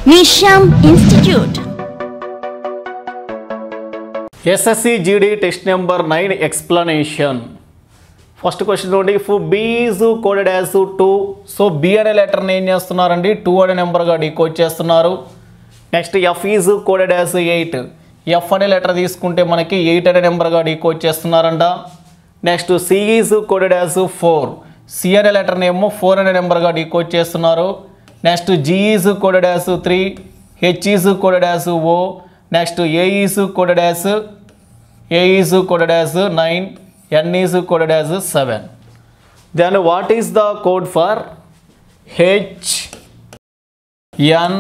Nisham Institute. SSC GD test number nine explanation first question చూడండి if B is coded as two so B అనే లెటర్ని ఏం చేస్తున్నారండి two అనే నెంబర్గా డీకోడ్ చేస్తున్నారు next F is coded as eight F అనే లెటర్ తీసుకుంటే మనకి ఎయిట్ అనే నెంబర్గా డీకోడ్ చేస్తున్నారంట next C is coded as four C అనే లెటర్ని ఏమో ఫోర్ అనే నెంబర్గా డీకోడ్ చేస్తున్నారు next G is coded as three H is coded as oh next A is coded as A is coded as nine N is coded as seven then what is the code for H N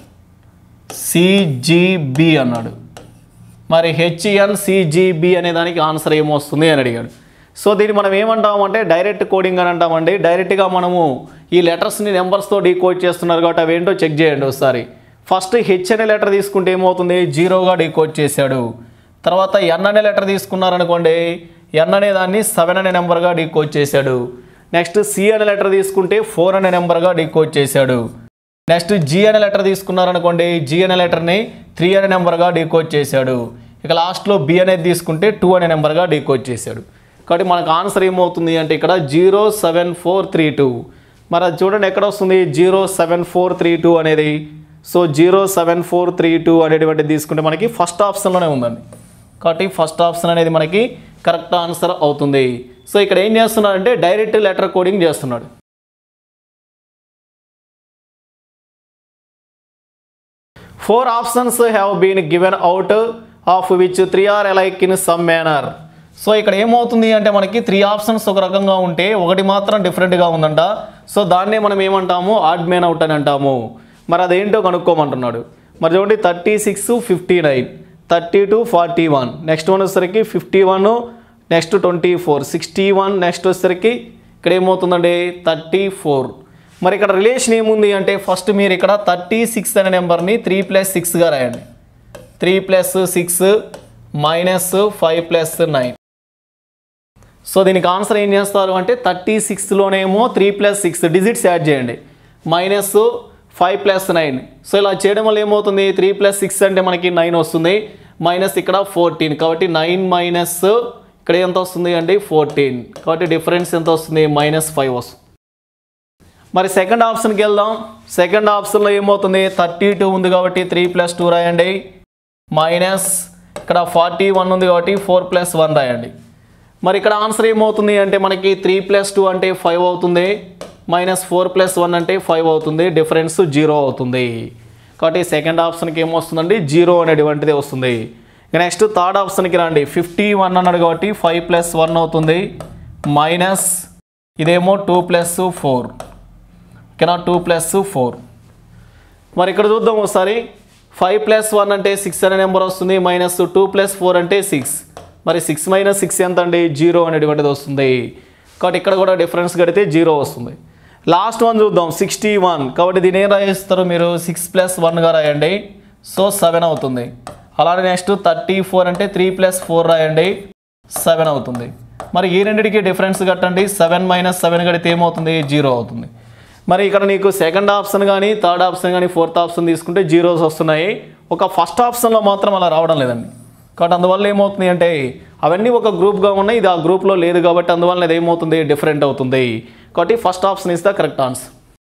CGB అన్నాడు మరి HN సిజిబి అనే దానికి answer ఏమొస్తుంది అని అడిగాడు so దీన్ని మనం ఏమంటామంటే డైరెక్ట్ కోడింగ్ అని అంటామండి డైరెక్ట్గా మనము ఈ లెటర్స్ని నెంబర్స్తో డీకోడ్ చేస్తున్నారు కాబట్టి అవేంటో చెక్ చేయండి ఒకసారి ఫస్ట్ హెచ్ అనే లెటర్ తీసుకుంటే ఏమవుతుంది జీరోగా డీకోడ్ చేశాడు తర్వాత ఎన్ అనే లెటర్ తీసుకున్నారనుకోండి ఎన్ అనే దాన్ని సెవెన్ అనే నెంబర్గా డీకోడ్ చేశాడు నెక్స్ట్ సి అనే లెటర్ తీసుకుంటే ఫోర్ అనే నెంబర్గా డీకోడ్ చేశాడు నెక్స్ట్ జీ అనే లెటర్ తీసుకున్నారనుకోండి జీ అనే లెటర్ని త్రీ అనే నెంబర్గా డీకోడ్ చేశాడు ఇక లాస్ట్లో బి అనేది తీసుకుంటే టూ అనే నెంబర్గా డీకోడ్ చేశాడు కాబట్టి మనకు ఆన్సర్ ఏమవుతుంది అంటే ఇక్కడ zero seven four three two మరి అది చూడండి ఎక్కడ వస్తుంది zero seven four three two అనేది so zero seven four three two అనేటువంటిది తీసుకుంటే మనకి ఫస్ట్ ఆప్షన్లోనే ఉందండి కాబట్టి ఫస్ట్ ఆప్షన్ అనేది మనకి కరెక్ట్ ఆన్సర్ అవుతుంది సో ఇక్కడ ఏం చేస్తున్నాడంటే డైరెక్ట్ లెటర్ కోడింగ్ చేస్తున్నాడు four options have been given out of which three are alike in some manner so ఇక్కడ ఏమవుతుంది అంటే మనకి త్రీ ఆప్షన్స్ ఒక రకంగా ఉంటే ఒకటి మాత్రం డిఫరెంట్గా ఉందంట సో దాన్నే మనం ఏమంటాము ఆడ్ మేన్ అవుట్ అని అంటాము మరి అదేంటో కనుక్కోమంటున్నాడు మరి చూడండి thirty six fifty nine thirty two forty one next one వచ్చేసరికి fifty one next twenty four sixty one next వచ్చేసరికి ఇక్కడ ఏమవుతుందండి థర్టీ ఫోర్ మరి ఇక్కడ రిలేషన్ ఏముంది అంటే ఫస్ట్ మీరు ఇక్కడ థర్టీ సిక్స్ అనే నెంబర్ని త్రీ ప్లస్ సిక్స్గా రాయండి three plus six minus five plus nine so దీనికి ఆన్సర్ ఏం చేస్తారు అంటే థర్టీ సిక్స్లోనేమో three plus six digits add చేయండి minus five plus nine so ఇలా చేయడం వల్ల ఏమవుతుంది త్రీ ప్లస్ సిక్స్ అంటే మనకి నైన్ వస్తుంది మైనస్ ఇక్కడ ఫోర్టీన్ కాబట్టి నైన్ మైనస్ ఇక్కడ ఎంత వస్తుంది అండి ఫోర్టీన్ కాబట్టి డిఫరెన్స్ ఎంత వస్తుంది మైనస్ ఫైవ్ వస్తుంది మరి సెకండ్ ఆప్షన్కి వెళ్దాం సెకండ్ ఆప్షన్లో ఏమవుతుంది థర్టీ టూ ఉంది కాబట్టి త్రీ ప్లస్ టూ రాయండి మైనస్ ఇక్కడ ఫార్టీ వన్ ఉంది కాబట్టి ఫోర్ ప్లస్ వన్ రాయండి మరి ఇక్కడ ఆన్సర్ ఏమవుతుంది అంటే మనకి త్రీ ప్లస్ టూ అంటే ఫైవ్ అవుతుంది మైనస్ ఫోర్ ప్లస్ వన్ అంటే ఫైవ్ అవుతుంది డిఫరెన్స్ జీరో అవుతుంది కాబట్టి సెకండ్ ఆప్షన్కి ఏమొస్తుందండి జీరో అనేటువంటిది వస్తుంది ఇక నెక్స్ట్ థర్డ్ ఆప్షన్కి రండి ఫిఫ్టీ వన్ అన్నాడు కాబట్టి ఫైవ్ ప్లస్ వన్ అవుతుంది మైనస్ ఇదేమో టూ ప్లస్ ఫోర్ కెనా టూ ప్లస్ ఫోర్ మరి ఇక్కడ చూద్దాం ఒకసారి ఫైవ్ ప్లస్ వన్ అంటే సిక్స్ అనే నెంబర్ వస్తుంది మైనస్ టూ ప్లస్ ఫోర్ అంటే సిక్స్ మరి సిక్స్ మైనస్ సిక్స్ ఎంత అండి జీరో అనేటువంటిది వస్తుంది కాబట్టి ఇక్కడ కూడా డిఫరెన్స్ కడితే జీరో వస్తుంది లాస్ట్ వన్ చూద్దాం సిక్స్టీ వన్ కాబట్టి దీని ఏం రాయిస్తారు మీరు సిక్స్ ప్లస్ వన్గా రాయండి సో సెవెన్ అవుతుంది అలానే నెక్స్ట్ థర్టీ ఫోర్ అంటే త్రీ ప్లస్ ఫోర్ రాయండి సెవెన్ అవుతుంది మరి ఈ రెండింటికి డిఫరెన్స్ కట్టండి సెవెన్ మైనస్ సెవెన్ కడితే ఏమవుతుంది జీరో అవుతుంది మరి ఇక్కడ నీకు సెకండ్ ఆప్షన్ కానీ థర్డ్ ఆప్షన్ కానీ ఫోర్త్ ఆప్షన్ తీసుకుంటే జీరోస్ వస్తున్నాయి ఒక ఫస్ట్ ఆప్షన్లో మాత్రం అలా రావడం లేదండి కాబట్టి అందువల్ల ఏమవుతుంది అంటే అవన్నీ ఒక గ్రూప్గా ఉన్నాయి ఇది ఆ గ్రూప్లో లేదు కాబట్టి అందువల్ల ఇది ఏమవుతుంది డిఫరెంట్ అవుతుంది కాబట్టి first option is the correct answer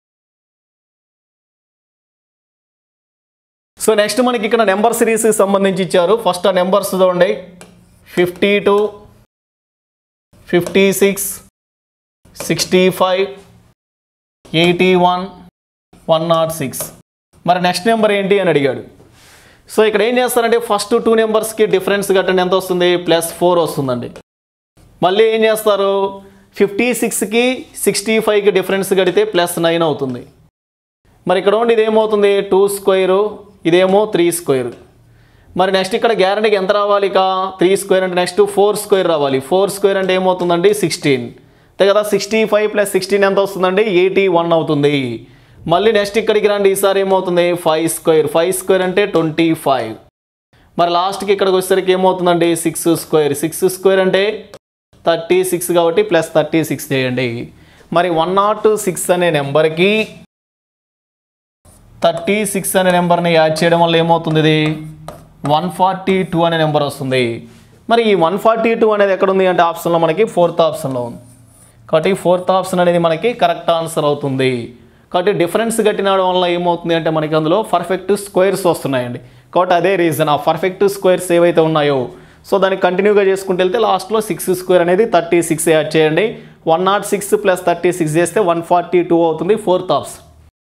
so next మనకి ఇక్కడ నెంబర్ సిరీస్కి సంబంధించి ఇచ్చారు ఫస్ట్ ఆ నెంబర్స్ చూడండి fifty two fifty six sixty five eighty one one nought six మరి నెక్స్ట్ నెంబర్ ఏంటి అని అడిగాడు సో ఇక్కడ ఏం చేస్తారంటే ఫస్ట్ టూ నెంబర్స్కి డిఫరెన్స్ కట్టండి ఎంత వస్తుంది ప్లస్ ఫోర్ వస్తుందండి మళ్ళీ ఏం చేస్తారు ఫిఫ్టీ సిక్స్కి సిక్స్టీ ఫైవ్కి డిఫరెన్స్ కడితే ప్లస్ నైన్ అవుతుంది మరి ఇక్కడ ఉండి ఇదేమవుతుంది టూ స్క్వేరు ఇదేమో త్రీ స్క్వేర్ మరి నెక్స్ట్ ఇక్కడ గ్యారంటీకి ఎంత రావాలి ఇక త్రీ స్క్వేర్ అంటే నెక్స్ట్ ఫోర్ స్క్వేర్ రావాలి ఫోర్ స్క్వేర్ అంటే ఏమవుతుందండి సిక్స్టీన్ అంతే కదా సిక్స్టీ ఫైవ్ ప్లస్ సిక్స్టీన్ ఎంత వస్తుందండి ఎయిటీ వన్ అవుతుంది మళ్ళీ నెక్స్ట్ ఇక్కడికి రండి ఈసారి ఏమవుతుంది ఫైవ్ స్క్వేర్ ఫైవ్ స్క్వేర్ అంటే ట్వంటీ ఫైవ్ మరి లాస్ట్కి ఇక్కడికి వచ్చేసరికి ఏమవుతుందండి సిక్స్ స్క్వేర్ సిక్స్ స్క్వేర్ అంటే థర్టీ సిక్స్ కాబట్టి ప్లస్ థర్టీ సిక్స్ చేయండి మరి వన్ నాట్ సిక్స్ అనే నెంబర్కి థర్టీ సిక్స్ అనే నెంబర్ని యాడ్ చేయడం వల్ల ఏమవుతుంది ఇది వన్ ఫార్టీ టూ అనే నెంబర్ వస్తుంది మరి ఈ వన్ ఫార్టీ టూ అనేది ఎక్కడ ఉంది అంటే ఆప్షన్లో మనకి ఫోర్త్ ఆప్షన్లో ఉంది కాబట్టి ఫోర్త్ ఆప్షన్ అనేది మనకి కరెక్ట్ ఆన్సర్ అవుతుంది కాబట్టి డిఫరెన్స్ కట్టినడం వల్ల ఏమవుతుంది అంటే మనకి అందులో పర్ఫెక్ట్ స్క్వేర్స్ వస్తున్నాయండి కాబట్టి అదే రీజన్ ఆ పర్ఫెక్ట్ స్క్వేర్స్ ఏవైతే ఉన్నాయో సో దాన్ని కంటిన్యూగా చేసుకుంటూ వెళ్తే లాస్ట్లో సిక్స్ స్క్వేర్ అనేది థర్టీ సిక్స్ యాడ్ చేయండి one nought six plus thirty six చేస్తే వన్ ఫార్టీ టూ అవుతుంది fourth option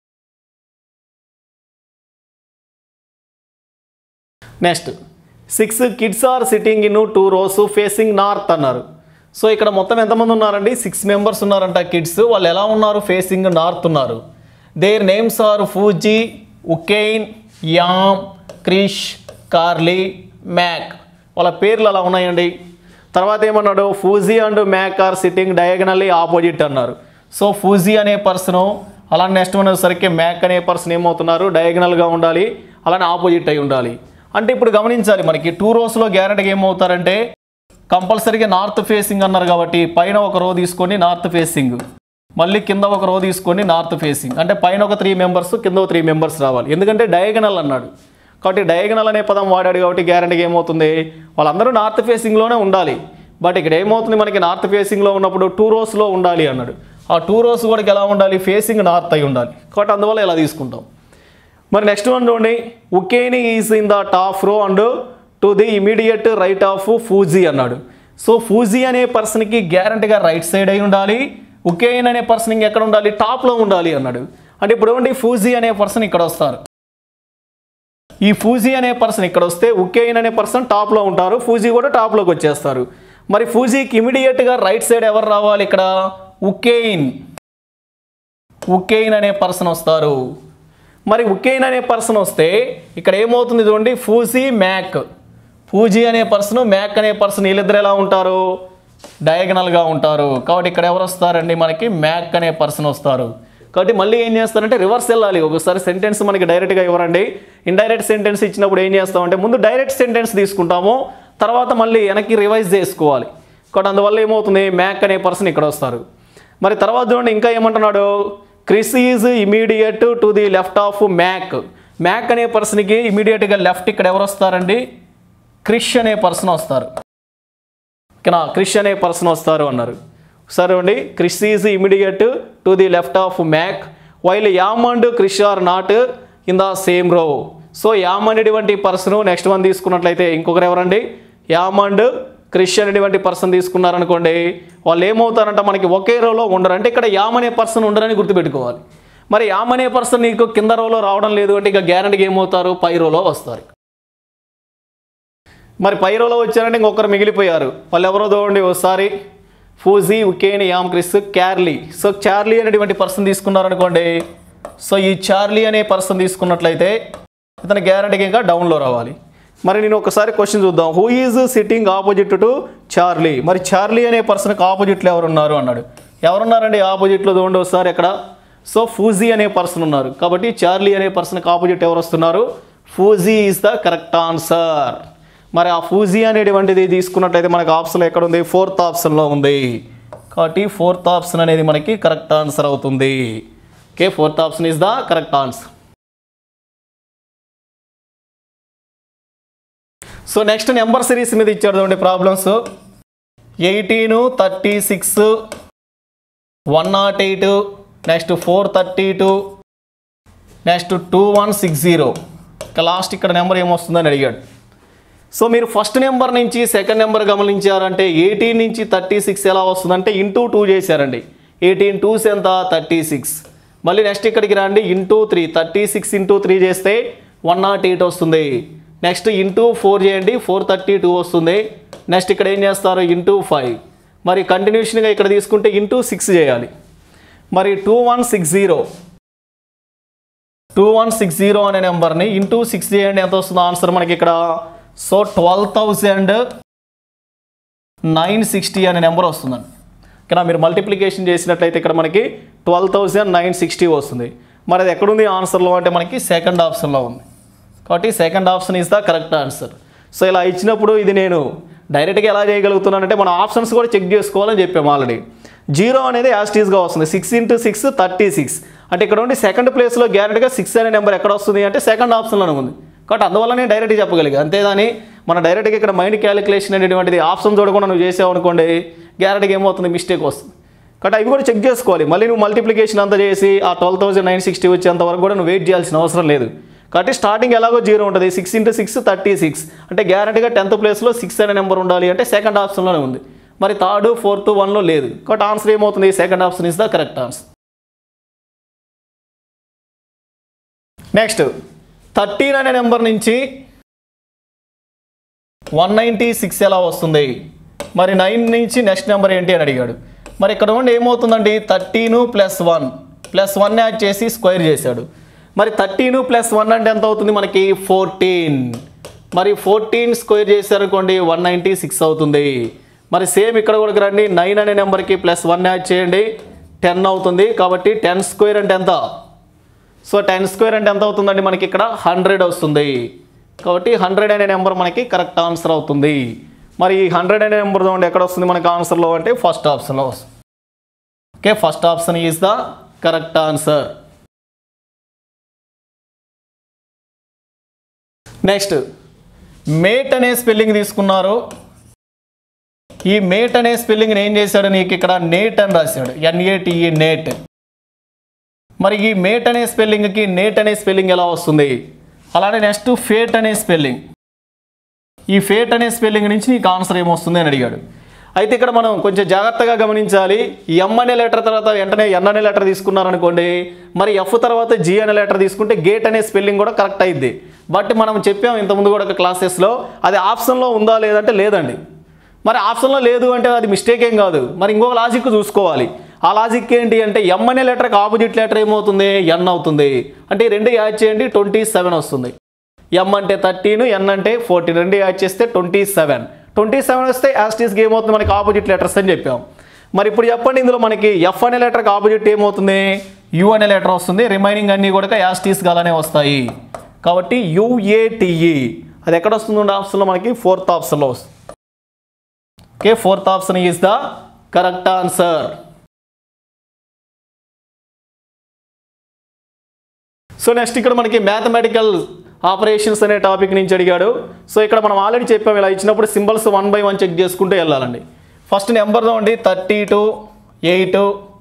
next six kids are sitting in two rows facing north అన్నారు సో ఇక్కడ మొత్తం ఎంతమంది ఉన్నారండి సిక్స్ మెంబర్స్ ఉన్నారంట కిడ్స్ వాళ్ళు ఎలా ఉన్నారు ఫేసింగ్ నార్త్ ఉన్నారు their names are Fuji Ukane Yam Krish Carly Mac వాళ్ళ పేర్లు అలా ఉన్నాయండి తర్వాత ఏమన్నాడు Fuji and Mac are sitting diagonally opposite అన్నారు సో ఫూజీ అనే పర్సన్ అలా నెక్స్ట్ అనేసరికి మ్యాక్ అనే పర్సన్ ఏమవుతున్నారు డయాగనల్గా ఉండాలి అలానే ఆపోజిట్ అయి ఉండాలి అంటే ఇప్పుడు గమనించాలి మనకి టూ రోస్లో గ్యారెంటీగా ఏమవుతారంటే కంపల్సరీగా నార్త్ ఫేసింగ్ అన్నారు కాబట్టి పైన ఒక రో తీసుకొని నార్త్ ఫేసింగ్ మళ్ళీ కింద ఒక రో తీసుకొని నార్త్ ఫేసింగ్ అంటే పైన ఒక త్రీ మెంబర్స్ కింద ఒక త్రీ మెంబర్స్ రావాలి ఎందుకంటే డయాగనల్ అన్నాడు కాబట్టి డయాగనల్ అనే పదం వాడాడు కాబట్టి గ్యారంటీగా ఏమవుతుంది వాళ్ళందరూ నార్త్ ఫేసింగ్లోనే ఉండాలి బట్ ఇక్కడ ఏమవుతుంది మనకి నార్త్ ఫేసింగ్లో ఉన్నప్పుడు టూ రోస్లో ఉండాలి అన్నాడు ఆ టూ రోస్ కూడా ఎలా ఉండాలి ఫేసింగ్ నార్త్ అయి ఉండాలి కాబట్టి అందువల్ల ఇలా తీసుకుంటాం మరి నెక్స్ట్ వన్ చూడండి ఉకేని is in the top row and to the immediate right of Fuji అన్నాడు సో ఫూజీ అనే పర్సన్కి గ్యారంటీగా రైట్ సైడ్ అయి ఉండాలి ఉకేన్ అనే పర్సన్ ఎక్కడ ఉండాలి టాప్లో ఉండాలి అన్నాడు అంటే ఇప్పుడు ఏమండి ఫూజీ అనే పర్సన్ ఇక్కడ వస్తారు ఈ ఫూజీ అనే పర్సన్ ఇక్కడ వస్తే ఉకేయిన్ అనే పర్సన్ టాప్లో ఉంటారు ఫూజీ కూడా టాప్లోకి వచ్చేస్తారు మరి ఫూజీకి ఇమీడియట్గా రైట్ సైడ్ ఎవరు రావాలి ఇక్కడ ఉకేయిన్ ఉకేయిన్ అనే పర్సన్ వస్తారు మరి ఉకేయిన్ అనే పర్సన్ వస్తే ఇక్కడ ఏమవుతుంది చూడండి ఫూజీ మ్యాక్ ఫూజీ అనే పర్సన్ మ్యాక్ అనే పర్సన్ వీళ్ళిద్దరు ఎలా ఉంటారు డయాగనల్గా ఉంటారు కాబట్టి ఇక్కడ ఎవరు వస్తారండి మనకి మ్యాక్ అనే పర్సన్ వస్తారు కాబట్టి మళ్ళీ ఏం చేస్తారంటే రివర్స్ వెళ్ళాలి ఒకసారి సెంటెన్స్ మనకి డైరెక్ట్గా ఇవ్వరండి ఇండైరెక్ట్ సెంటెన్స్ ఇచ్చినప్పుడు ఏం చేస్తామంటే ముందు డైరెక్ట్ సెంటెన్స్ తీసుకుంటాము తర్వాత మళ్ళీ వెనక్కి రివైజ్ చేసుకోవాలి కాబట్టి అందువల్ల ఏమవుతుంది మ్యాక్ అనే పర్సన్ ఇక్కడ వస్తారు మరి తర్వాత చూడండి ఇంకా ఏమంటున్నాడు Kris is immediate to the left of Mac Mac అనే పర్సన్కి ఇమీడియట్గా లెఫ్ట్ ఇక్కడ ఎవరు వస్తారండి క్రిష్ అనే పర్సన్ వస్తారు ఓకేనా క్రిష్ అనే పర్సన్ వస్తారు అన్నారు సరే అండి Krish is immediate to the left of Mac while Yam and Krish are not in the same row so Yam అనేటువంటి పర్సన్ నెక్స్ట్ వన్ తీసుకున్నట్లయితే ఇంకొకరు ఎవరండి యామ్ అండ్ క్రిష్ అనేటువంటి పర్సన్ తీసుకున్నారనుకోండి వాళ్ళు ఏమవుతారంట మనకి ఒకే రోలో ఉండరు అంటే ఇక్కడ యామ్ అనే పర్సన్ ఉండరని గుర్తుపెట్టుకోవాలి మరి యామ్ అనే పర్సన్ నీకు కింద రోలో రావడం లేదు అంటే ఇక గ్యారంటీగా ఏమవుతారు పై రోలో వస్తారు మరి పైరోలో వచ్చారంటే ఇంకొకరు మిగిలిపోయారు వాళ్ళు ఎవరో చూడండి ఒకసారి Fuji Ukane Yam Kris Carly so Charlie అనేటువంటి పర్సన్ తీసుకున్నారనుకోండి సో ఈ చార్లీ అనే పర్సన్ తీసుకున్నట్లయితే ఇతను గ్యారంటీగా ఇంకా డౌన్లో రావాలి మరి నేను ఒకసారి క్వశ్చన్ చూద్దాం who is sitting opposite to Charlie మరి చార్లీ అనే పర్సన్కి ఆపోజిట్లో ఎవరున్నారు అన్నాడు ఎవరున్నారండి ఆపోజిట్లో చూడండి ఒకసారి అక్కడ సో ఫూజీ అనే పర్సన్ ఉన్నారు కాబట్టి చార్లీ అనే పర్సన్కి ఆపోజిట్ ఎవరు వస్తున్నారు Fuji is the correct answer మరి ఆ ఫూజీ అనేటువంటిది తీసుకున్నట్లయితే మనకి ఆప్షన్ ఎక్కడ ఉంది ఫోర్త్ ఆప్షన్లో ఉంది కాబట్టి ఫోర్త్ ఆప్షన్ అనేది మనకి కరెక్ట్ ఆన్సర్ అవుతుంది okay fourth option is the correct answer so next number series మీద ఇచ్చాడు చూడండి problems eighteen thirty six one nought eight next four thirty two next two one six zero ఇక last ఇక్కడ number ఏమొస్తుందని అడిగాడు so మీరు first number నుంచి second number గమనించారంటే ఎయిటీన్ నుంచి థర్టీ సిక్స్ ఎలా వస్తుందంటే ఇంటూ టూ చేశారండి ఎయిటీన్ టూస్ ఎంత థర్టీ సిక్స్ మళ్ళీ నెక్స్ట్ ఇక్కడికి రండి into three thirty six into three చేస్తే వన్ నాట్ ఎయిట్ వస్తుంది నెక్స్ట్ ఇంటూ ఫోర్ చేయండి ఫోర్ థర్టీ టూ వస్తుంది నెక్స్ట్ ఇక్కడ ఏం చేస్తారు ఇంటూ ఫైవ్ మరి కంటిన్యూషన్గా ఇక్కడ తీసుకుంటే ఇంటూ సిక్స్ చేయాలి మరి two one six zero two one six zero అనే నెంబర్ని ఇంటూ సిక్స్ చేయండి ఎంత వస్తుందో ఆన్సర్ మనకి ఇక్కడ so twelve thousand nine sixty అనే నెంబర్ వస్తుందండి ఇక్కడ మీరు మల్టిప్లికేషన్ చేసినట్లయితే ఇక్కడ మనకి ట్వెల్వ్ థౌజండ్ నైన్ సిక్స్టీ వస్తుంది మరి అది ఎక్కడుంది ఆన్సర్లో అంటే మనకి సెకండ్ ఆప్షన్లో ఉంది కాబట్టి second option is the correct answer so ఇలా ఇచ్చినప్పుడు ఇది నేను డైరెక్ట్గా ఎలా చేయగలుగుతున్నానంటే మన ఆప్షన్స్ కూడా చెక్ చేసుకోవాలని చెప్పాము ఆల్రెడీ జీరో అనేది యాస్టీస్గా వస్తుంది six into six thirty six అంటే ఇక్కడ ఉండి సెకండ్ ప్లేస్లో గ్యారెంటీగా సిక్స్ అనే నెంబర్ ఎక్కడ వస్తుంది అంటే సెకండ్ ఆప్షన్లోనే ఉంది కాబట్టి అందువల్ల నేను డైరెక్ట్గా చెప్పగలిగా అంతేదాని మన డైరెక్ట్గా ఇక్కడ మైండ్ క్యాలిక్యులేషన్ అనేటువంటిది ఆప్షన్ చూడకుండా నువ్వు చేసావు అనుకోండి గ్యారెంటీగా ఏమవుతుంది మిస్టేక్ వస్తుంది కాబట్టి అవి కూడా చెక్ చేసుకోవాలి మళ్ళీ నువ్వు మల్టిప్లికేషన్ అంతా చేసి ఆ ట్వెల్వ్ థౌసండ్ నైన్ సిక్స్టీ వచ్చేంత వరకు కూడా నువ్వు వెయిట్ చేయాల్సిన అవసరం లేదు కాబట్టి స్టార్టింగ్ ఎలాగో జీరో ఉంటుంది six into six thirty six అంటే గ్యారంటీగా టెన్త్ ప్లేస్లో సిక్స్ అనే నెంబర్ ఉండాలి అంటే సెకండ్ ఆప్షన్లోనే ఉంది మరి థర్డ్ ఫోర్త్ వన్లో లేదు కాబట్టి ఆన్సర్ ఏమవుతుంది second option is the correct answer next thirteen అనే నెంబర్ నుంచి వన్ నైంటీ సిక్స్ ఎలా వస్తుంది మరి నైన్ నుంచి నెక్స్ట్ నెంబర్ ఏంటి అని అడిగాడు మరి ఇక్కడ ఉండి ఏమవుతుందండి thirteen plus one plus one add చేసి స్క్వేర్ చేశాడు మరి థర్టీను ప్లస్ వన్ అంటే ఎంత అవుతుంది మనకి ఫోర్టీన్ మరి ఫోర్టీన్ స్క్వేర్ చేశారనుకోండి వన్ నైంటీ సిక్స్ అవుతుంది మరి సేమ్ ఇక్కడ కూడా రండి నైన్ అనే నెంబర్కి ప్లస్ వన్ యాడ్ చేయండి టెన్ అవుతుంది కాబట్టి టెన్ స్క్వేర్ అంటే ఎంత సో టెన్ స్క్వేర్ అంటే ఎంత అవుతుందండి మనకి ఇక్కడ హండ్రెడ్ వస్తుంది కాబట్టి హండ్రెడ్ అనే నెంబర్ మనకి కరెక్ట్ ఆన్సర్ అవుతుంది మరి ఈ హండ్రెడ్ అనే నెంబర్ చూడండి ఎక్కడ వస్తుంది మనకి ఆన్సర్లో అంటే ఫస్ట్ ఆప్షన్లో వస్తుంది okay first option is the correct answer next mate అనే స్పెల్లింగ్ తీసుకున్నారు ఈ మేట్ అనే స్పెల్లింగ్ ఏం చేశాడు నీకు ఇక్కడ నేట్ అని రాశాడు ఎన్ఏటిఈ నేట్ మరి ఈ మేట్ అనే స్పెల్లింగ్కి నేట్ అనే స్పెల్లింగ్ ఎలా వస్తుంది అలానే నెక్స్ట్ ఫేట్ అనే స్పెల్లింగ్ ఈ ఫేట్ అనే స్పెల్లింగ్ నుంచి నీకు ఆన్సర్ ఏమొస్తుంది అని అడిగాడు అయితే ఇక్కడ మనం కొంచెం జాగ్రత్తగా గమనించాలి ఎం అనే లెటర్ తర్వాత వెంటనే ఎన్ అనే లెటర్ తీసుకున్నారనుకోండి మరి ఎఫ్ తర్వాత జి అనే లెటర్ తీసుకుంటే గేట్ అనే స్పెల్లింగ్ కూడా కరెక్ట్ అయింది బట్ మనం చెప్పాం ఇంతకుముందు కూడా ఒక క్లాసెస్లో అది ఆప్షన్లో ఉందా లేదంటే లేదండి మరి ఆప్షన్లో లేదు అంటే అది మిస్టేక్ ఏం కాదు మరి ఇంకొక లాజిక్ చూసుకోవాలి ఆ లాజిక్ ఏంటి అంటే ఎం అనే లెటర్కి ఆపోజిట్ లెటర్ ఏమవుతుంది ఎన్ అవుతుంది అంటే ఈ రెండు యాడ్ చేయండి ట్వంటీ సెవెన్ వస్తుంది ఎం అంటే థర్టీన్ ఎన్ అంటే ఫోర్టీన్ రెండు యాడ్ చేస్తే ట్వంటీ సెవెన్ ట్వంటీ సెవెన్ వస్తే యాస్టీస్కి ఏమవుతుంది మనకి ఆపోజిట్ లెటర్స్ అని చెప్పాం మరి ఇప్పుడు చెప్పండి ఇందులో మనకి ఎఫ్ అనే లెటర్కి ఆపోజిట్ ఏమవుతుంది యు అనే లెటర్ వస్తుంది రిమైనింగ్ అన్నీ కూడా యాస్టీస్ అలానే వస్తాయి కాబట్టి యుఏటిఈ అది ఎక్కడ వస్తుంది ఆప్షన్లో మనకి ఫోర్త్ ఆప్షన్లో వస్తుంది okay fourth option is the correct answer so next ఇక్కడ మనకి మ్యాథమెటికల్ ఆపరేషన్స్ అనే టాపిక్ నుంచి అడిగాడు సో ఇక్కడ మనం ఆల్రెడీ చెప్పాము ఇలా ఇచ్చినప్పుడు symbols one by one check చేసుకుంటూ వెళ్ళాలండి ఫస్ట్ నెంబర్ ఉండి thirty two eight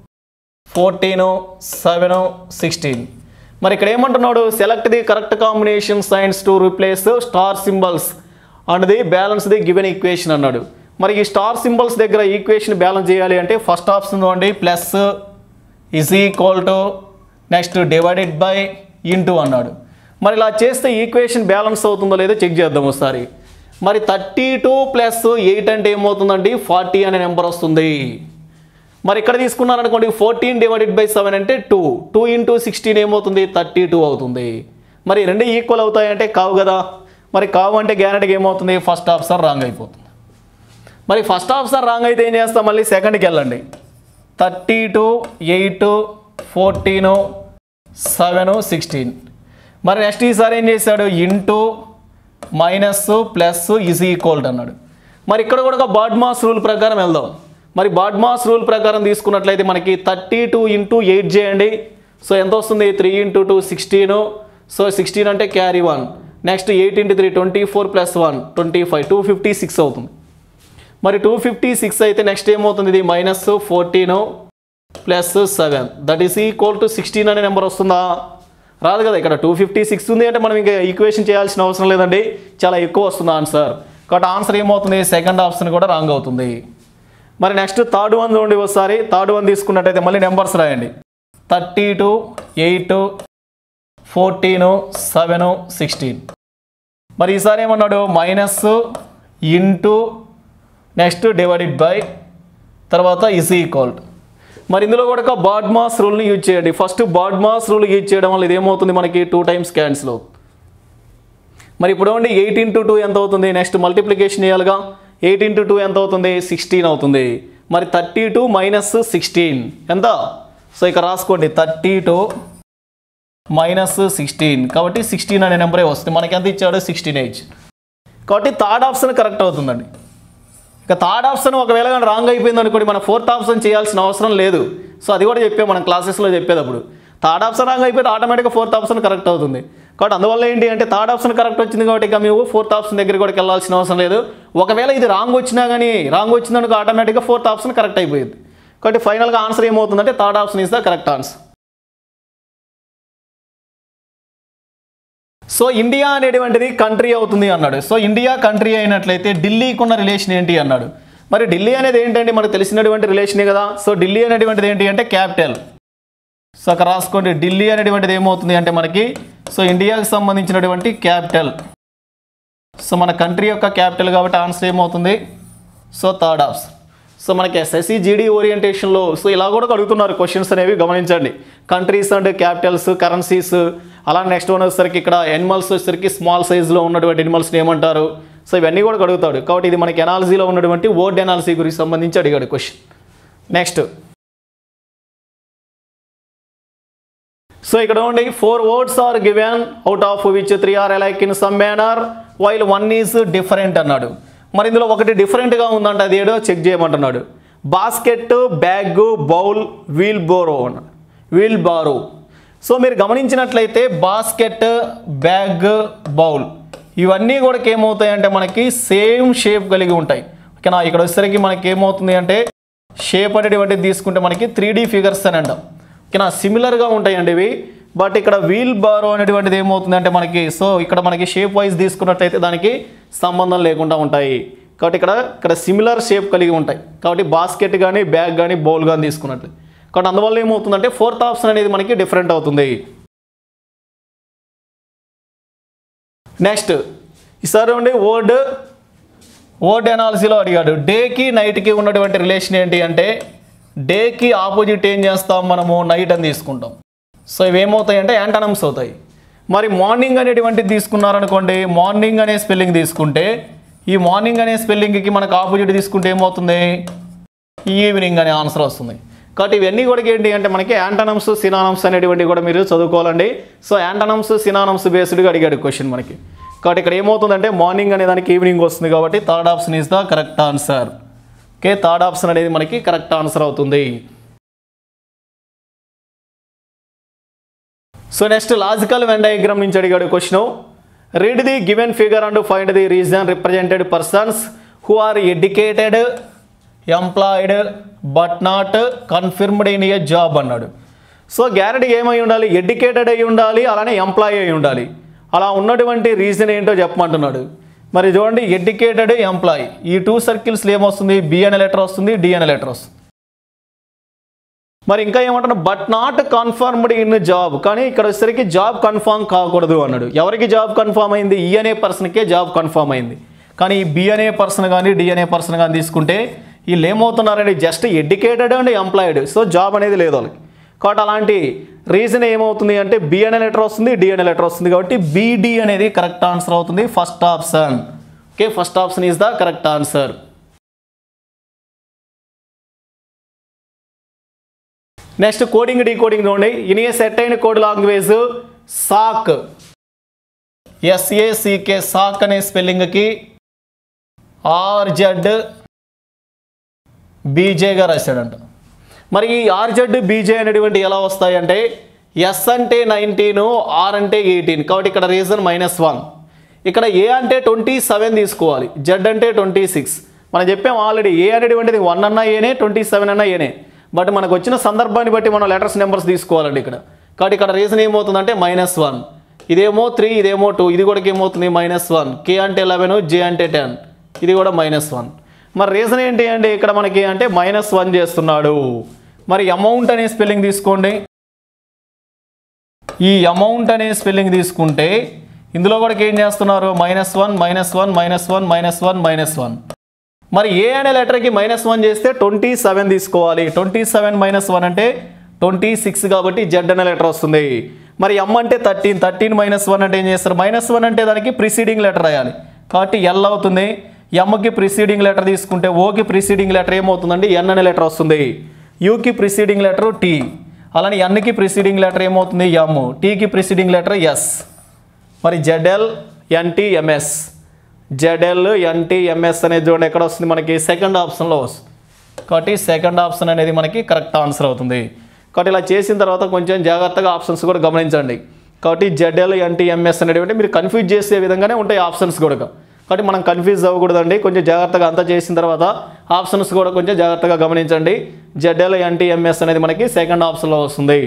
fourteen seven sixteen మరి ఇక్కడ ఏమంటున్నాడు select the correct combination signs to replace star symbols and the balance the given equation అన్నాడు మరి ఈ స్టార్ సింబల్స్ దగ్గర ఈక్వేషన్ బ్యాలెన్స్ చేయాలి అంటే ఫస్ట్ ఆప్షన్ చూడండి plus is equal to next divided by into అన్నాడు మరి ఇలా చేస్తే ఈక్వేషన్ బ్యాలెన్స్ అవుతుందో లేదో చెక్ చేద్దాం ఒకసారి మరి థర్టీ టూ ప్లస్ ఎయిట్ అంటే ఏమవుతుందండి ఫార్టీ అనే నెంబర్ వస్తుంది మరి ఇక్కడ తీసుకున్నారనుకోండి ఫోర్టీన్ డివైడెడ్ బై సెవెన్ అంటే టూ టూ ఇంటూ సిక్స్టీన్ ఏమవుతుంది థర్టీ టూ అవుతుంది మరి రెండు ఈక్వల్ అవుతాయంటే కావు కదా మరి కావు అంటే గ్యారెంటీగా ఏమవుతుంది ఫస్ట్ ఆప్షన్ రాంగ్ అయిపోతుంది మరి ఫస్ట్ ఆప్షన్ రాంగ్ అయితే ఏం చేస్తాం మళ్ళీ సెకండ్కి వెళ్ళండి thirty two eight fourteen seven sixteen మరి నెక్స్ట్ ఈసారి ఏం చేశాడు into minus plus is equal అన్నాడు మరి ఇక్కడ కూడా ఒక బాడ్మాస్ రూల్ ప్రకారం వెళ్దాం మరి బాడ్మాస్ రూల్ ప్రకారం తీసుకున్నట్లయితే మనకి థర్టీ టూ ఇంటూ ఎయిట్ చేయండి సో ఎంత వస్తుంది three into two sixteen so sixteen అంటే carry one next eight into three twenty four plus one twenty five two fifty six అవుతుంది మరి టూ ఫిఫ్టీ సిక్స్ అయితే నెక్స్ట్ ఏమవుతుంది ఇది minus fourteen plus seven that is equal to sixteen అనే number వస్తుందా రాదు కదా ఇక్కడ టూ ఫిఫ్టీ సిక్స్ ఉంది అంటే మనం ఇంకా ఈక్వేషన్ చేయాల్సిన అవసరం లేదండి చాలా ఎక్కువ వస్తుంది ఆన్సర్ కాబట్టి ఆన్సర్ ఏమవుతుంది సెకండ్ ఆప్షన్ కూడా రాంగ్ అవుతుంది మరి నెక్స్ట్ థర్డ్ వన్ చూడండి ఒకసారి థర్డ్ వన్ తీసుకున్నట్టయితే మళ్ళీ నెంబర్స్ రాయండి thirty two eight fourteen seven sixteen మరి ఈసారి ఏమన్నాడు minus into next divided by తర్వాత ఇస్ ఈక్వల్ మరి ఇందులో కూడా ఒక బాడ్మాస్ రూల్ని యూజ్ చేయండి ఫస్ట్ బాడ్మాస్ రూల్ యూజ్ చేయడం వల్ల ఇదేమవుతుంది మనకి టూ టైమ్స్ క్యాన్సిల్ అవుతుంది మరి ఇప్పుడు ఏమండి ఎయిట్ ఇంటూ టూ ఎంత అవుతుంది నెక్స్ట్ మల్టిప్లికేషన్ చేయాలిగా ఎయిట్ ఇంటూ టూ ఎంత అవుతుంది సిక్స్టీన్ అవుతుంది మరి థర్టీ టూ మైనస్ సిక్స్టీన్ ఎంత సో ఇక్కడ రాసుకోండి థర్టీ టూ మైనస్ సిక్స్టీన్ కాబట్టి సిక్స్టీన్ అనే నెంబరే వస్తుంది మనకి ఎంత ఇచ్చాడు సిక్స్టీన్ ఏజ్ కాబట్టి థర్డ్ ఆప్షన్ కరెక్ట్ అవుతుందండి ఇక థర్డ్ ఆప్షన్ ఒకవేళ కానీ రాంగ్ అయిపోయింది అనుకోండి మనం ఫోర్త్ ఆప్షన్ చేయాల్సిన అవసరం లేదు సో అది కూడా చెప్పాం మనం క్లాసెస్లో చెప్పేటప్పుడు థర్డ్ ఆప్షన్ రాంగ్ అయిపోతే ఆటోమేటిక్గా ఫోర్త్ ఆప్షన్ కరెక్ట్ అవుతుంది కాబట్టి అందువల్ల ఏంటి అంటే థర్డ్ ఆప్షన్ కరెక్ట్ వచ్చింది కాబట్టి ఇక మేము ఫోర్త్ ఆప్షన్ దగ్గర కూడా వెళ్ళాల్సిన అవసరం లేదు ఒకవేళ ఇది రాంగ్ వచ్చినా కానీ రాంగ్ వచ్చిందనుకో ఆటోమేటిక్గా ఫోర్త్ ఆప్షన్ కరెక్ట్ అయిపోయింది కాబట్టి ఫైనల్గా ఆన్సర్ ఏమవుతుందంటే third option is the correct answer so India అనేటువంటిది కంట్రీ అవుతుంది అన్నాడు సో ఇండియా కంట్రీ అయినట్లయితే ఢిల్లీకి ఉన్న రిలేషన్ ఏంటి అన్నాడు మరి ఢిల్లీ అనేది ఏంటంటే మనకు తెలిసినటువంటి రిలేషనే కదా సో ఢిల్లీ అనేటువంటిది ఏంటి అంటే క్యాపిటల్ సో అక్కడ రాసుకోండి ఢిల్లీ అనేటువంటిది ఏమవుతుంది అంటే మనకి సో ఇండియాకి సంబంధించినటువంటి క్యాపిటల్ సో మన కంట్రీ యొక్క క్యాపిటల్ కాబట్టి ఆన్సర్ ఏమవుతుంది సో థర్డ్ ఆప్షన్ సో మనకి ఎస్ఎస్సి జీడీ ఓరియంటేషన్లో సో ఇలా కూడా అడుగుతున్నారు క్వశ్చన్స్ అనేవి గమనించండి కంట్రీస్ అండ్ క్యాపిటల్స్ కరెన్సీస్ అలా నెక్స్ట్ వన్ వచ్చేసరికి ఇక్కడ ఎనిమల్స్ వచ్చేసరికి స్మాల్ సైజులో ఉన్నటువంటి ఎనిమల్స్ని ఏమంటారు సో ఇవన్నీ కూడా అడుగుతాడు కాబట్టి ఇది మనకి ఎనాలజీలో ఉన్నటువంటి వర్డ్ ఎనాలజీ గురించి సంబంధించి అడిగాడు క్వశ్చన్ నెక్స్ట్ సో ఇక్కడ ఉండి four words are given out of which three are alike in some manner while one is different అన్నాడు మరి ఇందులో ఒకటి డిఫరెంట్గా ఉందంట అది ఏడో చెక్ చేయమంటున్నాడు basket bag bowl wheel barrow అన్నాడు వీల్ బారో సో మీరు గమనించినట్లయితే బాస్కెట్ బ్యాగ్ బౌల్ ఇవన్నీ కూడా ఏమవుతాయంటే మనకి సేమ్ షేప్ కలిగి ఉంటాయి ఓకేనా ఇక్కడ వచ్చేసరికి మనకి ఏమవుతుంది అంటే షేప్ అనేటువంటిది తీసుకుంటే మనకి త్రీ డీ ఫిగర్స్ అని అంటాం ఓకేనా సిమిలర్గా ఉంటాయండి ఇవి బట్ ఇక్కడ వీల్ బారో అనేటువంటిది ఏమవుతుందంటే మనకి సో ఇక్కడ మనకి షేప్ వైజ్ తీసుకున్నట్లయితే దానికి సంబంధం లేకుండా ఉంటాయి కాబట్టి ఇక్కడ ఇక్కడ సిమిలర్ షేప్ కలిగి ఉంటాయి కాబట్టి బాస్కెట్ కానీ బ్యాగ్ కానీ బౌల్ కానీ తీసుకున్నట్లు కాబట్టి అందువల్ల ఏమవుతుందంటే ఫోర్త్ ఆప్షన్ అనేది మనకి డిఫరెంట్ అవుతుంది నెక్స్ట్ ఈసారి ఉండి వర్డ్ వర్డ్ ఎనాలజీలో అడిగాడు డేకి నైట్కి ఉన్నటువంటి రిలేషన్ ఏంటి అంటే డేకి ఆపోజిట్ ఏం చేస్తాం మనము నైట్ అని తీసుకుంటాం సో ఇవి ఏమవుతాయి అంటే యాంటనమ్స్ అవుతాయి మరి మార్నింగ్ అనేటువంటిది తీసుకున్నారనుకోండి మార్నింగ్ అనే స్పెల్లింగ్ తీసుకుంటే ఈ మార్నింగ్ అనే స్పెల్లింగ్కి మనకు ఆపోజిట్ తీసుకుంటే ఏమవుతుంది ఈవినింగ్ అనే ఆన్సర్ వస్తుంది కాబట్టి ఇవన్నీ కూడా ఏంటి అంటే మనకి యాంటనమ్స్ సినానమ్స్ అనేటువంటివి కూడా మీరు చదువుకోవాలండి సో యాంటనమ్స్ సినానమ్స్ బేస్డ్గా అడిగాడు క్వశ్చన్ మనకి కాబట్టి ఇక్కడ ఏమవుతుందంటే మార్నింగ్ అనే దానికి ఈవినింగ్ వస్తుంది కాబట్టి third option is the correct answer okay third option అనేది మనకి కరెక్ట్ ఆన్సర్ అవుతుంది so next logical Venn diagram నుంచి అడిగాడు question read the given figure and find the region represented persons who are educated employed but not confirmed in a job అన్నాడు so guarantee ఏమై ఉండాలి educated అయి ఉండాలి అలానే employee అయి ఉండాలి అలా ఉన్నటువంటి రీజన్ ఏంటో చెప్పమంటున్నాడు మరి చూడండి ఎడ్యుకేటెడ్ ఎంప్లాయీ ఈ టూ సర్కిల్స్లో ఏమొస్తుంది బి అనే లెటర్ వస్తుంది డి అనే లెటర్ వస్తుంది మరి ఇంకా ఏమంటున్నా but not confirmed in job కానీ ఇక్కడ వచ్చేసరికి జాబ్ కన్ఫర్మ్ కాకూడదు అన్నాడు ఎవరికి జాబ్ కన్ఫర్మ్ అయింది ఈ అనే పర్సన్కే జాబ్ కన్ఫర్మ్ అయింది కానీ ఈ బి అనే పర్సన్ కానీ డి అనే పర్సన్ కానీ తీసుకుంటే వీళ్ళు ఏమవుతున్నారండి just educated and employed so job అనేది లేదు వాళ్ళకి కాబట్టి అలాంటి రీజన్ ఏమవుతుంది అంటే బి అనే లెటర్ వస్తుంది డి అనే లెటర్ వస్తుంది కాబట్టి బీడి అనేది కరెక్ట్ ఆన్సర్ అవుతుంది first option okay first option is the correct answer next coding decoding చూడండి ఇన్ ఏ సెట్ అయిన code language sack S A C K sack అనే స్పెల్లింగ్కి ఆర్జెడ్ బీజేగా రాశాడంట మరి ఈ ఆర్జెడ్ బీజే అనేటువంటి ఎలా వస్తాయంటే ఎస్ అంటే నైన్టీన్ ఆర్ అంటే ఎయిటీన్ కాబట్టి ఇక్కడ రీజన్ మైనస్ వన్ ఇక్కడ ఏ అంటే ట్వంటీ సెవెన్ తీసుకోవాలి జెడ్ అంటే ట్వంటీ సిక్స్ మనం చెప్పాం ఆల్రెడీ ఏ అనేటువంటిది వన్ అన్నా ఏనే ట్వంటీ సెవెన్ అన్నా ఏనే బట్ మనకు వచ్చిన సందర్భాన్ని బట్టి మనం లెటర్స్ నెంబర్స్ తీసుకోవాలండి ఇక్కడ కాబట్టి ఇక్కడ రీజన్ ఏమవుతుందంటే మైనస్ వన్ ఇదేమో త్రీ ఇదేమో టూ ఇది కూడా ఏమవుతుంది మైనస్ వన్ కే అంటే లెవెన్ జే అంటే టెన్ ఇది కూడా మైనస్ వన్ మరి రీజన్ ఏంటి అంటే ఇక్కడ మనకి అంటే మైనస్ వన్ చేస్తున్నాడు మరి అమౌంట్ అనే స్పెల్లింగ్ తీసుకోండి ఈ అమౌంట్ అనే స్పెల్లింగ్ తీసుకుంటే ఇందులో కూడా ఏం చేస్తున్నారు minus one minus one minus one minus one minus one మరి ఏ అనే లెటర్కి మైనస్ వన్ చేస్తే ట్వంటీ సెవెన్ తీసుకోవాలి ట్వంటీ సెవెన్ మైనస్ వన్ అంటే ట్వంటీ సిక్స్ కాబట్టి జెడ్ అనే లెటర్ వస్తుంది మరి ఎమ్ అంటే థర్టీన్ థర్టీన్ మైనస్ వన్ అంటే ఏం చేస్తారు మైనస్ వన్ అంటే దానికి ప్రిసీడింగ్ లెటర్ రాయాలి కాబట్టి ఎల్ అవుతుంది ఎమ్కి ప్రిసీడింగ్ లెటర్ తీసుకుంటే ఓకి ప్రిసీడింగ్ లెటర్ ఏమవుతుందండి ఎన్ అనే లెటర్ వస్తుంది యూకి ప్రిసీడింగ్ లెటర్ టీ అలానే ఎన్కి ప్రిసీడింగ్ లెటర్ ఏమవుతుంది ఎమ్ టీకి ప్రిసీడింగ్ లెటర్ ఎస్ మరి జెడ్ఎల్ ఎన్టీఎంఎస్ జెడ్ఎల్ ఎన్టీఎంఎస్ అనేది చూడండి ఎక్కడ వస్తుంది మనకి సెకండ్ ఆప్షన్లో వస్తుంది కాబట్టి సెకండ్ ఆప్షన్ అనేది మనకి కరెక్ట్ ఆన్సర్ అవుతుంది కాబట్టి ఇలా చేసిన తర్వాత కొంచెం జాగ్రత్తగా ఆప్షన్స్ కూడా గమనించండి కాబట్టి జెడ్ఎల్ ఎన్టీఎంఎస్ అనేటువంటి మీరు కన్ఫ్యూజ్ చేసే విధంగానే ఉంటాయి ఆప్షన్స్ కూడా కాబట్టి మనం కన్ఫ్యూజ్ అవ్వకూడదండి కొంచెం జాగ్రత్తగా అంతా చేసిన తర్వాత ఆప్షన్స్ కూడా కొంచెం జాగ్రత్తగా గమనించండి జెడ్ఎల్ ఎన్టీఎంఎస్ అనేది మనకి సెకండ్ ఆప్షన్లో వస్తుంది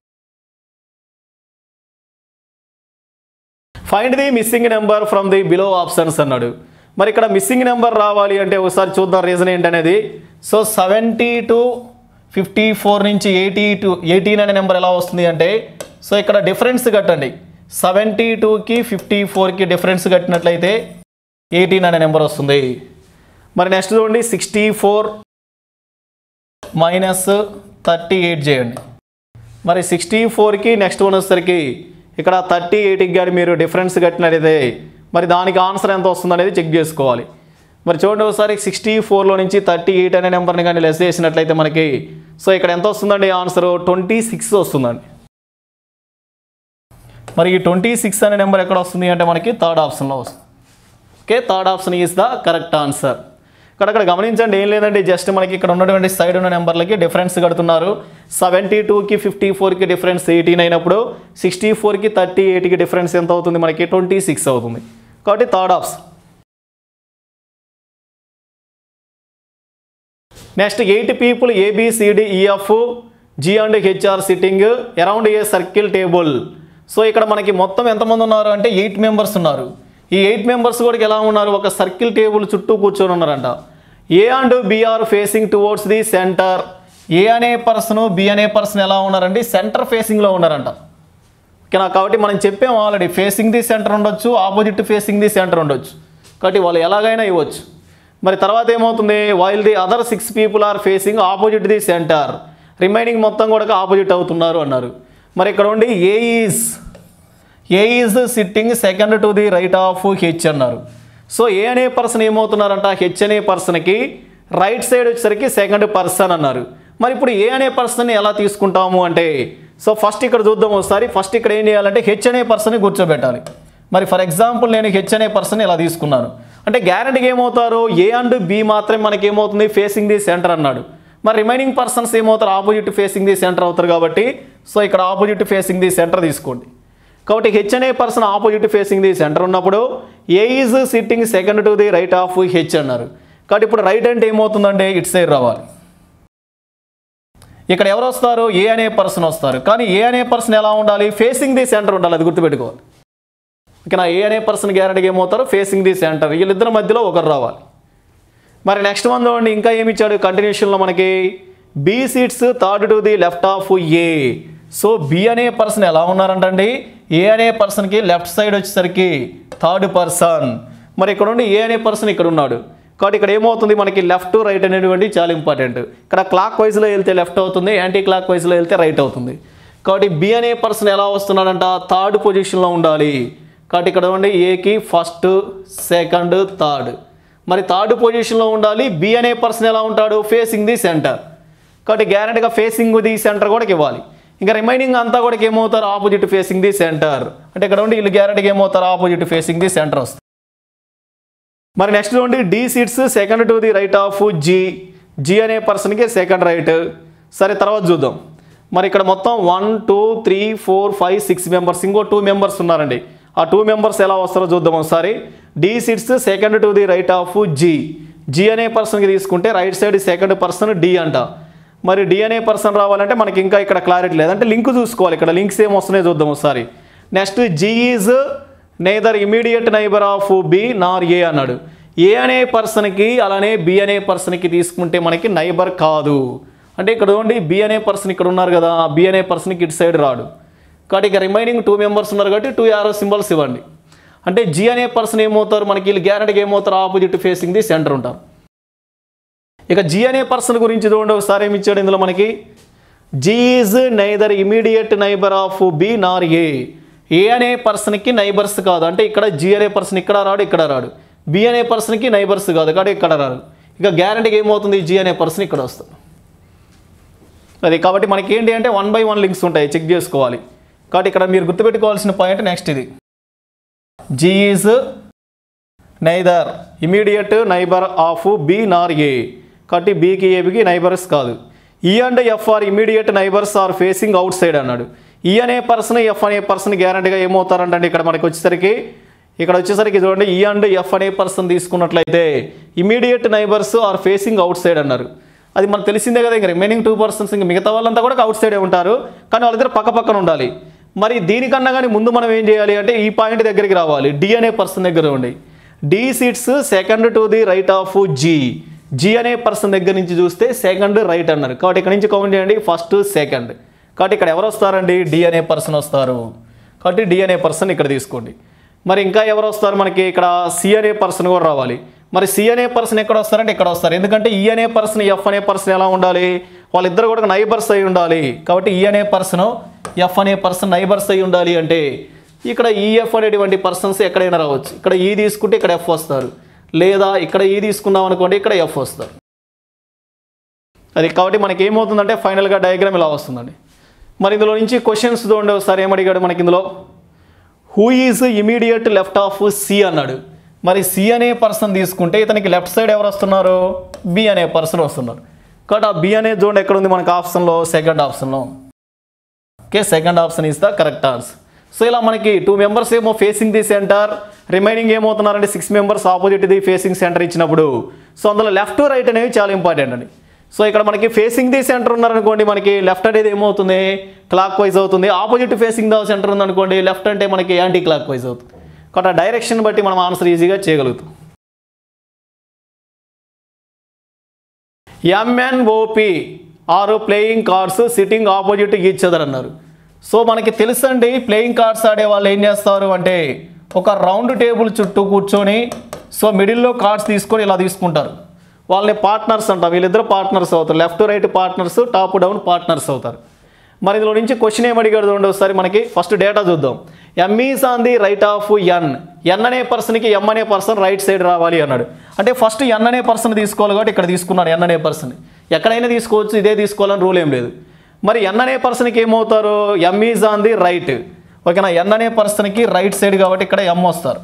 find the missing number from the below options అన్నాడు మరి ఇక్కడ మిస్సింగ్ నెంబర్ రావాలి అంటే ఒకసారి చూద్దాం రీజన్ ఏంటనేది so seventy two fifty four నుంచి ఎయిటీ టు ఎయిటీన్ అనే నెంబర్ ఎలా వస్తుంది అంటే సో ఇక్కడ డిఫరెన్స్ కట్టండి సెవెంటీ టూకి ఫిఫ్టీ ఫోర్కి డిఫరెన్స్ కట్టినట్లయితే ఎయిటీన్ అనే నెంబర్ వస్తుంది మరి నెక్స్ట్ చూడండి sixty four minus thirty eight చేయండి మరి సిక్స్టీ ఫోర్కి నెక్స్ట్ వన్ వచ్చేసరికి ఇక్కడ థర్టీ ఎయిట్కి కానీ మీరు డిఫరెన్స్ కట్టినట్లయితే మరి దానికి ఆన్సర్ ఎంత వస్తుంది అనేది చెక్ చేసుకోవాలి మరి చూడండి ఒకసారి సిక్స్టీ ఫోర్లో నుంచి థర్టీ ఎయిట్ అనే నెంబర్ని కానీ లెస్ చేసినట్లయితే మనకి సో ఇక్కడ ఎంత వస్తుందండి ఆన్సర్ ట్వంటీ సిక్స్ వస్తుందండి మరి ఈ ట్వంటీ సిక్స్ అనే నెంబర్ ఎక్కడ వస్తుంది అంటే మనకి థర్డ్ ఆప్షన్లో వస్తుంది okay third option is the correct answer ఇక్కడ అక్కడ గమనించండి ఏం లేదండి జస్ట్ మనకి ఇక్కడ ఉన్నటువంటి సైడ్ ఉన్న నెంబర్లకి డిఫరెన్స్ కడుతున్నారు సెవెంటీ టూకి ఫిఫ్టీ ఫోర్కి డిఫరెన్స్ ఎయిటీన్ అయినప్పుడు సిక్స్టీ ఫోర్కి థర్టీ ఎయిట్కి డిఫరెన్స్ ఎంత అవుతుంది మనకి ట్వంటీ సిక్స్ అవుతుంది కాబట్టి third option next eight people A B C D E F G and H are sitting around a circle table so ఇక్కడ మనకి మొత్తం ఎంతమంది ఉన్నారు అంటే ఎయిట్ మెంబర్స్ ఉన్నారు ఈ ఎయిట్ మెంబర్స్ కూడా ఎలా ఉన్నారు ఒక సర్కిల్ టేబుల్ చుట్టూ కూర్చొని ఉన్నారంట A and B are facing towards the centre A అనే పర్సన్ బి అనే పర్సన్ ఎలా ఉన్నారండి సెంటర్ ఫేసింగ్లో ఉన్నారంట ఓకేనా కాబట్టి మనం చెప్పాము ఆల్రెడీ ఫేసింగ్ ది సెంటర్ ఉండొచ్చు ఆపోజిట్ ఫేసింగ్ ది సెంటర్ ఉండొచ్చు కాబట్టి వాళ్ళు ఎలాగైనా ఇవ్వచ్చు మరి తర్వాత ఏమవుతుంది while the other six people are facing opposite the centre remaining మొత్తం కూడా ఆపోజిట్ అవుతున్నారు అన్నారు మరి ఇక్కడ ఉండి A is A is sitting second to the right of H అన్నారు సో ఏ అనే పర్సన్ ఏమవుతున్నారంట హెచ్ అనే పర్సన్కి రైట్ సైడ్ వచ్చేసరికి సెకండ్ పర్సన్ అన్నారు మరి ఇప్పుడు ఏ అనే పర్సన్ని ఎలా తీసుకుంటాము అంటే సో ఫస్ట్ ఇక్కడ చూద్దాం ఒకసారి ఫస్ట్ ఇక్కడ ఏం చేయాలంటే హెచ్ అనే పర్సన్ని కూర్చోబెట్టాలి మరి ఫర్ ఎగ్జాంపుల్ నేను హెచ్ అనే పర్సన్ ఇలా తీసుకున్నాను అంటే గ్యారంటీగా ఏమవుతారు ఏ అండ్ బి మాత్రమే మనకి ఏమవుతుంది ఫేసింగ్ ది సెంటర్ అన్నాడు మరి రిమైనింగ్ పర్సన్స్ ఏమవుతారు ఆపోజిట్ ఫేసింగ్ ది సెంటర్ అవుతారు కాబట్టి సో ఇక్కడ ఆపోజిట్ ఫేసింగ్ ది సెంటర్ తీసుకోండి కాబట్టి హెచ్ అనే person opposite facing the centre ఉన్నప్పుడు A is sitting second to the right of H అన్నారు కాబట్టి ఇప్పుడు రైట్ అంటే ఏమవుతుందంటే ఇట్ సైడ్ రావాలి ఇక్కడ ఎవరు వస్తారు ఏ అనే పర్సన్ వస్తారు కానీ ఏ అనే పర్సన్ ఎలా ఉండాలి ఫేసింగ్ ది సెంటర్ ఉండాలి అది గుర్తుపెట్టుకోవాలి ఓకేనా ఏ అనే పర్సన్ గ్యారెంటీగా ఏమవుతారు ఫేసింగ్ ది సెంటర్ వీళ్ళిద్దరి మధ్యలో ఒకరు రావాలి మరి నెక్స్ట్ వన్ చూడండి ఇంకా ఏమి ఇచ్చాడు కంటిన్యూషన్లో మనకి B sits third to the left of A so B అనే పర్సన్ ఎలా ఉన్నారంటండి ఏ అనే పర్సన్కి లెఫ్ట్ సైడ్ వచ్చేసరికి థర్డ్ పర్సన్ మరి ఇక్కడ ఉండి ఏ అనే పర్సన్ ఇక్కడ ఉన్నాడు కాబట్టి ఇక్కడ ఏమవుతుంది మనకి లెఫ్ట్ రైట్ అనేటువంటి చాలా ఇంపార్టెంట్ ఇక్కడ క్లాక్ వైజ్లో వెళ్తే లెఫ్ట్ అవుతుంది యాంటీ క్లాక్ వైజ్లో వెళ్తే రైట్ అవుతుంది కాబట్టి బి అనే పర్సన్ ఎలా వస్తున్నాడంట థర్డ్ పొజిషన్లో ఉండాలి కాబట్టి ఇక్కడ ఉండి ఏకి ఫస్ట్ సెకండ్ థర్డ్ మరి థర్డ్ పొజిషన్లో ఉండాలి బి అనే పర్సన్ ఎలా ఉంటాడు ఫేసింగ్ ది సెంటర్ కాబట్టి గ్యారెంటీగా ఫేసింగ్ ది సెంటర్ కూడా ఇవ్వాలి ఇంకా రిమైనింగ్ అంతా కూడా ఏమవుతారు ఆపోజిట్ ఫేసింగ్ ది సెంటర్ అంటే ఇక్కడ ఉండి వీళ్ళు గ్యారెంటీగా ఏమవుతారు ఆపోజిట్ ఫేసింగ్ ది సెంటర్ వస్తుంది మరి నెక్స్ట్ చూడండి D sits second to the right of G G అనే పర్సన్కి సెకండ్ రైట్ సరే తర్వాత చూద్దాం మరి ఇక్కడ మొత్తం one two three four five six members ఇంకో టూ మెంబర్స్ ఉన్నారండి ఆ టూ మెంబర్స్ ఎలా వస్తారో చూద్దాం ఒకసారి D sits second to the right of G G అనే పర్సన్కి తీసుకుంటే right side second person D అంట మరి డి అనే పర్సన్ రావాలంటే మనకి ఇంకా ఇక్కడ క్లారిటీ లేదు అంటే లింక్ చూసుకోవాలి ఇక్కడ లింక్స్ ఏం వస్తున్నాయో చూద్దాం ఒకసారి next G is neither immediate neighbour of B nor A అన్నాడు ఏ అనే పర్సన్కి అలానే బి అనే పర్సన్కి తీసుకుంటే మనకి నైబర్ కాదు అంటే ఇక్కడ చూడండి బి అనే పర్సన్ ఇక్కడ ఉన్నారు కదా బి అనే పర్సన్కి ఇటు సైడ్ రాడు కాబట్టి ఇక రిమైనింగ్ టూ మెంబర్స్ ఉన్నారు కాబట్టి టూ యారో సింబల్స్ ఇవ్వండి అంటే జి అనే పర్సన్ ఏమవుతారు మనకి వీళ్ళు గ్యారెంటీగా ఏమవుతారు ఆపోజిట్ ఫేసింగ్ ది సెంటర్ ఉంటారు ఇక జి అనే పర్సన్ గురించి చూడండి ఒకసారి ఏమి ఇచ్చాడు ఇందులో మనకి G is neither immediate neighbour of B nor A ఏ అనే పర్సన్కి నైబర్స్ కాదు అంటే ఇక్కడ జి అనే పర్సన్ ఇక్కడ రాడు ఇక్కడ రాడు బి అనే పర్సన్కి నైబర్స్ కాదు కాబట్టి ఇక్కడ రాడు ఇక గ్యారంటీగా ఏమవుతుంది జి అనే పర్సన్ ఇక్కడ వస్తుంది అది కాబట్టి మనకి ఏంటి అంటే వన్ బై వన్ లింక్స్ ఉంటాయి చెక్ చేసుకోవాలి కాబట్టి ఇక్కడ మీరు గుర్తుపెట్టుకోవాల్సిన పాయింట్ నెక్స్ట్ ఇది G is neither immediate neighbour of B nor A కాబట్టి బీకి ఏబికి నైబర్స్ కాదు E and F are immediate neighbours are facing outside అన్నాడు ఈ అనే పర్సన్ ఎఫ్ అనే పర్సన్ గ్యారంటీగా ఏమవుతారంటే ఇక్కడ మనకి వచ్చేసరికి ఇక్కడ వచ్చేసరికి చూడండి ఈ అండ్ ఎఫ్ అనే పర్సన్ తీసుకున్నట్లయితే immediate neighbours are facing outside అన్నారు అది మనకు తెలిసిందే కదా ఇంక రిమైనింగ్ టూ పర్సన్స్ ఇంక మిగతా వాళ్ళంతా కూడా అవుట్ సైడే ఉంటారు కానీ వాళ్ళిద్దరు పక్క పక్కన ఉండాలి మరి దీనికన్నా కానీ ముందు మనం ఏం చేయాలి అంటే ఈ పాయింట్ దగ్గరికి రావాలి డి అనే పర్సన్ దగ్గర ఉండి D sits second to the right of G G అనే పర్సన్ దగ్గర నుంచి చూస్తే సెకండ్ రైట్ అన్నారు కాబట్టి ఇక్కడ నుంచి కౌంట్ చేయండి ఫస్ట్ సెకండ్ కాబట్టి ఇక్కడ ఎవరు వస్తారండి డి అనే పర్సన్ వస్తారు కాబట్టి డి అనే పర్సన్ ఇక్కడ తీసుకోండి మరి ఇంకా ఎవరు వస్తారు మనకి ఇక్కడ సి అనే పర్సన్ కూడా రావాలి మరి సి అనే పర్సన్ ఎక్కడ వస్తారంటే ఇక్కడ వస్తారు ఎందుకంటే ఈ అనే పర్సన్ ఎఫ్ అనే పర్సన్ ఎలా ఉండాలి వాళ్ళిద్దరు కూడా నైబర్స్ అయి ఉండాలి కాబట్టి ఈ అనే పర్సన్ ఎఫ్ అనే పర్సన్ నైబర్స్ అయి ఉండాలి అంటే ఇక్కడ ఈఎఫ్ అనేటువంటి పర్సన్స్ ఎక్కడైనా రావచ్చు ఇక్కడ ఈ తీసుకుంటే ఇక్కడ ఎఫ్ వస్తారు లేదా ఇక్కడ ఈ తీసుకున్నాం అనుకోండి ఇక్కడ ఎఫ్ వస్తారు అది కాబట్టి మనకి ఏమవుతుందంటే ఫైనల్గా డయాగ్రామ్ ఇలా వస్తుందండి మరి ఇందులో నుంచి క్వశ్చన్స్ చూడండి ఒకసారి ఏమడిగాడు మనకి ఇందులో who is immediate left of C అన్నాడు మరి సి అనే పర్సన్ తీసుకుంటే ఇతనికి లెఫ్ట్ సైడ్ ఎవరు వస్తున్నారు బి అనే పర్సన్ వస్తున్నారు కాబట్టి ఆ బి అనే చూడండి ఎక్కడ ఉంది మనకి ఆప్షన్లో సెకండ్ ఆప్షన్లో okay second option is the correct answer so ఇలా మనకి టూ మెంబర్స్ ఏమో ఫేసింగ్ ది సెంటర్ రిమైనింగ్ ఏమవుతున్నారంటే six members opposite the facing centre ఇచ్చినప్పుడు సో అందులో లెఫ్ట్ రైట్ అనేవి చాలా ఇంపార్టెంట్ అండి సో ఇక్కడ మనకి ఫేసింగ్ ది సెంటర్ ఉన్నారనుకోండి మనకి లెఫ్ట్ అనేది ఏమవుతుంది క్లాక్ వైజ్ అవుతుంది ఆపోజిట్ ఫేసింగ్ ద సెంటర్ ఉందనుకోండి లెఫ్ట్ అంటే మనకి యాంటీ క్లాక్ వైజ్ అవుతుంది కాబట్టి ఆ డైరెక్షన్ బట్టి మనం ఆన్సర్ ఈజీగా చేయగలుగుతాం M N O P are playing cards sitting opposite each other అన్నారు సో మనకి తెలుసండి ప్లేయింగ్ కార్డ్స్ ఆడే వాళ్ళు ఏం చేస్తారు అంటే ఒక రౌండ్ టేబుల్ చుట్టూ కూర్చొని సో మిడిల్లో కార్డ్స్ తీసుకొని ఇలా తీసుకుంటారు వాళ్ళని పార్ట్నర్స్ అంటాం వీళ్ళిద్దరు పార్ట్నర్స్ అవుతారు left right partners top down partners అవుతారు మరి ఇందులో నుంచి క్వశ్చన్ ఏమడిగాడు చూడండి ఒకసారి మనకి ఫస్ట్ డేటా చూద్దాం M is on the right of N N అనే పర్సన్కి ఎమ్ అనే పర్సన్ రైట్ సైడ్ రావాలి అన్నాడు అంటే ఫస్ట్ ఎన్ అనే పర్సన్ తీసుకోవాలి కాబట్టి ఇక్కడ తీసుకున్నాడు ఎన్ అనే పర్సన్ ఎక్కడైనా తీసుకోవచ్చు ఇదే తీసుకోవాలని రూల్ ఏం లేదు మరి ఎన్ అనే పర్సన్కి ఏమవుతారు M is on the right ఓకేనా ఎన్ అనే పర్సన్కి రైట్ సైడ్ కాబట్టి ఇక్కడ ఎమ్ వస్తారు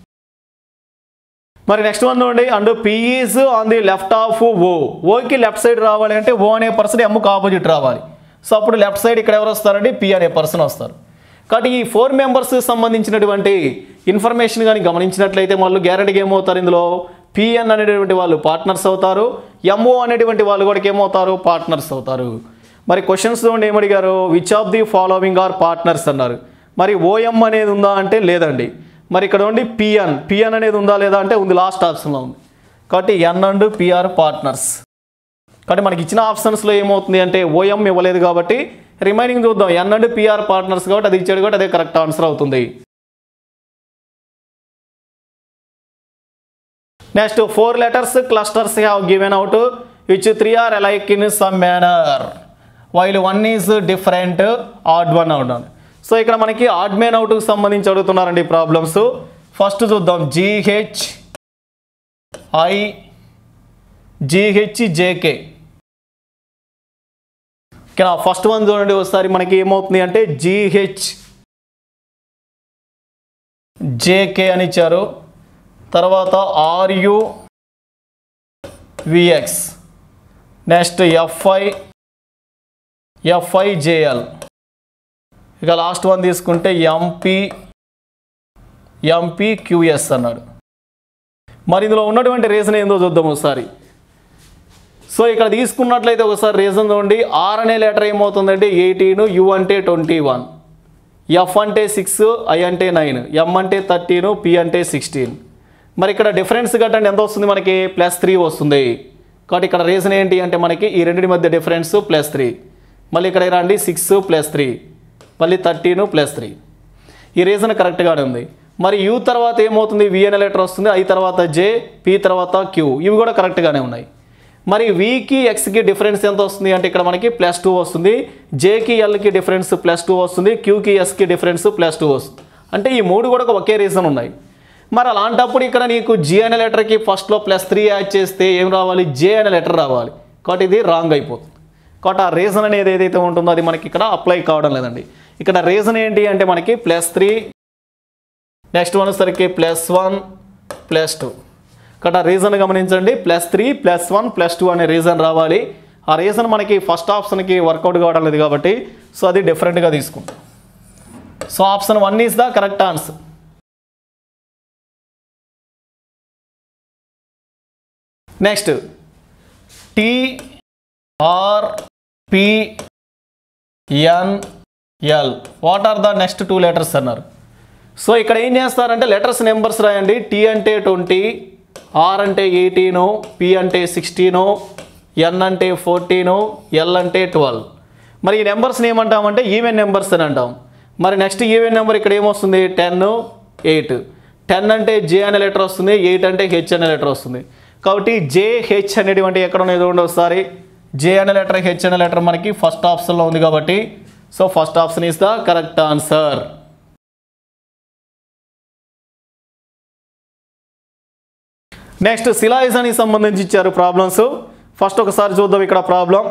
మరి నెక్స్ట్ వన్ చూడండి and P is on the left of O ఓకి లెఫ్ట్ సైడ్ రావాలి అంటే ఓ అనే పర్సన్ ఎమ్కి ఆపోజిట్ రావాలి సో అప్పుడు లెఫ్ట్ సైడ్ ఇక్కడ ఎవరు వస్తారండి పి అనే పర్సన్ వస్తారు కాబట్టి ఈ ఫోర్ మెంబర్స్ సంబంధించినటువంటి ఇన్ఫర్మేషన్ కానీ గమనించినట్లయితే వాళ్ళు గ్యారెంటీగా ఏమవుతారు ఇందులో పిఎన్ అనేటువంటి వాళ్ళు పార్ట్నర్స్ అవుతారు ఎంఓ అనేటువంటి వాళ్ళు కూడా ఏమవుతారు పార్ట్నర్స్ అవుతారు మరి క్వశ్చన్స్ చూడండి ఏమడిగారు which of the following are partners అన్నారు మరి ఓఎం అనేది ఉందా అంటే లేదండి మరి ఇక్కడ ఉండి పిఎన్ పిఎన్ అనేది ఉందా లేదా అంటే ఉంది లాస్ట్ ఆప్షన్లో ఉంది కాబట్టి ఎన్ అండ్ పిఆర్ పార్ట్నర్స్ కాబట్టి మనకి ఇచ్చిన ఆప్షన్స్లో ఏమవుతుంది అంటే ఓఎం ఇవ్వలేదు కాబట్టి రిమైనింగ్ చూద్దాం ఎన్ అండ్ పిఆర్ పార్ట్నర్స్ కాబట్టి అది ఇచ్చాడు కాబట్టి అదే కరెక్ట్ ఆన్సర్ అవుతుంది next four letters clusters have given out which three are alike in some manner while one is different odd one out so ఇక్కడ మనకి ఆడ్ మేన్ అవుట్కి సంబంధించి అడుగుతున్నారండి ప్రాబ్లమ్స్ ఫస్ట్ చూద్దాం జీహెచ్ ఐ జీహెచ్ జేకే ఓకేనా first one చూడండి ఒకసారి మనకి ఏమవుతుంది అంటే జీహెచ్ జేకే అని ఇచ్చారు తర్వాత R U V X next F I F I J L ఇక లాస్ట్ వన్ తీసుకుంటే ఎంపీ ఎంపీ క్యూఎస్ అన్నాడు మరి ఇందులో ఉన్నటువంటి రీజన్ ఏందో చూద్దాం ఒకసారి సో ఇక్కడ తీసుకున్నట్లయితే ఒకసారి రీజన్ చూడండి ఆర్ అనే లెటర్ ఏమవుతుందంటే ఎయిటీన్ యు అంటే ట్వంటీ వన్ ఎఫ్ అంటే సిక్స్ ఐ అంటే నైన్ ఎం అంటే థర్టీన్ పి అంటే సిక్స్టీన్ మరి ఇక్కడ డిఫరెన్స్ కట్టండి ఎంత వస్తుంది మనకి ప్లస్ త్రీ వస్తుంది కాబట్టి ఇక్కడ రీజన్ ఏంటి అంటే మనకి ఈ రెండింటి మధ్య డిఫరెన్స్ ప్లస్ త్రీ మళ్ళీ ఇక్కడ రండి సిక్స్ ప్లస్ త్రీ మళ్ళీ థర్టీన్ ప్లస్ త్రీ ఈ రీజన్ కరెక్ట్గానే ఉంది మరి యూ తర్వాత ఏమవుతుంది వి అనే లెటర్ వస్తుంది ఐ తర్వాత జే పి తర్వాత క్యూ ఇవి కూడా కరెక్ట్గానే ఉన్నాయి మరి వికి ఎక్స్కి డిఫరెన్స్ ఎంత వస్తుంది అంటే ఇక్కడ మనకి ప్లస్ టూ వస్తుంది జేకి ఎల్కి డిఫరెన్స్ ప్లస్ టూ వస్తుంది క్యూకి ఎస్కి డిఫరెన్స్ ప్లస్ టూ వస్తుంది అంటే ఈ మూడు కూడా ఒకే రీజన్ ఉన్నాయి మరి అలాంటప్పుడు ఇక్కడ నీకు జి అనే లెటర్కి ఫస్ట్లో ప్లస్ త్రీ యాడ్ చేస్తే ఏం రావాలి జే అనే లెటర్ రావాలి కాబట్టి ఇది రాంగ్ అయిపోతుంది కాబట్టి ఆ రీజన్ అనేది ఏదైతే ఉంటుందో అది మనకి ఇక్కడ అప్లై కావడం లేదండి ఇక్కడ రీజన్ ఏంటి అంటే మనకి ప్లస్ త్రీ నెక్స్ట్ వన్ వచ్చేసరికి ప్లస్ వన్ ప్లస్ టూ ఇక్కడ రీజన్ గమనించండి plus three plus one plus two అనే రీజన్ రావాలి ఆ రీజన్ మనకి ఫస్ట్ ఆప్షన్కి వర్కౌట్ కావడం లేదు కాబట్టి సో అది డిఫరెంట్గా తీసుకుంటాం so option one is the correct answer next T R P N L what are the next two letters అన్నారు సో ఇక్కడ ఏం చేస్తారంటే లెటర్స్ నెంబర్స్ రాయండి టీ అంటే ట్వంటీ ఆర్ అంటే ఎయిటీను పి అంటే సిక్స్టీను ఎన్ అంటే ఫోర్టీను ఎల్ అంటే ట్వెల్వ్ మరి ఈ నెంబర్స్ని ఏమంటామంటే ఈవెన్ నెంబర్స్ అని అంటాం మరి నెక్స్ట్ ఈవెన్ నెంబర్ ఇక్కడ ఏమొస్తుంది టెన్ ఎయిట్ టెన్ అంటే జే అనే లెటర్ వస్తుంది ఎయిట్ అంటే హెచ్ అనే లెటర్ వస్తుంది కాబట్టి జే హెచ్ అనేటువంటి ఎక్కడ ఉన్నాయి చూడండి ఒకసారి జే అనే లెటర్ హెచ్ అనే లెటర్ మనకి ఫస్ట్ ఆప్షన్లో ఉంది కాబట్టి so first option is the correct answer next సిలాయిజానికి సంబంధించి ఇచ్చారు ప్రాబ్లమ్స్ ఫస్ట్ ఒకసారి చూద్దాం ఇక్కడ ప్రాబ్లం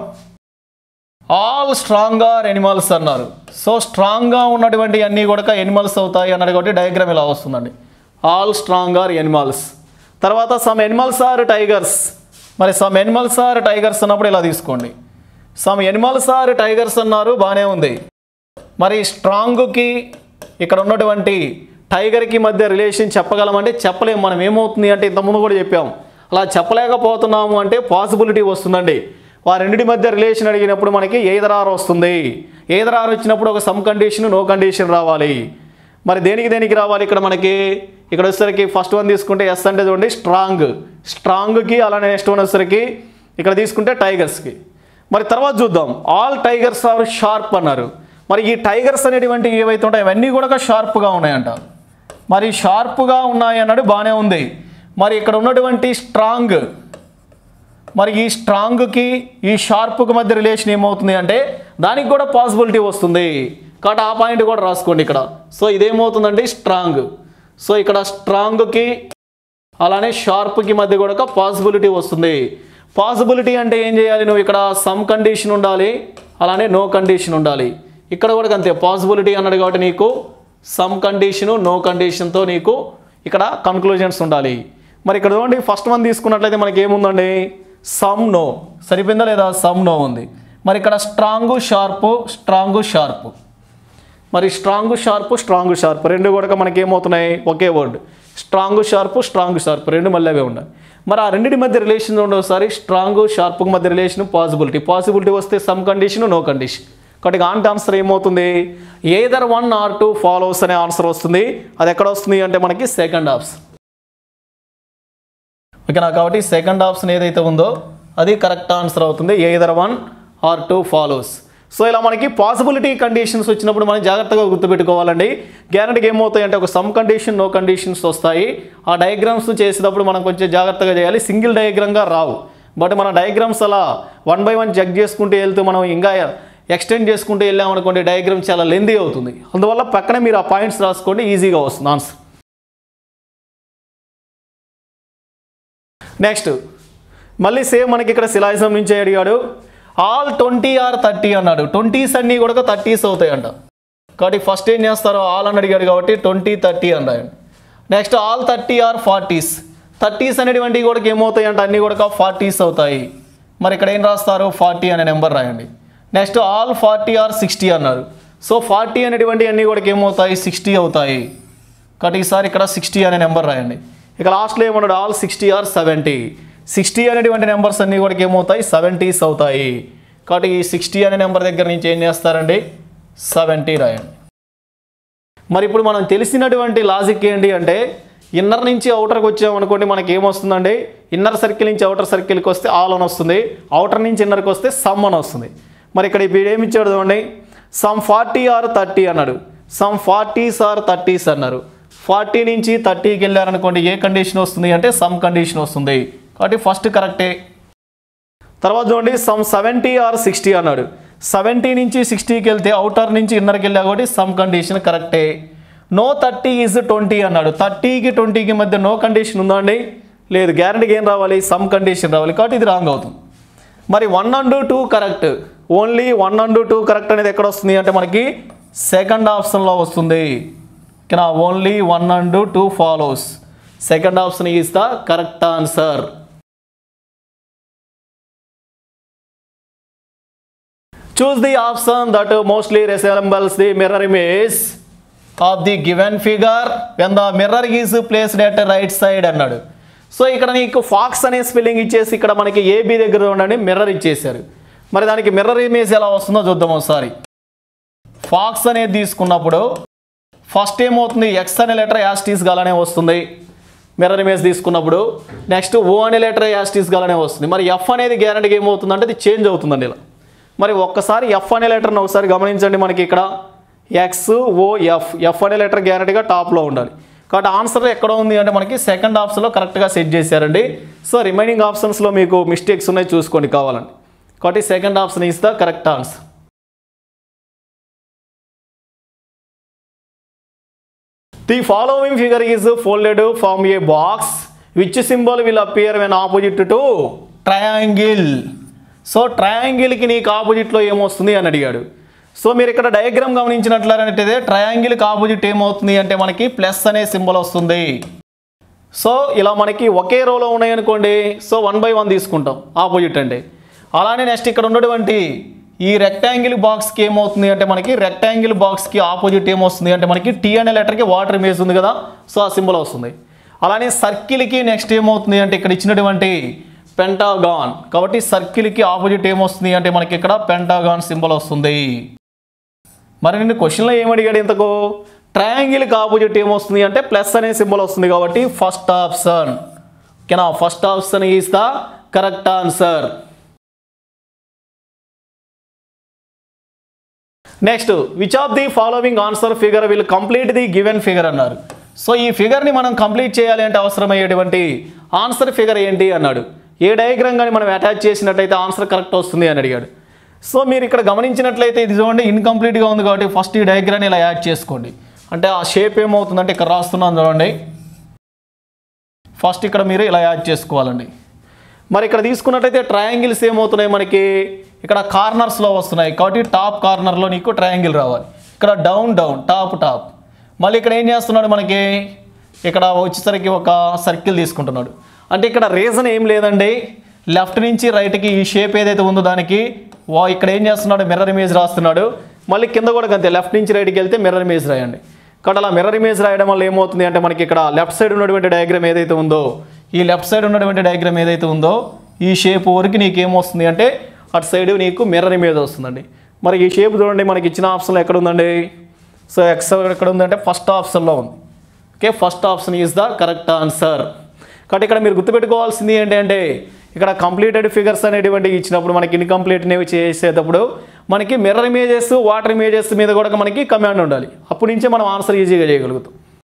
ఆల్ స్ట్రాంగర్ ఎనిమల్స్ అన్నారు సో స్ట్రాంగ్గా ఉన్నటువంటి అన్నీ కూడా ఎనిమల్స్ అవుతాయి అన్నాడు కాబట్టి డయాగ్రామ్ ఇలా వస్తుందండి ఆల్ స్ట్రాంగర్ ఎనిమల్స్ తర్వాత సమ్ ఎనిమల్స్ ఆర్ టైగర్స్ మరి సమ్ ఎనిమల్స్ ఆర్ టైగర్స్ అన్నప్పుడు ఇలా తీసుకోండి సమ్ ఎనిమల్స్ ఆర్ టైగర్స్ అన్నారు బాగానే ఉంది మరి స్ట్రాంగ్కి ఇక్కడ ఉన్నటువంటి టైగర్కి మధ్య రిలేషన్ చెప్పగలమంటే చెప్పలేము మనం ఏమవుతుంది అంటే ఇంతకుముందు కూడా చెప్పాం అలా చెప్పలేకపోతున్నాము అంటే పాసిబిలిటీ వస్తుందండి ఆ రెండింటి మధ్య రిలేషన్ అడిగినప్పుడు మనకి ఏదరార్ వస్తుంది ఏదరార్ వచ్చినప్పుడు ఒక సమ్ కండిషన్ నో కండిషన్ రావాలి మరి దేనికి దేనికి రావాలి ఇక్కడ మనకి ఇక్కడ వచ్చేసరికి ఫస్ట్ వన్ తీసుకుంటే ఎస్ అంటే చూడండి స్ట్రాంగ్ స్ట్రాంగ్కి అలానే నెక్స్ట్ వన్ వచ్చేసరికి ఇక్కడ తీసుకుంటే టైగర్స్కి మరి తర్వాత చూద్దాం ఆల్ టైగర్స్ ఆర్ షార్ప్ అన్నారు మరి ఈ టైగర్స్ అనేటువంటి ఏవైతే ఉంటాయో అవన్నీ కూడా షార్ప్గా ఉన్నాయంట మరి షార్ప్గా ఉన్నాయి అన్నాడు బాగానే ఉంది మరి ఇక్కడ ఉన్నటువంటి స్ట్రాంగ్ మరి ఈ స్ట్రాంగ్కి ఈ షార్ప్కి మధ్య రిలేషన్ ఏమవుతుంది అంటే దానికి కూడా పాసిబిలిటీ వస్తుంది కాబట్టి ఆ పాయింట్ కూడా రాసుకోండి ఇక్కడ సో ఇదేమవుతుందండి స్ట్రాంగ్ సో ఇక్కడ స్ట్రాంగ్కి అలానే షార్ప్కి మధ్య కూడా ఒక పాసిబిలిటీ వస్తుంది పాసిబిలిటీ అంటే ఏం చేయాలి నువ్వు ఇక్కడ సమ్ కండిషన్ ఉండాలి అలానే నో కండిషన్ ఉండాలి ఇక్కడ కూడా అంతే పాసిబిలిటీ అన్నాడు కాబట్టి నీకు సమ్ కండిషను నో కండిషన్తో నీకు ఇక్కడ కన్క్లూజన్స్ ఉండాలి మరి ఇక్కడ చూడండి ఫస్ట్ వన్ తీసుకున్నట్లయితే మనకి ఏముందండి సమ్ నో సరిపోయిందా లేదా సమ్ నో ఉంది మరి ఇక్కడ స్ట్రాంగ్ షార్ప్ స్ట్రాంగ్ షార్ప్ మరి స్ట్రాంగ్ షార్ప్ స్ట్రాంగ్ షార్ప్ రెండు కూడా మనకి ఏమవుతున్నాయి ఒకే word strong sharp strong sharp రెండు మళ్ళీ అవే ఉన్నాయి మరి ఆ రెండింటి మధ్య రిలేషన్ ఉండే ఒకసారి స్ట్రాంగ్ షార్ప్కి మధ్య రిలేషన్ పాసిబిలిటీ పాసిబిలిటీ వస్తే సమ్ కండిషన్ నో కండిషన్ కాబట్టి ఆంట్ ఆన్సర్ ఏమవుతుంది either one or two follows అనే ఆన్సర్ వస్తుంది అది ఎక్కడ వస్తుంది అంటే మనకి సెకండ్ ఆప్షన్ ఓకేనా కాబట్టి సెకండ్ ఆప్షన్ ఏదైతే ఉందో అది కరెక్ట్ ఆన్సర్ అవుతుంది either one or two follows so ఇలా మనకి పాసిబిలిటీ కండిషన్స్ వచ్చినప్పుడు మనం జాగ్రత్తగా గుర్తుపెట్టుకోవాలండి గ్యారంటీకి ఏమవుతాయి అంటే ఒక సమ్ కండిషన్ నో కండిషన్స్ వస్తాయి ఆ డయాగ్రామ్స్ చేసేటప్పుడు మనం కొంచెం జాగ్రత్తగా చేయాలి సింగిల్ డయాగ్రామ్గా రావు బట్ మన డయాగ్రామ్స్ అలా వన్ బై వన్ చెక్ చేసుకుంటూ వెళ్తూ మనం ఇంకా ఎక్స్టెండ్ చేసుకుంటూ వెళ్ళామనుకోండి డయాగ్రామ్ చాలా లెందీ అవుతుంది అందువల్ల పక్కనే మీరు ఆ పాయింట్స్ రాసుకోండి ఈజీగా వస్తుంది ఆన్సర్ నెక్స్ట్ మళ్ళీ సేమ్ మనకి ఇక్కడ శిలాయిజం నుంచి అడిగాడు ఆల్ ట్వంటీ ఆర్ థర్టీ అన్నాడు ట్వంటీస్ అన్నీ కూడా థర్టీస్ అవుతాయంట కాబట్టి ఫస్ట్ ఏం చేస్తారు ఆల్ అని అడిగాడు కాబట్టి ట్వంటీ థర్టీ అన్నాడు next all thirty are forties thirties అనేటువంటివి కూడా ఏమవుతాయి అంటే అన్నీ కూడా ఫార్టీస్ అవుతాయి మరి ఇక్కడ ఏం రాస్తారు ఫార్టీ అనే నెంబర్ రాయండి next all forty are sixty అన్నారు సో ఫార్టీ అనేటువంటి అన్నీ కూడా ఏమవుతాయి సిక్స్టీ అవుతాయి కాబట్టి ఈసారి ఇక్కడ సిక్స్టీ అనే నెంబర్ రాయండి ఇక లాస్ట్లో ఏమన్నాడు all sixty are seventy sixty అనేటువంటి నెంబర్స్ అన్నీ కూడా ఏమవుతాయి సెవెంటీస్ అవుతాయి కాబట్టి ఈ సిక్స్టీ అనే నెంబర్ దగ్గర నుంచి ఏం చేస్తారండి సెవెంటీ రాయండి మరి ఇప్పుడు మనం తెలిసినటువంటి లాజిక్ ఏంటి అంటే ఇన్నర్ నుంచి అవుటర్కి వచ్చామనుకోండి మనకి ఏమొస్తుందండి ఇన్నర్ సర్కిల్ నుంచి అవుటర్ సర్కిల్కి వస్తే ఆల్ అని వస్తుంది అవుటర్ నుంచి ఇన్నర్కి వస్తే సమ్ అని వస్తుంది మరి ఇక్కడ ఇప్పుడు ఏమి ఇచ్చాడు చూడండి సమ్ ఫార్టీ ఆర్ థర్టీ అన్నాడు సమ్ ఫార్టీస్ ఆర్ థర్టీస్ అన్నారు ఫార్టీ నుంచి థర్టీకి వెళ్ళారనుకోండి ఏ కండిషన్ వస్తుంది అంటే సమ్ కండిషన్ వస్తుంది కాబట్టి ఫస్ట్ కరెక్టే తర్వాత చూడండి సమ్ సెవెంటీ ఆర్ సిక్స్టీ అన్నాడు సెవెంటీ నుంచి సిక్స్టీకి వెళ్తే అవుటర్ నుంచి ఇన్నర్కి వెళ్ళా కాబట్టి సమ్ కండిషన్ కరెక్టే నో థర్టీ ఈజ్ ట్వంటీ అన్నాడు థర్టీకి ట్వంటీకి మధ్య నో కండిషన్ ఉందా అండి లేదు గ్యారంటీకి ఏం రావాలి సమ్ కండిషన్ రావాలి కాబట్టి ఇది రాంగ్ అవుతుంది మరి one and two correct only one and two correct అనేది ఎక్కడ వస్తుంది అంటే మనకి సెకండ్ ఆప్షన్లో వస్తుంది ఓకేనా only one and two follows second option is the correct answer choose the option that mostly resembles the mirror image of the given figure when the mirror is placed at right side అన్నాడు so ఇక్కడ నీకు pox అనే spelling ఇచ్చేసి ఇక్కడ మనకి AB దగ్గర ఉండండి mirror ఇచ్చేసారు మరి దానికి మిర్రర్ ఇమేజ్ ఎలా వస్తుందో చూద్దాం ఒకసారి ఫాక్స్ అనేది తీసుకున్నప్పుడు ఫస్ట్ ఏమవుతుంది ఎక్స్ అనే లెటర్ యాస్టీస్ గాలనే వస్తుంది మిర్రర్ ఇమేజ్ తీసుకున్నప్పుడు నెక్స్ట్ ఓ అనే లెటర్ యాస్టీస్ గాలనే వస్తుంది మరి ఎఫ్ అనేది గ్యారంటీగా ఏమవుతుంది అంటే అది చేంజ్ అవుతుందండి ఇలా మరి ఒక్కసారి ఎఫ్ అనే లెటర్ని ఒకసారి గమనించండి మనకి ఇక్కడ ఎక్స్ ఓ ఎఫ్ ఎఫ్ అనే లెటర్ గ్యారంటీగా టాప్లో ఉండాలి కాబట్టి ఆన్సర్ ఎక్కడ ఉంది అంటే మనకి సెకండ్ ఆప్షన్లో కరెక్ట్గా సెట్ చేశారండి సో రిమైనింగ్ ఆప్షన్స్లో మీకు మిస్టేక్స్ ఉన్నాయి చూసుకోండి కావాలండి కాబట్టి second option is the correct answer The following figure is folded from a box. Which symbol will appear when opposite to triangle? So ట్రయాంగిల్కి నీకు ఆపోజిట్లో ఏమొస్తుంది అని అడిగాడు సో మీరు ఇక్కడ డయాగ్రామ్ గమనించినట్లయితే ట్రయాంగిల్కి ఆపోజిట్ ఏమవుతుంది అంటే మనకి ప్లస్ అనే సింబల్ వస్తుంది సో ఇలా మనకి ఒకే రోలో ఉన్నాయనుకోండి సో వన్ బై వన్ తీసుకుంటాం ఆపోజిట్ అంటే అలానే నెక్స్ట్ ఇక్కడ ఉన్నటువంటి ఈ రెక్టాంగిల్ బాక్స్కి ఏమవుతుంది అంటే మనకి రెక్టాంగిల్ బాక్స్కి ఆపోజిట్ ఏమొస్తుంది అంటే మనకి టీ అనే లెటర్కి వాటర్ ఇమేజ్ ఉంది కదా సో ఆ సింబల్ వస్తుంది అలానే సర్కిల్కి నెక్స్ట్ ఏమవుతుంది అంటే ఇక్కడ ఇచ్చినటువంటి పెంటాగాన్ కాబట్టి సర్కిల్కి ఆపోజిట్ ఏమొస్తుంది అంటే మనకి ఇక్కడ పెంటాగాన్ సింబల్ వస్తుంది మరి నేను క్వశ్చన్లో ఏం అడిగాడు ఇంతకు ట్రయాంగిల్కి ఆపోజిట్ ఏమొస్తుంది అంటే ప్లస్ అనే సింబల్ వస్తుంది కాబట్టి ఫస్ట్ ఆప్షన్ ఓకేనా first option is the correct answer next which of the following answer figure will complete the given figure అన్నారు సో ఈ ఫిగర్ని మనం కంప్లీట్ చేయాలి అంటే అవసరమయ్యేటువంటి ఆన్సర్ ఫిగర్ ఏంటి అన్నాడు ఏ డయాగ్రామ్ కానీ మనం అటాచ్ చేసినట్లయితే ఆన్సర్ కరెక్ట్ వస్తుంది అని అడిగాడు సో మీరు ఇక్కడ గమనించినట్లయితే ఇది చూడండి ఇన్కంప్లీట్గా ఉంది కాబట్టి ఫస్ట్ ఈ డయాగ్రామ్ని ఇలా యాడ్ చేసుకోండి అంటే ఆ షేప్ ఏమవుతుందంటే ఇక్కడ రాస్తున్నాను చూడండి ఫస్ట్ ఇక్కడ మీరు ఇలా యాడ్ చేసుకోవాలండి మరి ఇక్కడ తీసుకున్నట్టయితే ట్రయాంగిల్స్ ఏమవుతున్నాయి మనకి ఇక్కడ కార్నర్స్లో వస్తున్నాయి కాబట్టి టాప్ కార్నర్లో నీకు ట్రయాంగిల్ రావాలి ఇక్కడ డౌన్ డౌన్ టాప్ టాప్ మళ్ళీ ఇక్కడ ఏం చేస్తున్నాడు మనకి ఇక్కడ వచ్చేసరికి ఒక సర్కిల్ తీసుకుంటున్నాడు అంటే ఇక్కడ రీజన్ ఏం లేదండి లెఫ్ట్ నుంచి రైట్కి ఈ షేప్ ఏదైతే ఉందో దానికి వా ఇక్కడ ఏం చేస్తున్నాడు మిర్రర్ ఇమేజ్ రాస్తున్నాడు మళ్ళీ కింద కూడా అంతే లెఫ్ట్ నుంచి రైట్కి వెళ్తే మిర్రర్ ఇమేజ్ రాయండి కాబట్టి అలా మిర్రర్ ఇమేజ్ రాయడం వల్ల ఏమవుతుంది అంటే మనకి ఇక్కడ లెఫ్ట్ సైడ్ ఉన్నటువంటి డయాగ్రామ్ ఏదైతే ఉందో ఈ లెఫ్ట్ సైడ్ ఉన్నటువంటి డయాగ్రామ్ ఏదైతే ఉందో ఈ షేప్ వరకు నీకు ఏమొస్తుంది అంటే అటు సైడ్ నీకు మిర్రర్ ఇమేజ్ వస్తుందండి మరి ఈ షేప్ చూడండి మనకి ఇచ్చిన ఆప్షన్లో ఎక్కడ ఉందండి సో ఎక్స్ ఎక్కడ ఉందంటే ఫస్ట్ ఆప్షన్లో ఉంది okay first option is the correct answer కాబట్టి ఇక్కడ మీరు గుర్తుపెట్టుకోవాల్సింది ఏంటంటే ఇక్కడ కంప్లీటెడ్ ఫిగర్స్ అనేటువంటి ఇచ్చినప్పుడు మనకి ఇన్కంప్లీట్ అనేవి చేసేటప్పుడు మనకి మిర్రర్ ఇమేజెస్ వాటర్ ఇమేజెస్ మీద కూడా మనకి కమాండ్ ఉండాలి అప్పటి నుంచే మనం ఆన్సర్ ఈజీగా చేయగలుగుతాం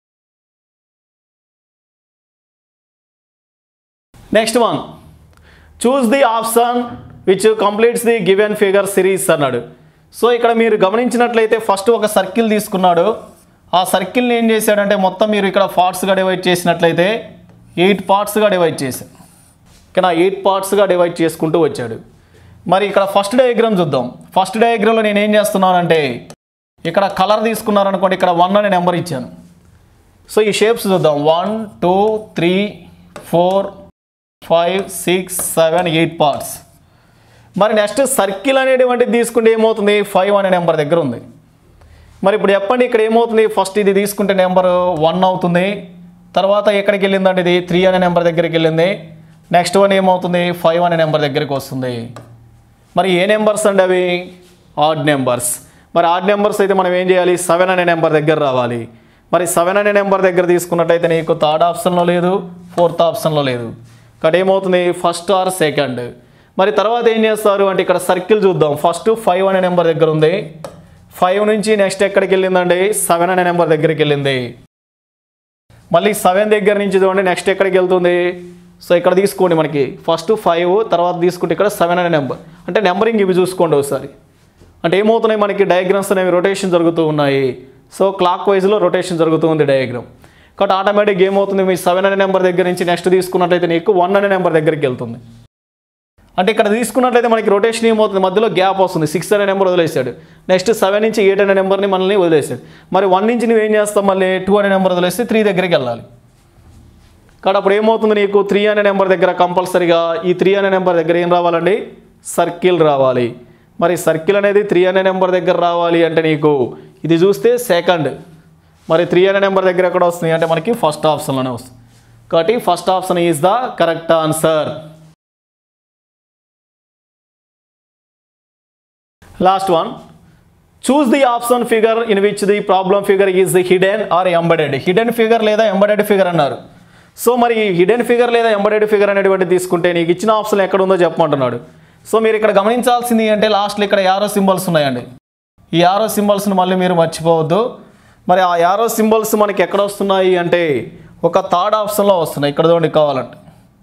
next one choose the option which completes the given figure series అన్నాడు సో ఇక్కడ మీరు గమనించినట్లయితే ఫస్ట్ ఒక సర్కిల్ తీసుకున్నాడు ఆ సర్కిల్ని ఏం చేశాడంటే మొత్తం మీరు ఇక్కడ పార్ట్స్గా డివైడ్ చేసినట్లయితే ఎయిట్ పార్ట్స్గా డివైడ్ చేశాడు ఇక్కడ ఎయిట్ పార్ట్స్గా డివైడ్ చేసుకుంటూ వచ్చాడు మరి ఇక్కడ ఫస్ట్ డయాగ్రామ్ చూద్దాం ఫస్ట్ డయాగ్రామ్లో నేను ఏం చేస్తున్నానంటే ఇక్కడ కలర్ తీసుకున్నారనుకోండి ఇక్కడ వన్ అనే నెంబర్ ఇచ్చాను సో ఈ షేప్స్ చూద్దాం one two three four five six seven eight parts మరి నెక్స్ట్ సర్కిల్ అనేటువంటిది తీసుకుంటే ఏమవుతుంది ఫైవ్ అనే నెంబర్ దగ్గర ఉంది మరి ఇప్పుడు చెప్పండి ఇక్కడ ఏమవుతుంది ఫస్ట్ ఇది తీసుకుంటే నెంబర్ వన్ అవుతుంది తర్వాత ఎక్కడికి వెళ్ళిందంటే ఇది త్రీ అనే నెంబర్ దగ్గరికి వెళ్ళింది నెక్స్ట్ వన్ ఏమవుతుంది ఫైవ్ అనే నెంబర్ దగ్గరికి వస్తుంది మరి ఏ నెంబర్స్ అండి అవి ఆడ్ నెంబర్స్ మరి ఆడ్ నెంబర్స్ అయితే మనం ఏం చేయాలి సెవెన్ అనే నెంబర్ దగ్గర రావాలి మరి సెవెన్ అనే నెంబర్ దగ్గర తీసుకున్నట్టయితే నీకు థర్డ్ ఆప్షన్లో లేదు ఫోర్త్ ఆప్షన్లో లేదు ఇక్కడ ఏమవుతుంది ఫస్ట్ ఆర్ సెకండ్ మరి తర్వాత ఏం చేస్తారు అంటే ఇక్కడ సర్కిల్ చూద్దాం ఫస్ట్ ఫైవ్ అనే నెంబర్ దగ్గర ఉంది ఫైవ్ నుంచి నెక్స్ట్ ఎక్కడికి వెళ్ళిందండి సెవెన్ అనే నెంబర్ దగ్గరికి వెళ్ళింది మళ్ళీ సెవెన్ దగ్గర నుంచి చూడండి నెక్స్ట్ ఎక్కడికి వెళ్తుంది సో ఇక్కడ తీసుకోండి మనకి ఫస్ట్ ఫైవ్ తర్వాత తీసుకుంటే ఇక్కడ సెవెన్ అనే నెంబర్ అంటే నెంబరింగ్ ఇవి చూసుకోండి ఒకసారి అంటే ఏమవుతున్నాయి మనకి డయాగ్రామ్స్ అనేవి రొటేషన్ జరుగుతూ ఉన్నాయి సో క్లాక్ వైజ్లో రొటేషన్ జరుగుతూ ఉంది డయాగ్రామ్ కాబట్టి ఆటోమేటిక్ ఏమవుతుంది మీ సెవెన్ అనే నెంబర్ దగ్గర నుంచి నెక్స్ట్ తీసుకున్నట్లయితే నీకు వన్ అనే నెంబర్ దగ్గరికి వెళ్తుంది అంటే ఇక్కడ తీసుకున్నట్లయితే మనకి రొటేషన్ ఏమవుతుంది మధ్యలో గ్యాప్ వస్తుంది సిక్స్ అనే నెంబర్ వదిలేశాడు నెక్స్ట్ సెవెన్ నుంచి ఎయిట్ అనే నెంబర్ని మనల్ని వదిలేశాడు మరి వన్ నుంచి నువ్వు ఏం చేస్తావు మళ్ళీ టూ అనే నెంబర్ వదిలేస్తే త్రీ దగ్గరికి వెళ్ళాలి కాబట్టి అప్పుడు ఏమవుతుంది నీకు త్రీ అనే నెంబర్ దగ్గర కంపల్సరీగా ఈ త్రీ అనే నెంబర్ దగ్గర ఏం రావాలండి సర్కిల్ రావాలి మరి సర్కిల్ అనేది త్రీ అనే నెంబర్ దగ్గర రావాలి అంటే నీకు ఇది చూస్తే సెకండ్ మరి త్రీ అనే నెంబర్ దగ్గర ఎక్కడ వస్తుంది అంటే మనకి ఫస్ట్ ఆప్షన్లోనే వస్తుంది కాబట్టి first option is the correct answer last one choose the option figure in which the problem figure is hidden or embedded hidden figure లేదా ఎంబడెడ్ ఫిగర్ అన్నారు సో మరి హిడెన్ ఫిగర్ లేదా ఎంబడెడ్ ఫిగర్ అనేటువంటి తీసుకుంటే నీకు ఇచ్చిన ఆప్షన్ ఎక్కడ ఉందో చెప్పమంటున్నాడు సో మీరు ఇక్కడ గమనించాల్సింది అంటే లాస్ట్లో ఇక్కడ యారో సింబల్స్ ఉన్నాయండి ఈ యారో సింబల్స్ని మళ్ళీ మీరు మర్చిపోవద్దు మరి ఆ యారో సింబల్స్ మనకి ఎక్కడ వస్తున్నాయి అంటే ఒక థర్డ్ ఆప్షన్లో వస్తున్నాయి ఇక్కడ చూడండి కావాలంటే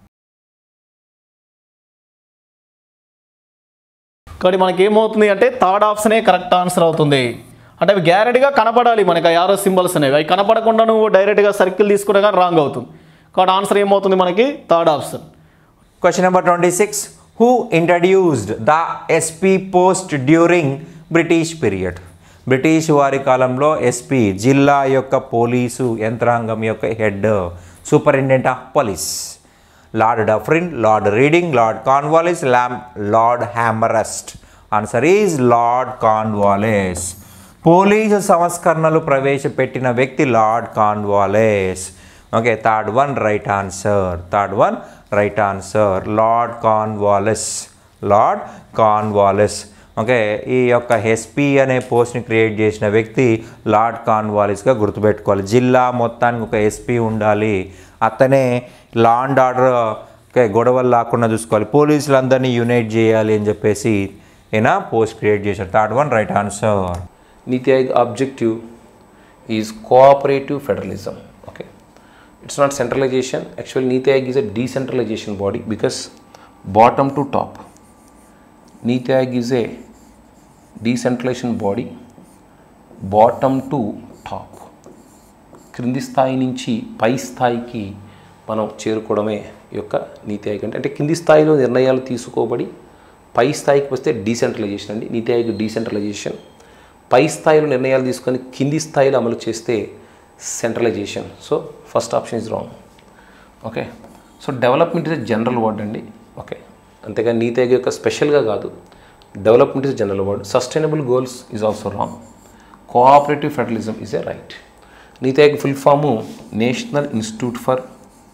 కాబట్టి మనకి ఏమవుతుంది అంటే థర్డ్ ఆప్షనే కరెక్ట్ ఆన్సర్ అవుతుంది అంటే అవి గ్యారెంటీగా కనపడాలి మనకి ఆ యారో సింబల్స్ అనేవి అవి కనపడకుండా నువ్వు డైరెక్ట్గా సర్కిల్ తీసుకుంటే కానీ రాంగ్ అవుతుంది కాబట్టి ఆన్సర్ ఏమవుతుంది మనకి third option Question number 26. Who introduced the SP post during British period? British వారి కాలంలో ఎస్పీ జిల్లా యొక్క పోలీసు యంత్రాంగం యొక్క head superintendent of police Lord Dufferin Lord Reading Lord Cornwallis ల్యామ్ Lord Amherst answer is Lord Cornwallis police సంస్కరణలు ప్రవేశపెట్టిన వ్యక్తి Lord Cornwallis okay third one right answer third one right answer Lord Cornwallis Lord Cornwallis okay ఈ యొక్క SP అనే పోస్ట్ని create చేసిన వ్యక్తి lord కాన్వాలిస్గా గుర్తుపెట్టుకోవాలి జిల్లా మొత్తానికి ఒక ఎస్పీ ఉండాలి అతనే లా అండ్ ఆర్డర్ ఓకే గొడవలు లేకుండా చూసుకోవాలి పోలీసులందరినీ యునైట్ చేయాలి అని చెప్పేసి ఈయన పోస్ట్ క్రియేట్ చేశారు third one right answer Niti Aayog objective is cooperative federalism. Okay, it's not centralization. Actually, Niti Aayog is a decentralization body because bottom to top. Niti Aayog is a decentralization body, bottom to top. క్రింది స్థాయి నుంచి పై స్థాయికి మనం చేరుకోవడమే ఈ యొక్క నీతి ఆయోగ్ అంటే అంటే కింది స్థాయిలో నిర్ణయాలు తీసుకోబడి పై స్థాయికి వస్తే డీసెంట్రలైజేషన్ అండి నీతి ఆయోగ్ డీసెంట్రలైజేషన్ పై స్థాయిలో నిర్ణయాలు తీసుకొని కింది స్థాయిలో అమలు చేస్తే centralisation so first option is wrong okay so development is a general word అండి ఓకే అంతేగాని నీతి ఆయోగ్ యొక్క స్పెషల్గా కాదు development is general word sustainable goals is also wrong cooperative federalism is a right Niti Aayog full form national institute for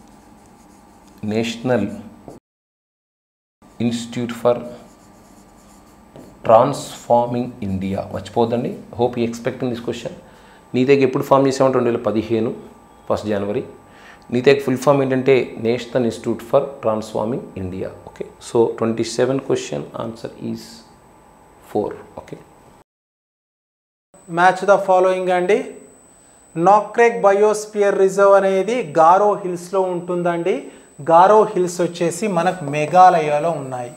national institute for transforming India మర్చిపోద్దండి hope ఈ expecting this question నీతేకి ఎప్పుడు form చేసామంటే రెండు వేల పదిహేను ఫస్ట్ జనవరి నీతేకి ఫుల్ ఫామ్ ఏంటంటే national institute for transforming India okay so twenty seven question answer is four okay match the following అండి నాక్రెక్ బయోస్పియర్ రిజర్వ్ అనేది గారో హిల్స్లో ఉంటుందండి గారో హిల్స్ వచ్చేసి మనకు మేఘాలయలో ఉన్నాయి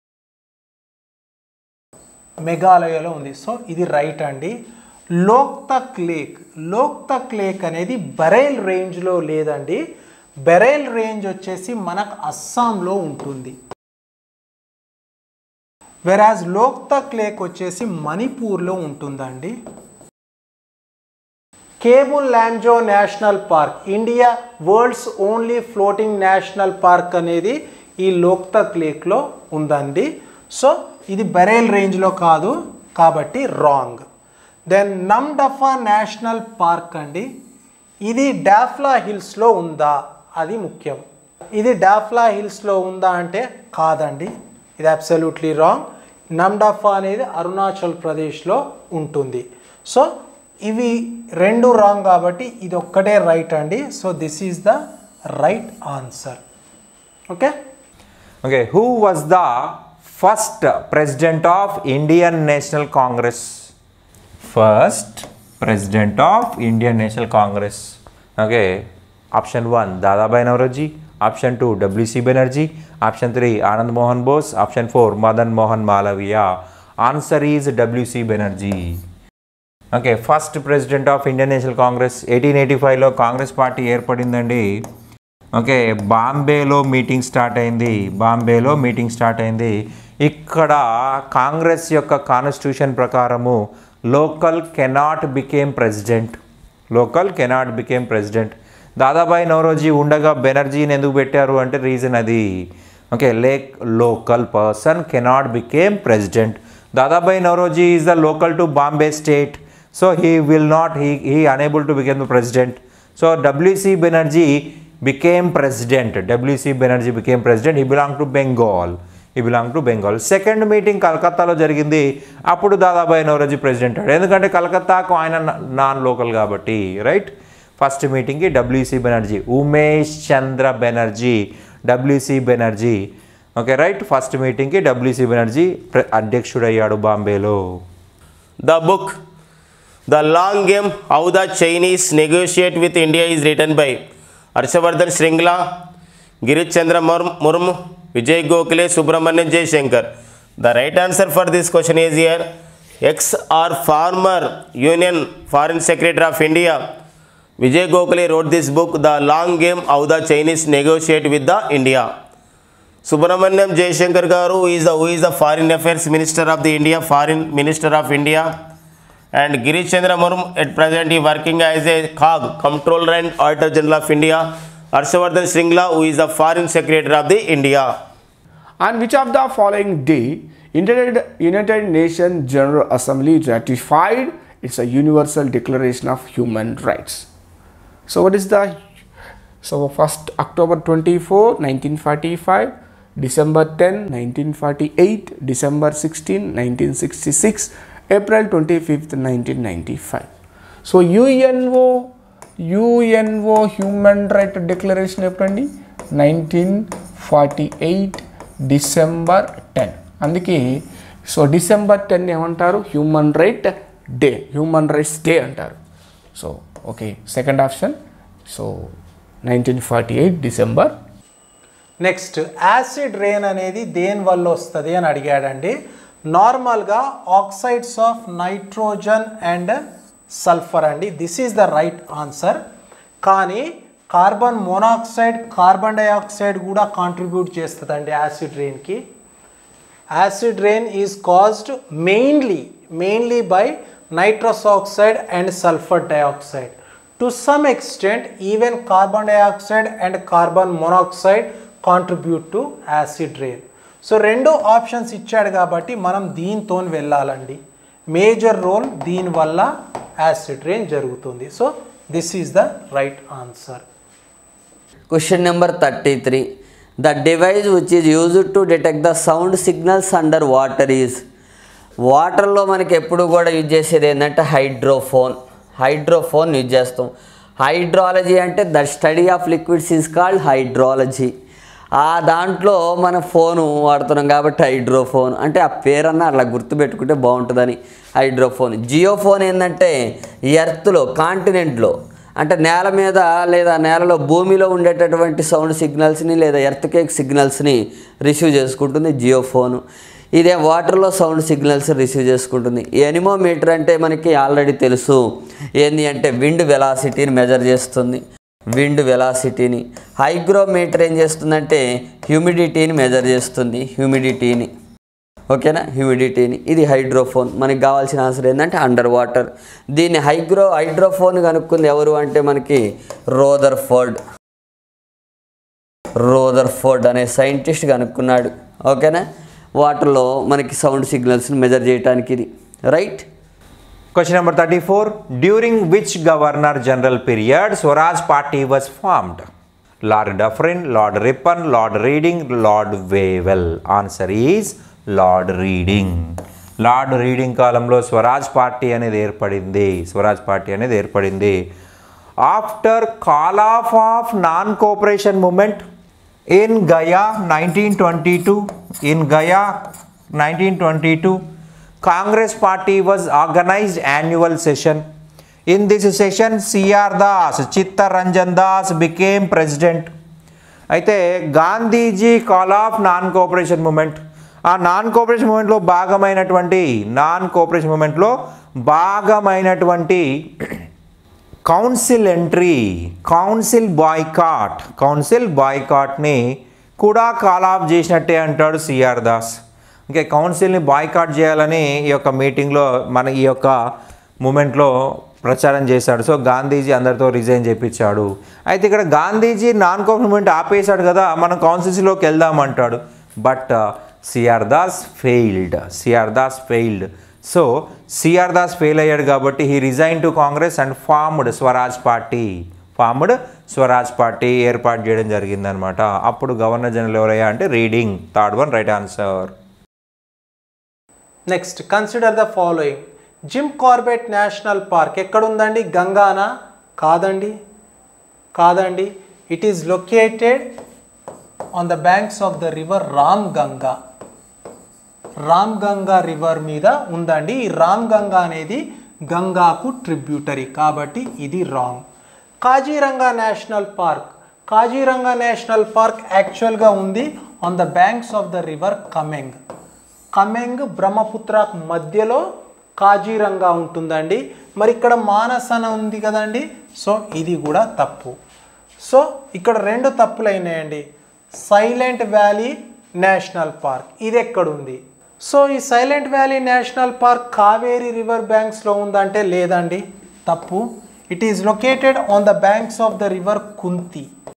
మేఘాలయలో ఉంది సో ఇది రైట్ అండి లోక్తక్ లేక్ లోక్తక్ లేక్ అనేది బరైల్ రేంజ్లో లేదండి బెరైల్ రేంజ్ వచ్చేసి మనకు అస్సాంలో ఉంటుంది వెరాజ్ లోక్తక్ లేక్ వచ్చేసి మణిపూర్లో ఉంటుందండి Keibul Lamjao national park India world's only floating national park అనేది ఈ లోక్తక్ లేక్లో ఉందండి సో ఇది బెరైల్ రేంజ్లో కాదు కాబట్టి wrong then Namdapha national park అండి ఇది డాఫ్లా హిల్స్లో ఉందా అది ముఖ్యం ఇది డాఫ్లా హిల్స్లో ఉందా అంటే కాదండి ఇది అబ్సల్యూట్లీ రాంగ్ నమ్డఫా అనేది అరుణాచల్ ప్రదేశ్లో ఉంటుంది సో ఇవి రెండు రాంగ్ కాబట్టి ఇది ఒక్కటే రైట్ అండి so this is the right answer okay okay who was the first president of Indian National Congress first president of Indian National Congress okay option one Dadabhai Naoroji option two W C Bonnerjee option three Anand Mohan Bose option four Madan Mohan Malaviya answer is W C Bonnerjee okay first president of Indian National Congress eighteen eighty ఫైవ్లో Congress party ఏర్పడిందండి okay బాంబేలో meeting start అయింది బాంబేలో meeting start అయింది ఇక్కడ కాంగ్రెస్ యొక్క constitution ప్రకారము local cannot became president local cannot became president Dadabhai Naoroji ఉండగా బెనర్జీని ఎందుకు పెట్టారు అంటే రీజన్ అది ఓకే లేక్ local person cannot became president Dadabhai Nauroji is the local to Bombay state, so he will not, he, he unable to become the president. So W.C. Banerjee became president. W.C. Banerjee became president. He belonged to Bengal. He belonged to Bengal. Second meeting కలకత్తాలో జరిగింది అప్పుడు Dadabhai Naoroji president అయ్యాడు ఎందుకంటే కలకత్తాకు ఆయన non local కాబట్టి right first మీటింగ్కి W C Bonnerjee Umesh Chandra Bonnerjee W C Bonnerjee okay right first మీటింగ్కి డబ్ల్యూసి బెనర్జీ ప్ర- అధ్యక్షుడయ్యాడు బాంబేలో The book The Long Game How the Chinese Negotiate with India is written by Harshavardhan Shringla, Girish Chandra Mur- Murmu, Vijay Gokhale, Subramanian J. Shankar. The right answer for this question is here ex or former Union Foreign Secretary of India. Vijay Gokhale wrote this book, The Long Game How the Chinese Negotiate with the India. Subramaniam Jaishankar Garu who is the who is the Foreign Affairs Minister of the India, Foreign Minister of India, and Girish Chandra Murmu at present he working as a COG, Comptroller and Auditor General of India. Harshavardhan Shringla who is the Foreign Secretary of the India. On which of the following day United, United Nations General Assembly ratified it's a Universal Declaration of Human Rights. So what is the so first October 24, 1945, December 10, 1948, December 16, 1966, April 25th, 1995. So UNO UNO human right declaration ఎప్పుడండి nineteen forty eight December ten అందుకే so December ten ఏమంటారు human right day human rights day అంటారు so okay second option so nineteen forty eight December next acid rain అనేది దేని వల్ల వస్తుంది అని అడిగాడండి నార్మల్గా oxides of nitrogen and sulphur అండి this is the right answer కానీ కార్బన్ మోనాక్సైడ్ కార్బన్ డైఆక్సైడ్ కూడా కాంట్రిబ్యూట్ చేస్తుందండి యాసిడ్ రెయిన్కి acid rain is caused mainly mainly by nitrous oxide and sulphur dioxide to some extent even carbon dioxide and carbon monoxide contribute to acid rain so రెండు options ఇచ్చాడు కాబట్టి మనం దీంతో వెళ్ళాలండి major role దీనివల్ల acid rain జరుగుతుంది so this is the right answer Question number 33. The device which is used to detect the sound signals under water is వాటర్లో మనకి ఎప్పుడు కూడా యూజ్ చేసేది ఏంటంటే హైడ్రోఫోన్ హైడ్రోఫోన్ యూజ్ చేస్తాం హైడ్రాలజీ అంటే the study of liquids is called hydrology ఆ దాంట్లో మన ఫోను వాడుతున్నాం కాబట్టి హైడ్రోఫోన్ అంటే ఆ పేరన్నా అలా గుర్తుపెట్టుకుంటే బాగుంటుందని హైడ్రోఫోన్ జియోఫోన్ ఏంటంటే ఎర్త్లో కాంటినెంట్లో అంటే నేల మీద లేదా నేలలో భూమిలో ఉండేటటువంటి సౌండ్ సిగ్నల్స్ని లేదా ఎర్త్ కేక్ సిగ్నల్స్ని రిసీవ్ చేసుకుంటుంది జియో ఫోను ఇదే వాటర్లో సౌండ్ సిగ్నల్స్ రిసీవ్ చేసుకుంటుంది ఎనిమోమీటర్ అంటే మనకి ఆల్రెడీ తెలుసు ఏంది అంటే విండ్ వెలాసిటీని మెజర్ చేస్తుంది విండ్ వెలాసిటీని హైగ్రోమీటర్ ఏం చేస్తుందంటే హ్యూమిడిటీని మెజర్ చేస్తుంది హ్యూమిడిటీని ఓకేనా హ్యూమిడిటీని ఇది హైడ్రోఫోన్ మనకి కావాల్సిన ఆన్సర్ ఏంటంటే అండర్ వాటర్ దీన్ని హైగ్రో హైడ్రోఫోన్ కనుక్కుంది ఎవరు అంటే మనకి రోదర్ ఫోర్డ్ రోదర్ ఫోర్డ్ అనే సైంటిస్ట్ కనుక్కున్నాడు ఓకేనా వాటర్లో మనకి సౌండ్ సిగ్నల్స్ని మెజర్ చేయడానికి ఇది right Question number 34. During which Governor General period Swaraj Party was formed? Lord Dufferin, Lord Ripon, Lord Reading, Lord Wavell. Answer is Lord Reading. Lord Reading కాలంలో Swaraj party అనేది ఏర్పడింది స్వరాజ్ పార్టీ అనేది ఏర్పడింది after call off off non cooperation movement in Gaya nineteen twenty two in Gaya nineteen twenty two Congress party was organized annual session. In this session, C.R. Das, Chitta Ranjan Das became president. అయితే Gandhiji call off non cooperation movement ఆ non cooperation మూమెంట్లో భాగమైనటువంటి non cooperation మూమెంట్లో భాగమైనటువంటి council entry council boycott council బాయ్కాట్ని కూడా call of చేసినట్టే అంటాడు సిఆర్ దాస్ ఇంకా కౌన్సిల్ని బాయ్కాట్ చేయాలని ఈ యొక్క మీటింగ్లో మన ఈ యొక్క మూమెంట్లో ప్రచారం చేశాడు సో గాంధీజీ అందరితో రిజైన్ చేయించాడు అయితే ఇక్కడ గాంధీజీ నాన్ కోఆపరేషన్ మూమెంట్ ఆపేశాడు కదా మనం కౌన్సిల్స్లోకి వెళ్దామంటాడు but C R Das failed C R Das failed so C R Das fail అయ్యాడు కాబట్టి he resign to Congress and formed Swaraj party formed Swaraj party ఏర్పాటు చేయడం జరిగిందనమాట అప్పుడు గవర్నర్ జనరల్ ఎవరయ్యా అంటే Reading third one right answer next consider the following Jim Corbett national park ఎక్కడుందండి గంగానా కాదండి కాదండి it is located on the banks of the river Ram Ganga Ram Ganga river మీద ఉందండి ఈ రామ్ గంగా అనేది గంగాకు ట్రిబ్యూటరీ కాబట్టి ఇది wrong Kaziranga national park Kaziranga national park యాక్చువల్గా ఉంది on the banks of the river Kameng Kameng Brahmaputra మధ్యలో కాజీరంగా ఉంటుందండి మరి ఇక్కడ మానస్ అని ఉంది కదండి సో ఇది కూడా తప్పు సో ఇక్కడ రెండు తప్పులు అయినాయండి సైలెంట్ వ్యాలీ నేషనల్ పార్క్ ఇది ఎక్కడుంది సో ఈ silent valley national park Kaveri river బ్యాంక్స్లో ఉందంటే లేదండి తప్పు it is located on the banks of the river Kunthi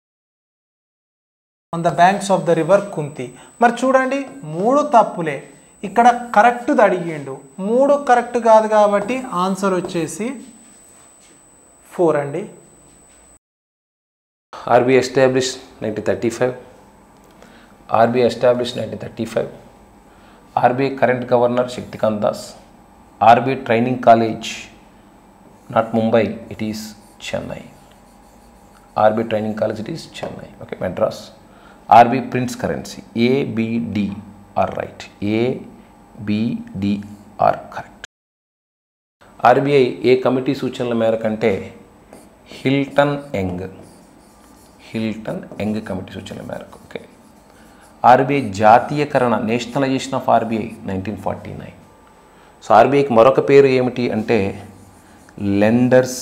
on the banks of the river Kunthi మరి చూడండి మూడు తప్పులే ఇక్కడ కరెక్ట్ది అడిగిండు మూడు కరెక్ట్ కాదు కాబట్టి ఆన్సర్ వచ్చేసి ఫోర్ అండి RBI established 1935. RBI established 1935. RBI current governor Shaktikant Das. RBI training college, not Mumbai, it is Chennai. RBI training college, it is Chennai. Okay, Madras. RBI prints currency. A, B, D are right. A, B, D are correct. RBI ఏ committee సూచనల మేరకు అంటే Hilton Young Hilton Young committee సూచనల మేరకు okay RBI జాతీయకరణ nationalisation of RBI nineteen forty nine so ఆర్బీఐకి మరొక పేరు ఏమిటి అంటే lenders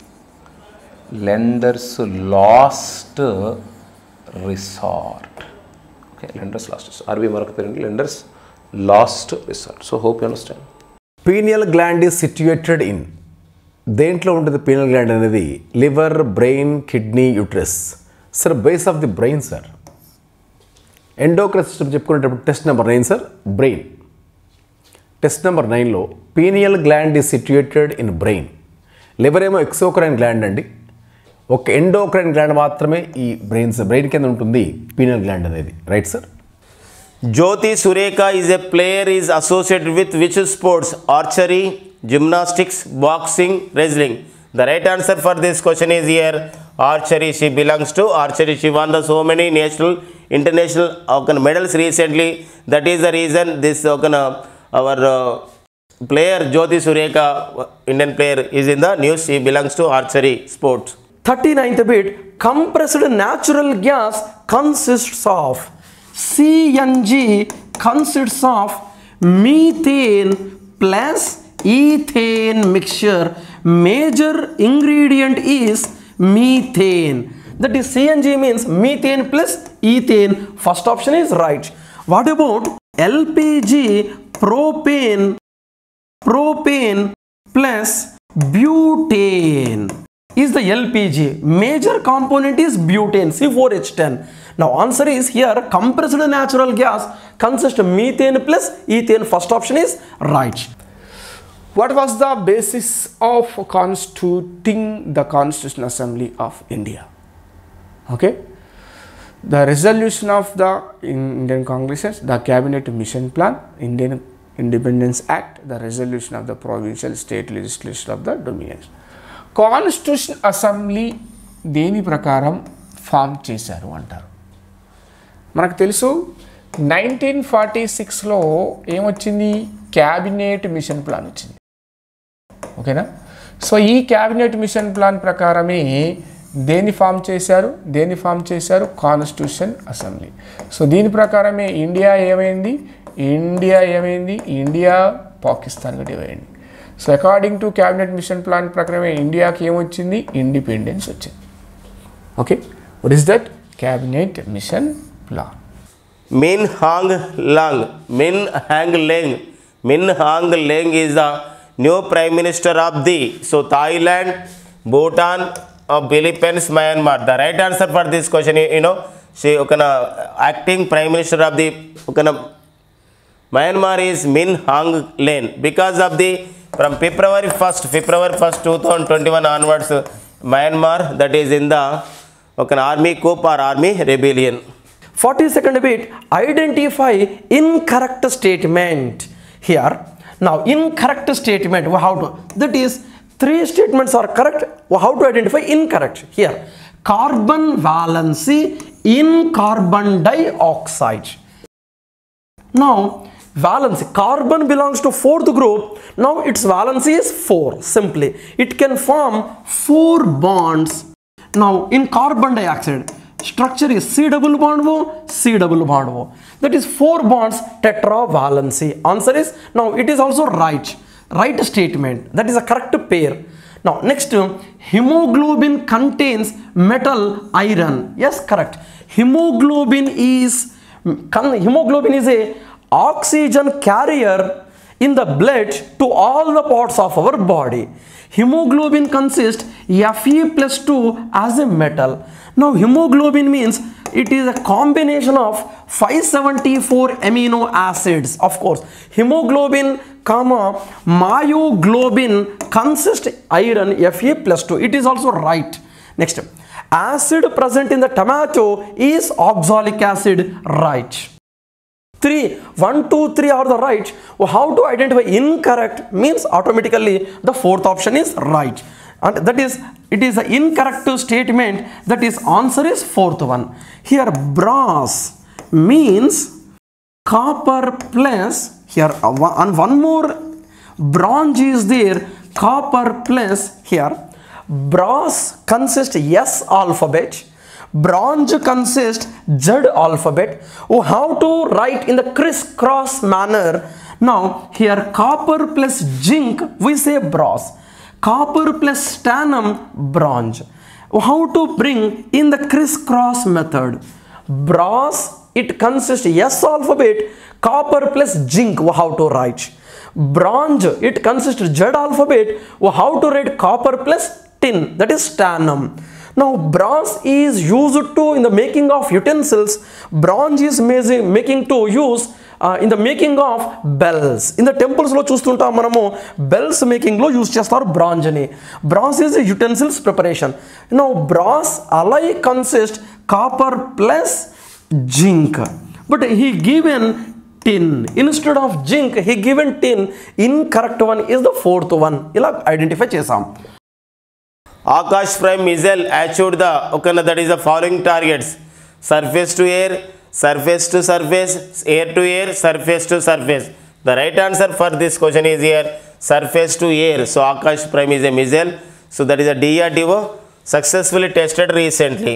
lenders last resort okay lenders last RBI మరొక పేరు ఏంటి lenders last resort so hope you understand pineal gland is situated in దేంట్లో ఉంటుంది పీనియల్ గ్లాండ్ అనేది liver brain kidney uterus sir base of the brain sir endocrine system చెప్పుకునేటప్పుడు test number nine sir brain test number నైన్లో pineal gland is situated in brain liver ఏమో exocrine gland అండి ఒక endocrine gland మాత్రమే ఈ brains brain కింద ఉంటుంది pineal gland అనేది right sir Jyoti Sureka is a player is associated with which sports? Archery, gymnastics, boxing, wrestling. The right answer for this question is here archery. She belongs to archery. She won the so many national, international uh, medals recently. That is the reason this uh, our uh, player Jyoti Sureka, uh, Indian player, is in the news. She belongs to archery sports. 39th bit compressed natural gas consists of CNG consists of methane plus ethane mixture major ingredient is methane that is CNG means methane plus ethane first option is right what about LPG propane propane plus butane is the LPG. Major component is butane, C4H10. Now answer is here compressed natural gas consists of methane plus ethane. First option is right. What was the basis of constituting the Constitution Assembly of India? Okay. The resolution of the Indian Congresses, the Cabinet Mission Plan, Indian Independence Act, the resolution of the provincial state legislation of the dominions. Constitution assembly దేని ప్రకారం form చేశారు అంటారు మనకు తెలుసు nineteen forty సిక్స్లో ఏమొచ్చింది cabinet mission plan వచ్చింది ఓకేనా సో ఈ క్యాబినెట్ మిషన్ ప్లాన్ ప్రకారమే దేన్ని ఫామ్ చేశారు దేన్ని ఫామ్ చేశారు కాన్స్టిట్యూషన్ అసెంబ్లీ సో దీని ప్రకారమే ఇండియా ఏమైంది ఇండియా ఏమైంది ఇండియా పాకిస్తాన్గా డివైడ్ అయింది so according to cabinet mission plan ప్రకారమే ఇండియాకి ఏమొచ్చింది ఇండిపెండెన్స్ వచ్చింది okay what is that cabinet mission plan Min Hang Lang, Min Hang Leng, Min Hang Leng is the new Prime Minister of the so Thailand, Bhutan, uh, Philippines, Myanmar. The right answer for this question, you, you know, she okay, na, acting Prime Minister of the okay, na, Myanmar is Min Hang Lane because of the from February 1st, February 1st, 2021 onwards, Myanmar that is in the ఒక army coup or army rebellion. 42nd bit identify incorrect statement here now incorrect statement well, how to that is three statements are correct well, how to identify incorrect here carbon valency in carbon dioxide now valency carbon belongs to fourth group now its valency is 4 simply it can form four bonds now in carbon dioxide structure is C double bond O C double bond O that is four bonds tetravalency answer is now it is also right right statement that is a correct pair now next hemoglobin contains metal iron yes correct hemoglobin is con- hemoglobin is a oxygen carrier in the blood to all the parts of our body hemoglobin consists fe plus 2 as a metal now hemoglobin means it is a combination of 574 amino acids of course hemoglobin comma myoglobin consists iron fe plus 2 it is also right next acid present in the tomato is oxalic acid right 3 1 2 3 are the right Well, how to identify incorrect means automatically the fourth option is right and that is it is an incorrect statement that is answer is fourth one here brass means copper plus here uh, one- and one more bronze is there copper plus here brass consists s alphabet bronze consists z alphabet oh, how to write in the crisscross manner now here copper plus zinc we say brass copper plus tannum bronze Oh, how to bring in the crisscross method brass it consists s alphabet copper plus zinc Oh, how to write bronze it consists z alphabet Oh, how to write copper plus tin that is tannum now bronze is used to in the making of utensils bronze is ma- making to use in the making of bells in the టెంపుల్స్లో చూస్తుంటాం మనము bells మేకింగ్లో use చేస్తారు bronze అని bronze is utensils preparation no brass alloy consist copper plus zinc but he given tin instead of zinc he given tin in correct one is the fourth one ఇలా identify చేసాం Akash Prime missile achieved the okay, no, that is the following targets surface to air, surface to surface, air to air, surface to surface. The right answer for this question is here surface to air. So Akash Prime is a missile. So that is a DRDO successfully tested recently.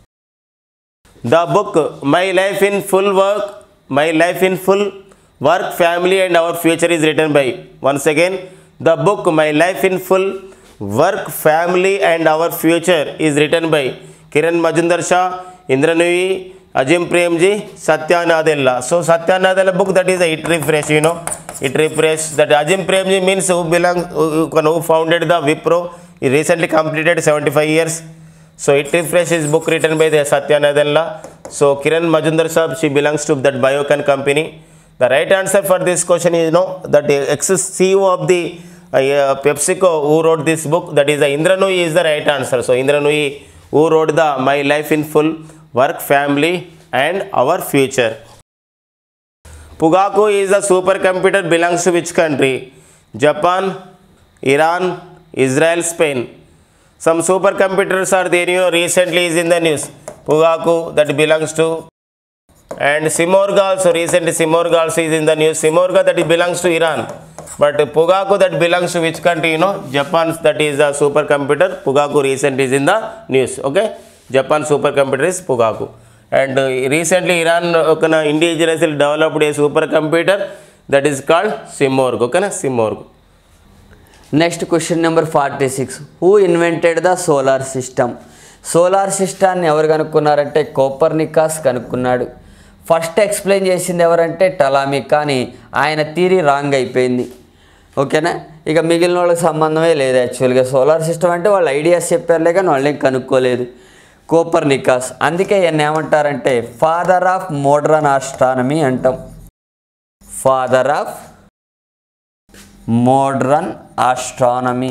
The book My Life in Full Work, My Life in Full Work, Family and Our Future is written by, once again, the book My Life in Full Work, Family and Our Future is written by Kiran Majumdar Shah, Indranui, Ajim Premji, Satya Nadella. So Satya Nadella book that is a it refresh, you know, it refresh that Ajim Premji means who belongs, who, who founded the Wipro. He recently completed 75 years. So it refresh is book written by the Satya Nadella. So Kiran Majumdar Saab, she belongs to that Biocon company. The right answer for this question is no, that the ex-CEO of the uh, uh, PepsiCo who wrote this book, that is the Indra Nooyi is the right answer. So Indra Nooyi who wrote the My Life in Full, Work, Family and Our Future. Pugaku is a supercomputer belongs to which country? Japan, Iran, Israel, Spain. Some supercomputers are there, you know, recently is in the news. Pugaku that belongs to and Simorgh also recently Simorgh also is in the news. Simorgh that it belongs to Iran. But Pugaku that belongs to which country? You know, Japan that is a supercomputer. Pugaku recently is in the news. Okay, Japan supercomputer is Pugaku. And uh, recently Iran uh, okay, indigenously developed a supercomputer that is called Simorgh. Okay, na? Simorgh. Next question number forty six who invented the solar system solar సిస్టాన్ని ఎవరు కనుక్కున్నారంటే కోపర్నికాస్ కనుక్కున్నాడు first explain చేసింది ఎవరంటే టలామి కానీ ఆయన theory wrong అయిపోయింది ఓకేనా ఇక మిగిలిన వాళ్ళకి సంబంధమే లేదు యాక్చువల్గా సోలార్ సిస్టమ్ అంటే వాళ్ళు ఐడియాస్ చెప్పారులే కానీ వాళ్ళు ఏం కనుక్కోలేదు కోపర్నికాస్ అందుకే ఈయన ఏమంటారంటే ఫాదర్ ఆఫ్ మోడ్రన్ ఆస్ట్రానమీ అంటాం father of modern astronomy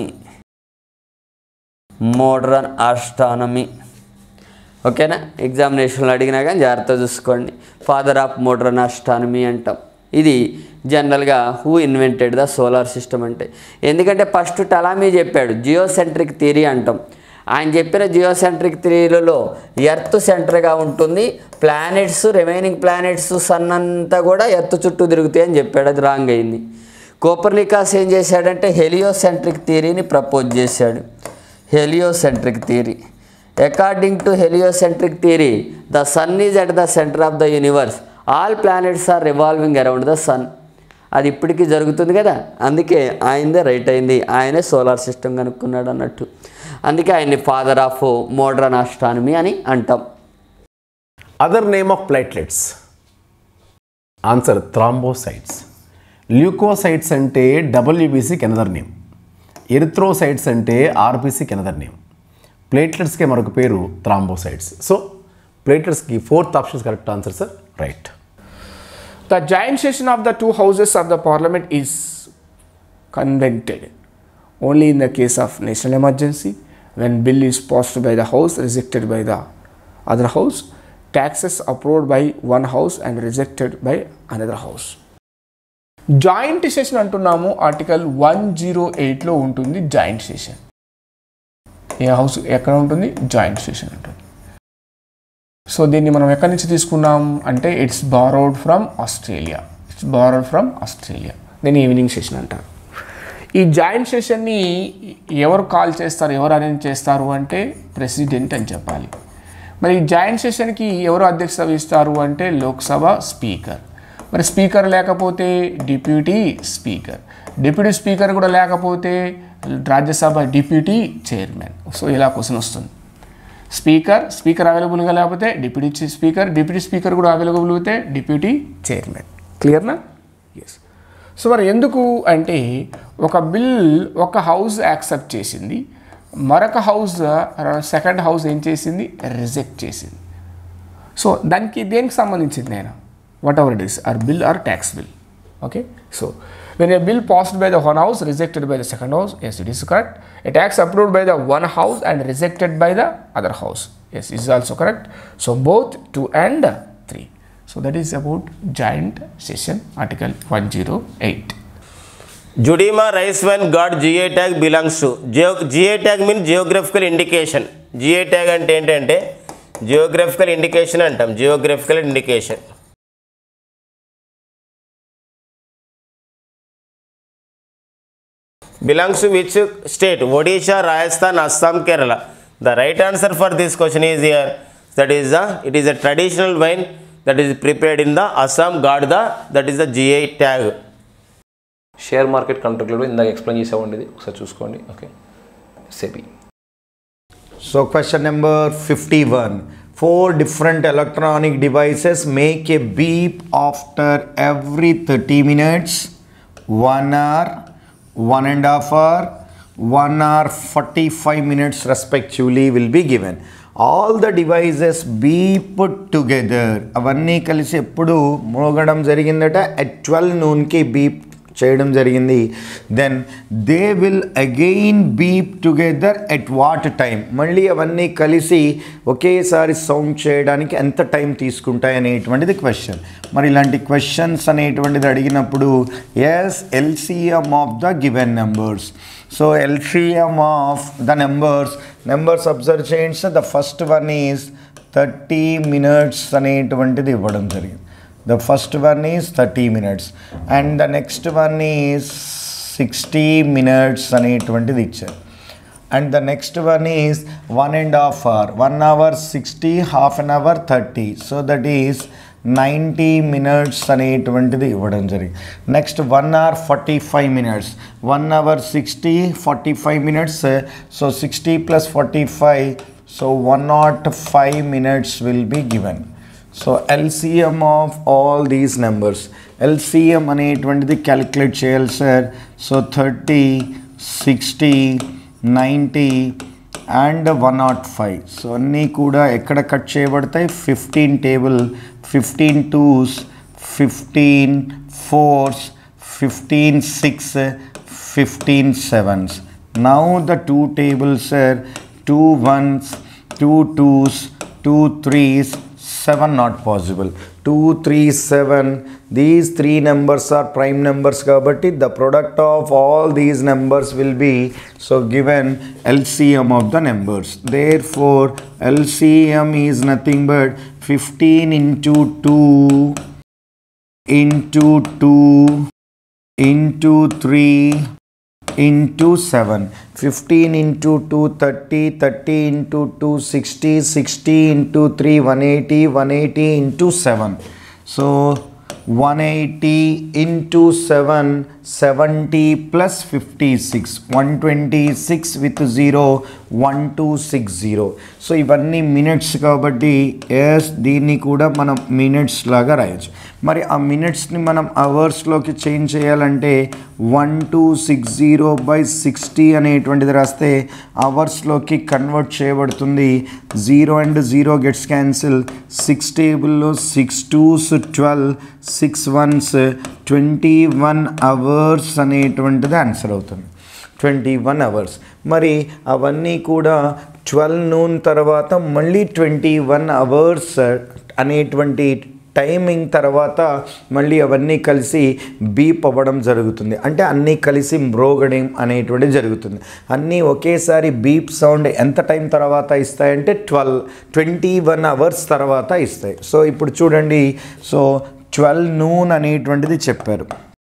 modern astronomy ఓకేనా ఎగ్జామినేషన్లో అడిగినా కానీ జాగ్రత్త చూసుకోండి ఫాదర్ ఆఫ్ మోడ్రన్ ఆస్ట్రానమీ అంటాం ఇది జనరల్గా who invented the solar system అంటే ఎందుకంటే ఫస్ట్ టలామీ చెప్పాడు జియోసెంట్రిక్ థియరీ అంటాం ఆయన చెప్పిన జియోసెంట్రిక్ థియరీలలో ఎర్త్ సెంటర్గా ఉంటుంది ప్లానెట్స్ రిమైనింగ్ ప్లానెట్స్ సన్ అంతా కూడా ఎర్త్ చుట్టూ తిరుగుతాయి అని చెప్పాడు అది రాంగ్ అయింది కోపర్నికాస్ ఏం చేశాడంటే హెలియోసెంట్రిక్ థియరీని ప్రపోజ్ చేశాడు heliocentric theory according to heliocentric theory the sun is at the centre of the universe all planets are revolving around the sun అది ఇప్పటికీ జరుగుతుంది కదా అందుకే ఆయనదే రైట్ అయింది ఆయనే సోలార్ సిస్టమ్ కనుక్కున్నాడు అన్నట్టు అందుకే ఆయన్ని ఫాదర్ ఆఫ్ మోడ్రన్ ఆస్ట్రానమీ అని అంటాం other name of platelets answer thrombocytes leucocytes అంటే డబ్ల్యూబీసీకి ఎనదర్ నేమ్ ఎరిథ్రోసైట్స్ అంటే ఆర్బీసీకి ఎనదర్ నేమ్ ప్లేట్లెట్స్కి మరొక పేరు థ్రాంబోసైట్స్ సో ప్లేట్లెట్స్కి fourth option correct answer sir right The giant session of the two houses of the parliament is convented only in the case of national emergency when bill is passed by the house rejected by the other house taxes approved by one house and rejected by another house joint session అంటున్నాము article one zero ఎయిట్లో ఉంటుంది joint session ఏ house ఎక్కడ ఉంటుంది joint session ఉంటుంది so దీన్ని మనం ఎక్కడి నుంచి తీసుకున్నాం అంటే it's borrowed from Australia it's borrowed from Australia దీన్ని ఈవినింగ్ సెషన్ అంటారు ఈ జాయింట్ సెషన్ని ఎవరు కాల్ చేస్తారు ఎవరు అరేంజ్ చేస్తారు అంటే ప్రెసిడెంట్ అని చెప్పాలి మరి ఈ జాయింట్ సెషన్కి ఎవరు అధ్యక్షత వహిస్తారు అంటే లోక్సభ స్పీకర్ మరి స్పీకర్ లేకపోతే డిప్యూటీ స్పీకర్ డిప్యూటీ స్పీకర్ కూడా లేకపోతే రాజ్యసభ డిప్యూటీ చైర్మన్ సో ఇలా క్వశ్చన్ వస్తుంది స్పీకర్ స్పీకర్ అవైలబుల్గా లేకపోతే డిప్యూటీ స్పీకర్ డిప్యూటీ స్పీకర్ కూడా అవైలబుల్ అయితే డిప్యూటీ చైర్మన్ క్లియర్నా ఎస్ సో మరి ఎందుకు అంటే ఒక బిల్ ఒక హౌస్ యాక్సెప్ట్ చేసింది మరొక హౌస్ సెకండ్ హౌస్ ఏం చేసింది రిజెక్ట్ చేసింది సో దానికి దేనికి సంబంధించింది నేను whatever it is or bill or tax bill okay so when a bill passed by the one house rejected by the second house yes it is correct a tax approved by the one house and rejected by the other house yes it is also correct so both 2 and 3 so that is about giant session article 108 Judima rice when got GA tag belongs to. Geo- GA tag means geographical indication. GA tag అంటే ఏంటంటే geographical indication అంటాం geographical indication belongs to which state odisha rajasthan assam kerala the right answer for this question is here that is the it is a traditional wine that is prepared in the assam gadda that is the ga tag share market కంట్రోల్లో ఇందాక explain చేసామండి ఇది ఒకసారి చూసుకోండి okay SEBI So question number 51. Four different electronic devices make a beep after every 30 minutes, 1 hour, 1 and a half hour, 1 hour 45 minutes respectively will be given. All the devices beep together. అవన్నీ కలిసి ఎప్పుడు మోగడం జరిగిందట at twelve నూన్కి beep చేయడం జరిగింది then they will again beep together at what time మళ్ళీ అవన్నీ కలిసి ఒకేసారి సౌండ్ చేయడానికి ఎంత టైం తీసుకుంటాయి అనేటువంటిది క్వశ్చన్ మరి ఇలాంటి క్వశ్చన్స్ అనేటువంటిది అడిగినప్పుడు yes LCM of the given numbers so LCM of the numbers numbers observe చేయండి sir the first one is thirty minutes అనేటువంటిది ఇవ్వడం జరిగింది the first one is 30 minutes and the next one is 60 minutes అనేటువంటిది ఇచ్చారు and the next one is one and half hour one hour sixty half an hour thirty so that is ninety minutes అనేటువంటిది ఇవ్వడం జరిగింది next one hour forty five minutes one hour sixty forty five minutes so sixty plus forty five so one nought five minutes will be given so LCM of all these numbers LCM అనేటువంటిది calculate చేయాలి sir so thirty sixty ninety and one nought five so అన్నీ కూడా ఎక్కడ cut చేయబడతాయి fifteen table fifteen twos fifteen fours, 15 six, 15 sevens. Now the two tables are two ones, two twos, two threes, seven not possible. Two, three, seven. These three numbers are prime numbers కాబట్టి the product of all these numbers will be so given LCM of the numbers. Therefore, LCM is nothing but 15 into 2 into 2 into 3 into 7 15 into 2 30 30 into 2 60 60 into 3 180 180 into 7 so 180 into 7 70 plus 56 126 with 0 1260 సో ఇవన్నీ minutes కాబట్టి yes దీన్ని కూడా మనం minutes లాగా రాయొచ్చు మరి ఆ మినిట్స్ని మనం అవర్స్లోకి చేంజ్ చేయాలంటే one two six zero by sixty అనేటువంటిది రాస్తే అవర్స్లోకి కన్వర్ట్ చేయబడుతుంది zero and zero gets cancel six టేబుల్లో six twos twelve six ones twenty one hours అనేటువంటిది ఆన్సర్ అవుతుంది ట్వంటీ వన్ అవర్స్ మరి అవన్నీ కూడా ట్వెల్వ్ నూన్ తర్వాత మళ్ళీ ట్వంటీ వన్ అవర్స్ అనేటువంటి టైమింగ్ తర్వాత మళ్ళీ అవన్నీ కలిసి బీప్ అవ్వడం జరుగుతుంది అంటే అన్నీ కలిసి మ్రోగడం అనేటువంటిది జరుగుతుంది అన్నీ ఒకేసారి బీప్ సౌండ్ ఎంత టైం తర్వాత ఇస్తాయంటే ట్వెల్వ్ ట్వంటీ వన్ అవర్స్ తర్వాత ఇస్తాయి సో ఇప్పుడు చూడండి సో ట్వెల్వ్ నూన్ అనేటువంటిది చెప్పారు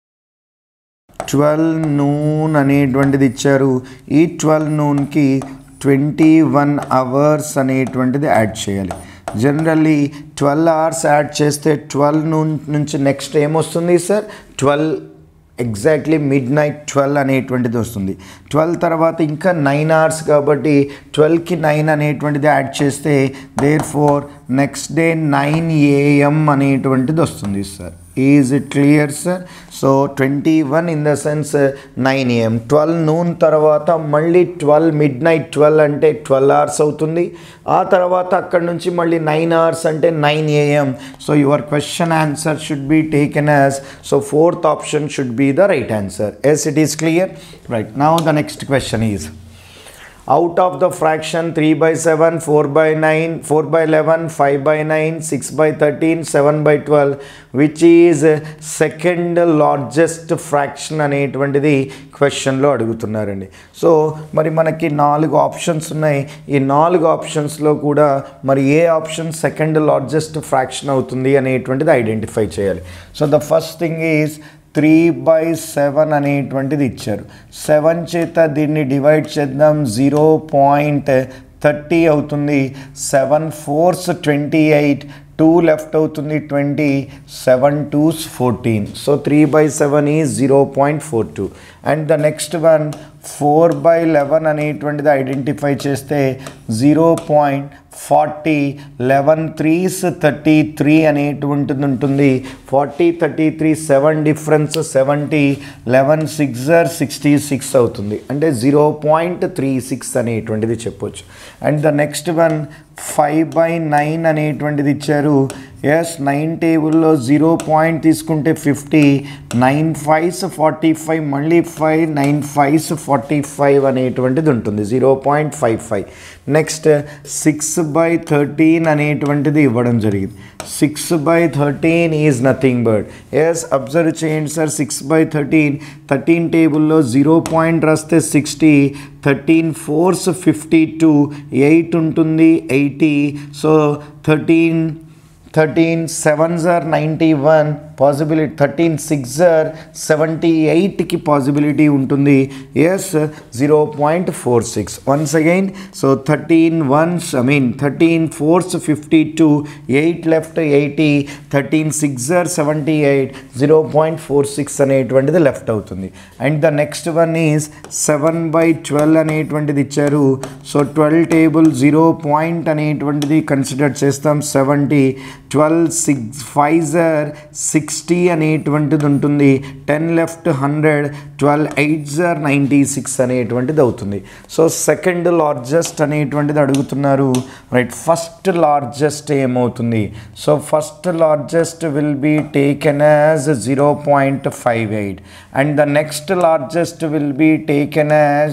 ట్వెల్వ్ నూన్ అనేటువంటిది ఇచ్చారు ఈ ట్వెల్వ్ నూన్కి ట్వంటీ వన్ అవర్స్ అనేటువంటిది యాడ్ చేయాలి జనరల్లీ ట్వెల్వ్ అవర్స్ యాడ్ చేస్తే ట్వెల్వ్ నూన్ నుంచి నెక్స్ట్ ఏమొస్తుంది sir twelve exactly midnight twelve అనేటువంటిది వస్తుంది ట్వెల్వ్ తర్వాత ఇంకా నైన్ అవర్స్ కాబట్టి ట్వెల్వ్కి నైన్ అనేటువంటిది యాడ్ చేస్తే therefore next day nine AM అనేటువంటిది వస్తుంది sir is it clear sir so twenty one in the sense nine AM twelve noon తర్వాత మళ్ళీ ట్వెల్వ్ మిడ్ నైట్ ట్వెల్వ్ అంటే ట్వెల్వ్ అవర్స్ అవుతుంది ఆ తర్వాత అక్కడ నుంచి మళ్ళీ నైన్ అవర్స్ అంటే nine AM so your question answer should be taken as so fourth option should be the right answer yes it is clear right now the next question is out of the fraction 3 by 7 4 by 9 4 by 11 5 by 9 6 by 13 7 by 12 which is second largest fraction అనేటువంటిది క్వశ్చన్లో అడుగుతున్నారండి so మరి మనకి నాలుగు options ఉన్నాయి ఈ నాలుగు ఆప్షన్స్లో కూడా మరి ఏ ఆప్షన్ సెకండ్ లార్జెస్ట్ ఫ్రాక్షన్ అవుతుంది అనేటువంటిది ఐడెంటిఫై చేయాలి so the first thing is three by seven అనేటువంటిది ఇచ్చారు సెవెన్ చేత దీన్ని డివైడ్ చేద్దాం జీరో పాయింట్ థర్టీ అవుతుంది seven fours twenty eight two left అవుతుంది twenty seven twos fourteen so three by seven is zero point four two and the next one four by eleven అనేటువంటిది identify చేస్తే zero point forty eleven threes thirty three అనేటువంటిది ఉంటుంది forty thirty three seven difference seventy eleven sixer sixty six అవుతుంది అంటే zero point three six అనేటువంటిది చెప్పొచ్చు and the next one five by nine అనేటువంటిది ఇచ్చారు ఎస్ నైన్ టేబుల్లో జీరో పాయింట్ తీసుకుంటే fifty nine fives forty five మళ్ళీ five nine fives forty five అనేటువంటిది ఉంటుంది zero point five five next six by thirteen అనేటువంటిది ఇవ్వడం జరిగింది six by thirteen is nothing but yes observe చేయండి sir six by thirteen thirteen టేబుల్లో zero point రాస్తే sixty thirteen fours fifty two eight ఉంటుంది eighty so thirteen thirteen sevens or ninety one possibility thirteen six or seventy ఎయిట్కి possibility ఉంటుంది yes zero point four six ones again so thirteen ones I mean thirteen fours fifty two eight left eighty thirteen six or seventy eight zero point four six అనేటువంటిది left అవుతుంది and the next one is seven by twelve అనేటువంటిది ఇచ్చారు so twelve table zero point అనేటువంటిది consider చేస్తాం seventy twelve six five or six sixty అనేటువంటిది ఉంటుంది ten left hundred twelve eight జర్ ninety six అనేటువంటిది అవుతుంది సో సెకండ్ లార్జెస్ట్ అనేటువంటిది అడుగుతున్నారు రైట్ ఫస్ట్ లార్జెస్ట్ ఏమవుతుంది so first largest will be taken as zero point five eight and the next largest will be taken as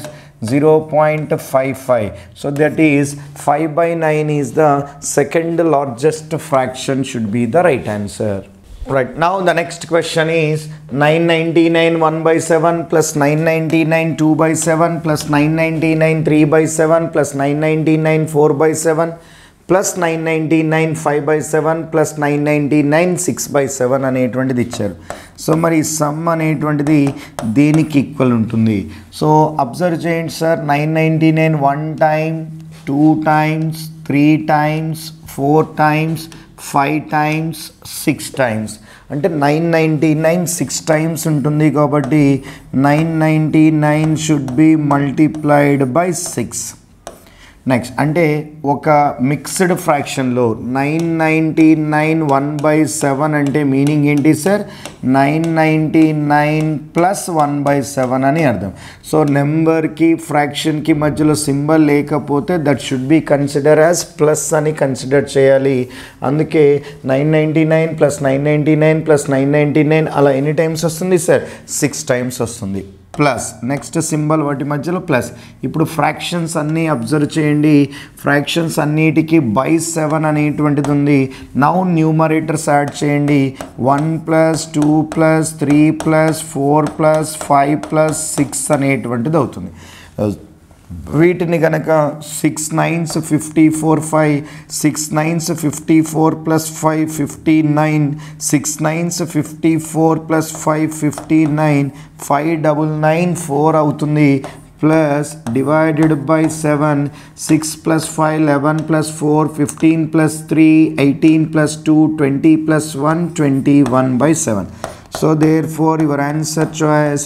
0.55 so that is 5 by 9 is the second largest fraction should be the right answer right now the next question is 999 1 by 7 plus 999 2 by 7 plus 999 3 by 7 plus 999 4 by 7 plus nine ninety nine five by seven plus nine ninety nine six by seven అనేటువంటిది ఇచ్చారు so మరి sum అనేటువంటిది దేనికి equal ఉంటుంది so observe చేయండి sir nine ninety nine one time two times three times four times five times six times అంటే nine ninety nine six times ఉంటుంది కాబట్టి nine ninety nine should be multiplied by six next అంటే ఒక mixed ఫ్రాక్షన్లో nine ninety nine one by seven అంటే meaning ఏంటి sir nine ninety nine plus one by seven అని అర్థం సో నెంబర్కి ఫ్రాక్షన్కి మధ్యలో సింబల్ లేకపోతే that should be consider as plus అని కన్సిడర్ చేయాలి అందుకే nine ninety nine plus nine ninety nine plus nine ninety nine అలా ఎన్ని టైమ్స్ వస్తుంది సార్ సిక్స్ టైమ్స్ వస్తుంది ప్లస్ నెక్స్ట్ సింబల్ వాటి మధ్యలో ప్లస్ ఇప్పుడు ఫ్రాక్షన్స్ అన్నీ అబ్జర్వ్ చేయండి ఫ్రాక్షన్స్ అన్నిటికీ బై సెవెన్ అనేటువంటిది ఉంది నౌ న్యూమరేటర్స్ యాడ్ చేయండి one plus two plus three plus four plus five plus six అనేటువంటిది అవుతుంది వీటిని కనుక six nines fifty four five six nines fifty four plus five fifty nine six nines fifty four plus five fifty nine five double nine four అవుతుంది plus divided by seven six plus five eleven plus four fifteen plus three eighteen plus two twenty plus one twenty one by seven So therefore your answer choice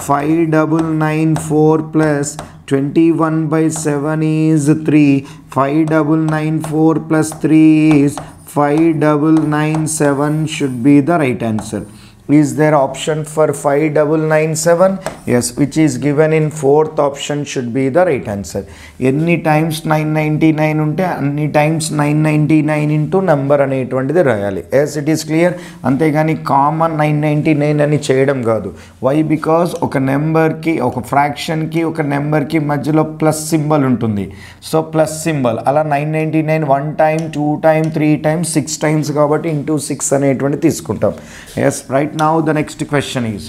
5994 plus 21 by 7 is 3. 5994 plus 3 is 5997 should be the right answer. Is there option for 5997? Yes, which is given in fourth option should be the right answer. ఎన్ని times nine ninety nine ఉంటే అన్ని times nine ninety nine into number అనేటువంటిది రాయాలి yes it is clear అంతేగాని common nine ninety nine అని చేయడం కాదు why because ఒక నెంబర్కి ఒక ఫ్రాక్షన్కి ఒక నెంబర్కి మధ్యలో ప్లస్ సింబల్ ఉంటుంది సో ప్లస్ సింబల్ అలా nine ninety nine one time two time three times six times కాబట్టి ఇంటూ సిక్స్ అనేటువంటి తీసుకుంటాం yes right now the next question is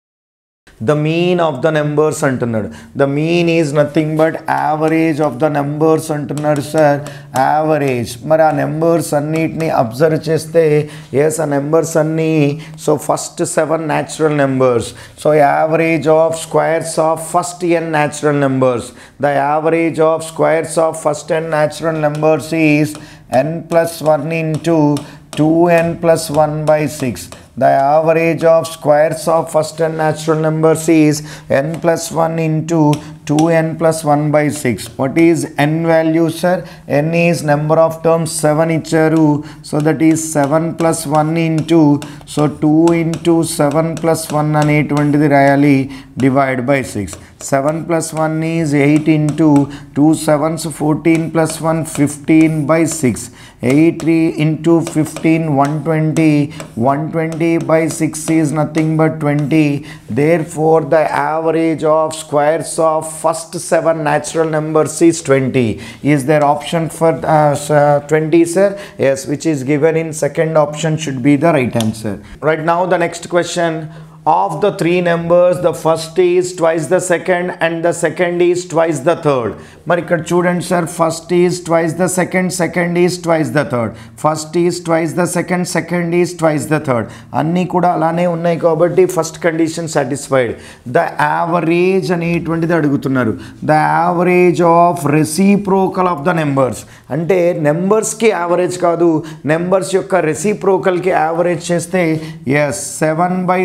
the mean of the numbers అంటున్నాడు the mean is nothing but average of the numbers అంటున్నారు sir average మరి ఆ numbers అన్నిటిని observe చేస్తే yes ఆ నెంబర్స్ అన్నీ so first seven natural numbers so average of squares of first n natural numbers the average of squares of first n natural numbers is n plus one into two n plus one by six the average of squares of first and natural numbers is n plus 1 into 2n plus 1 by 6 what is n value sir n is number of terms 7 ఇచ్చారు so that is 7 plus 1 into so 2 into 7 plus 1 అనేటువంటిది రాయాలి divide by 6 7 plus 1 is 8 into 2 sevens 14 plus 1 15 by 6 8 into 15 120 120 by 6 is nothing but 20 therefore the average of squares of first 7 natural numbers is 20 is there option for uh, s- uh, 20 sir yes which is given in second option should be the right answer right now the next question of the three numbers the first is twice the second and the second is twice the third మరి ఇక్కడ చూడండి sir first is twice the second second is twice the third first is twice the second second is twice the third అన్నీ కూడా అలానే ఉన్నాయి కాబట్టి first condition satisfied the average అనేటువంటిది అడుగుతున్నారు the average of reciprocal of the numbers అంటే నెంబర్స్కి average కాదు నెంబర్స్ యొక్క రెసిప్రోకల్కి యావరేజ్ చేస్తే yes seven by seventy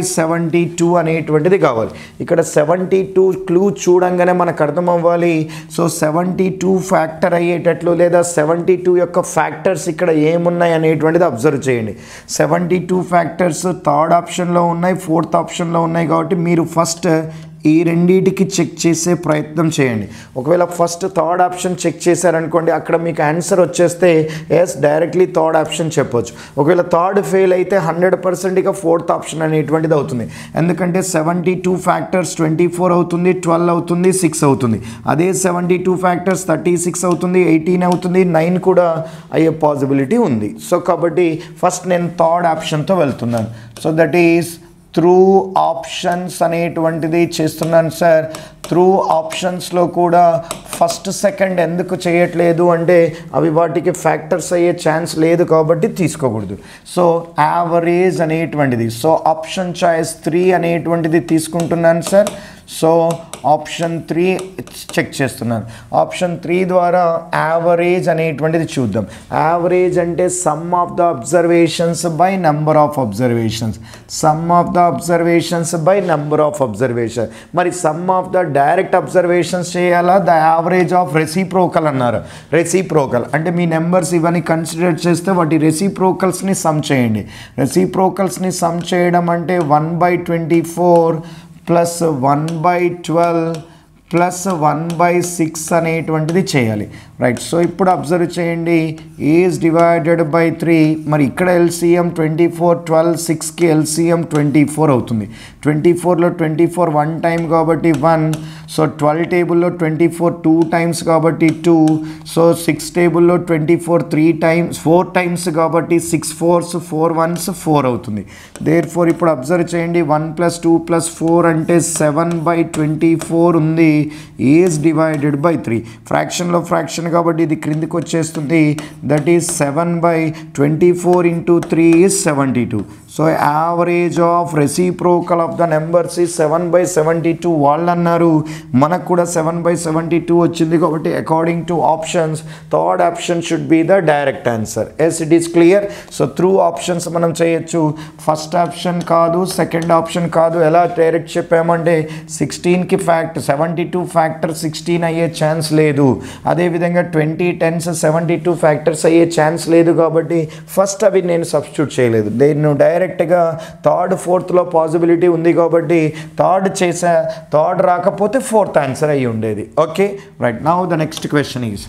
seventy two అనేటువంటిది కావాలి ఇక్కడ సెవెంటీ టూ క్లూ చూడంగానే మనకు అర్థం అవ్వాలి సో సెవెంటీ టూ ఫ్యాక్టర్ అయ్యేటట్లు లేదా సెవెంటీ టూ యొక్క ఫ్యాక్టర్స్ ఇక్కడ ఏమున్నాయి అనేటువంటిది అబ్జర్వ్ చేయండి సెవెంటీ టూ ఫ్యాక్టర్స్ థర్డ్ ఆప్షన్లో ఉన్నాయి ఫోర్త్ ఆప్షన్లో ఉన్నాయి కాబట్టి మీరు ఫస్ట్ ఈ రెండింటికి చెక్ చేసే ప్రయత్నం చేయండి ఒకవేళ ఫస్ట్ థర్డ్ ఆప్షన్ చెక్ చేశారనుకోండి అక్కడ మీకు ఆన్సర్ వచ్చేస్తే ఎస్ డైరెక్ట్లీ థర్డ్ ఆప్షన్ చెప్పొచ్చు ఒకవేళ థర్డ్ ఫెయిల్ అయితే హండ్రెడ్ పర్సెంట్ ఇక ఫోర్త్ ఆప్షన్ అనేటువంటిది అవుతుంది ఎందుకంటే seventy two factors twenty four అవుతుంది ట్వెల్వ్ అవుతుంది సిక్స్ అవుతుంది అదే seventy two factors thirty six అవుతుంది ఎయిటీన్ అవుతుంది నైన్ కూడా అయ్యే పాసిబిలిటీ ఉంది సో కాబట్టి ఫస్ట్ నేను థర్డ్ ఆప్షన్తో వెళ్తున్నాను so that is through options అనేటువంటిది చేస్తున్నాను సార్ త్రూ ఆప్షన్స్లో కూడా ఫస్ట్ సెకండ్ ఎందుకు చేయట్లేదు అంటే అవి వాటికి ఫ్యాక్టర్స్ అయ్యే ఛాన్స్ లేదు కాబట్టి తీసుకోకూడదు సో యావరేజ్ అనేటువంటిది సో ఆప్షన్ చాయిస్ త్రీ అనేటువంటిది తీసుకుంటున్నాను sir so option three check చేస్తున్నాను ఆప్షన్ త్రీ ద్వారా యావరేజ్ అనేటువంటిది చూద్దాం యావరేజ్ అంటే sum of the observations by number of observations sum of the observations by number of observation మరి sum of the direct observations చేయాలా the average of reciprocal అన్నారు reciprocal అంటే మీ నెంబర్స్ ఇవన్నీ కన్సిడర్ చేస్తే వాటి రెసిప్రోకల్స్ని సమ్ చేయండి రెసిప్రోకల్స్ని సమ్ చేయడం అంటే one by twenty four plus one by twelve plus one by six అనేటువంటిది చేయాలి రైట్ సో ఇప్పుడు అబ్జర్వ్ చేయండి ఈజ్ డివైడెడ్ బై త్రీ మరి ఇక్కడ ఎల్సిఎం ట్వంటీ ఫోర్ ట్వెల్వ్ సిక్స్కి ఎల్సిఎం ట్వంటీ ఫోర్ అవుతుంది ట్వంటీ ఫోర్లో ట్వంటీ ఫోర్ వన్ టైం కాబట్టి వన్ సో ట్వెల్వ్ టేబుల్లో ట్వంటీ ఫోర్ టూ టైమ్స్ కాబట్టి టూ సో సిక్స్ టేబుల్లో twenty four three times four times కాబట్టి six fours four ones four అవుతుంది there four ఇప్పుడు observe చేయండి one plus two plus four అంటే seven by twenty four ఉంది is divided by three ఫ్రాక్షన్లో fraction కాబట్టి ఇది క్రిందికి వచ్చేస్తుంది that is seven by twenty four into three is seventy two so average of reciprocal of the numbers ఈ seven by seventy two వాళ్ళు అన్నారు మనకు కూడా సెవెన్ బై సెవెంటీ టూ వచ్చింది కాబట్టి according to options third option should be the direct answer yes it is clear so through options మనం చేయొచ్చు first option కాదు సెకండ్ ఆప్షన్ కాదు ఎలా డైరెక్ట్ చెప్పామంటే సిక్స్టీన్కి fact seventy two factor sixteen అయ్యే ఛాన్స్ లేదు అదేవిధంగా twenty tens seventy two factors అయ్యే ఛాన్స్ లేదు కాబట్టి ఫస్ట్ అవి నేను సబ్స్టిట్యూట్ చేయలేదు నేను డైరెక్ట్గా థర్డ్ ఫోర్త్లో పాసిబిలిటీ ఉంది కాబట్టి థర్డ్ చేసా థర్డ్ రాకపోతే ఫోర్త్ ఆన్సర్ అయ్యి ఉండేది okay right now the next question is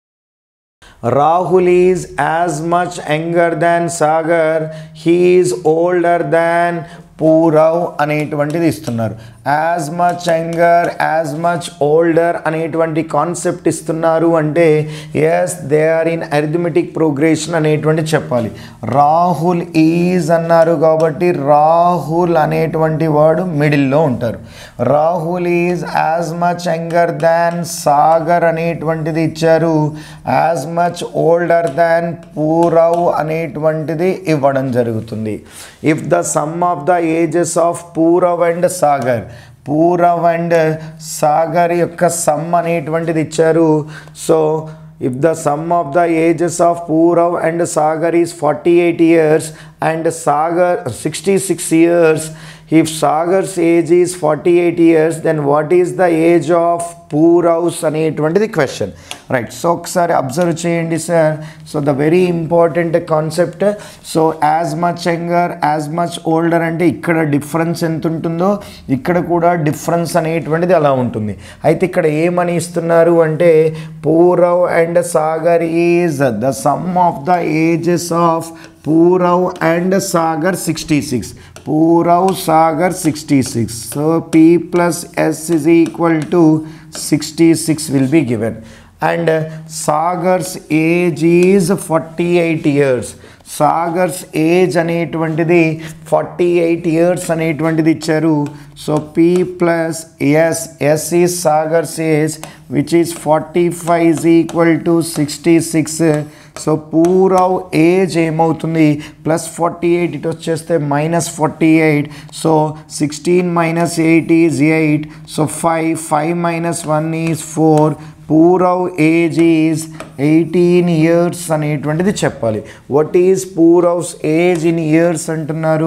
Rahul is as much younger than Sagar he's older than Purav అనేటువంటిది ఇస్తున్నారు as much younger as much older అనేటువంటి కాన్సెప్ట్ ఇస్తున్నారు అంటే yes they are in arithmetic progression అనేటువంటి చెప్పాలి రాహుల్ ఈజ్ అన్నారు కాబట్టి రాహుల్ అనేటువంటి వాడు మిడిల్లో ఉంటారు Rahul is as much younger than Sagar అనేటువంటిది ఇచ్చారు as much older than Purav అనేటువంటిది ఇవ్వడం జరుగుతుంది if the sum of the ages of Purav and Sagar Purav and Sagar యొక్క సమ్ అనేటువంటిది ఇచ్చారు so if the sum of the ages of Purav and Sagar is forty eight years and Sagar sixty six years if Sagar's age is forty eight years then what is the age of Purav's అనేటువంటిది question right so ఒకసారి observe చేయండి sir so the very important concept so as much younger as much older అంటే ఇక్కడ difference ఎంత ఉంటుందో ఇక్కడ కూడా difference అనేటువంటిది అలా ఉంటుంది అయితే ఇక్కడ ఏమని ఇస్తున్నారు అంటే Purav and Sagar is the sum of the ages of Purav and Sagar sixty six Purav Sagar sixty six so P plus S is equal to sixty six will be given and Sagar's age is forty eight years Sagar's age అనేటువంటిది forty eight years అనేటువంటిది ఇచ్చారు so P plus S S is Sagar's age which is forty five is equal to sixty six so Purav age ఏమవుతుంది plus forty eight ఇటు వచ్చేస్తే minus forty eight so sixteen minus eight is eight so five five minus one is four Purav age is eighteen years అనేటువంటిది చెప్పాలి what is Purav's age in years అంటున్నారు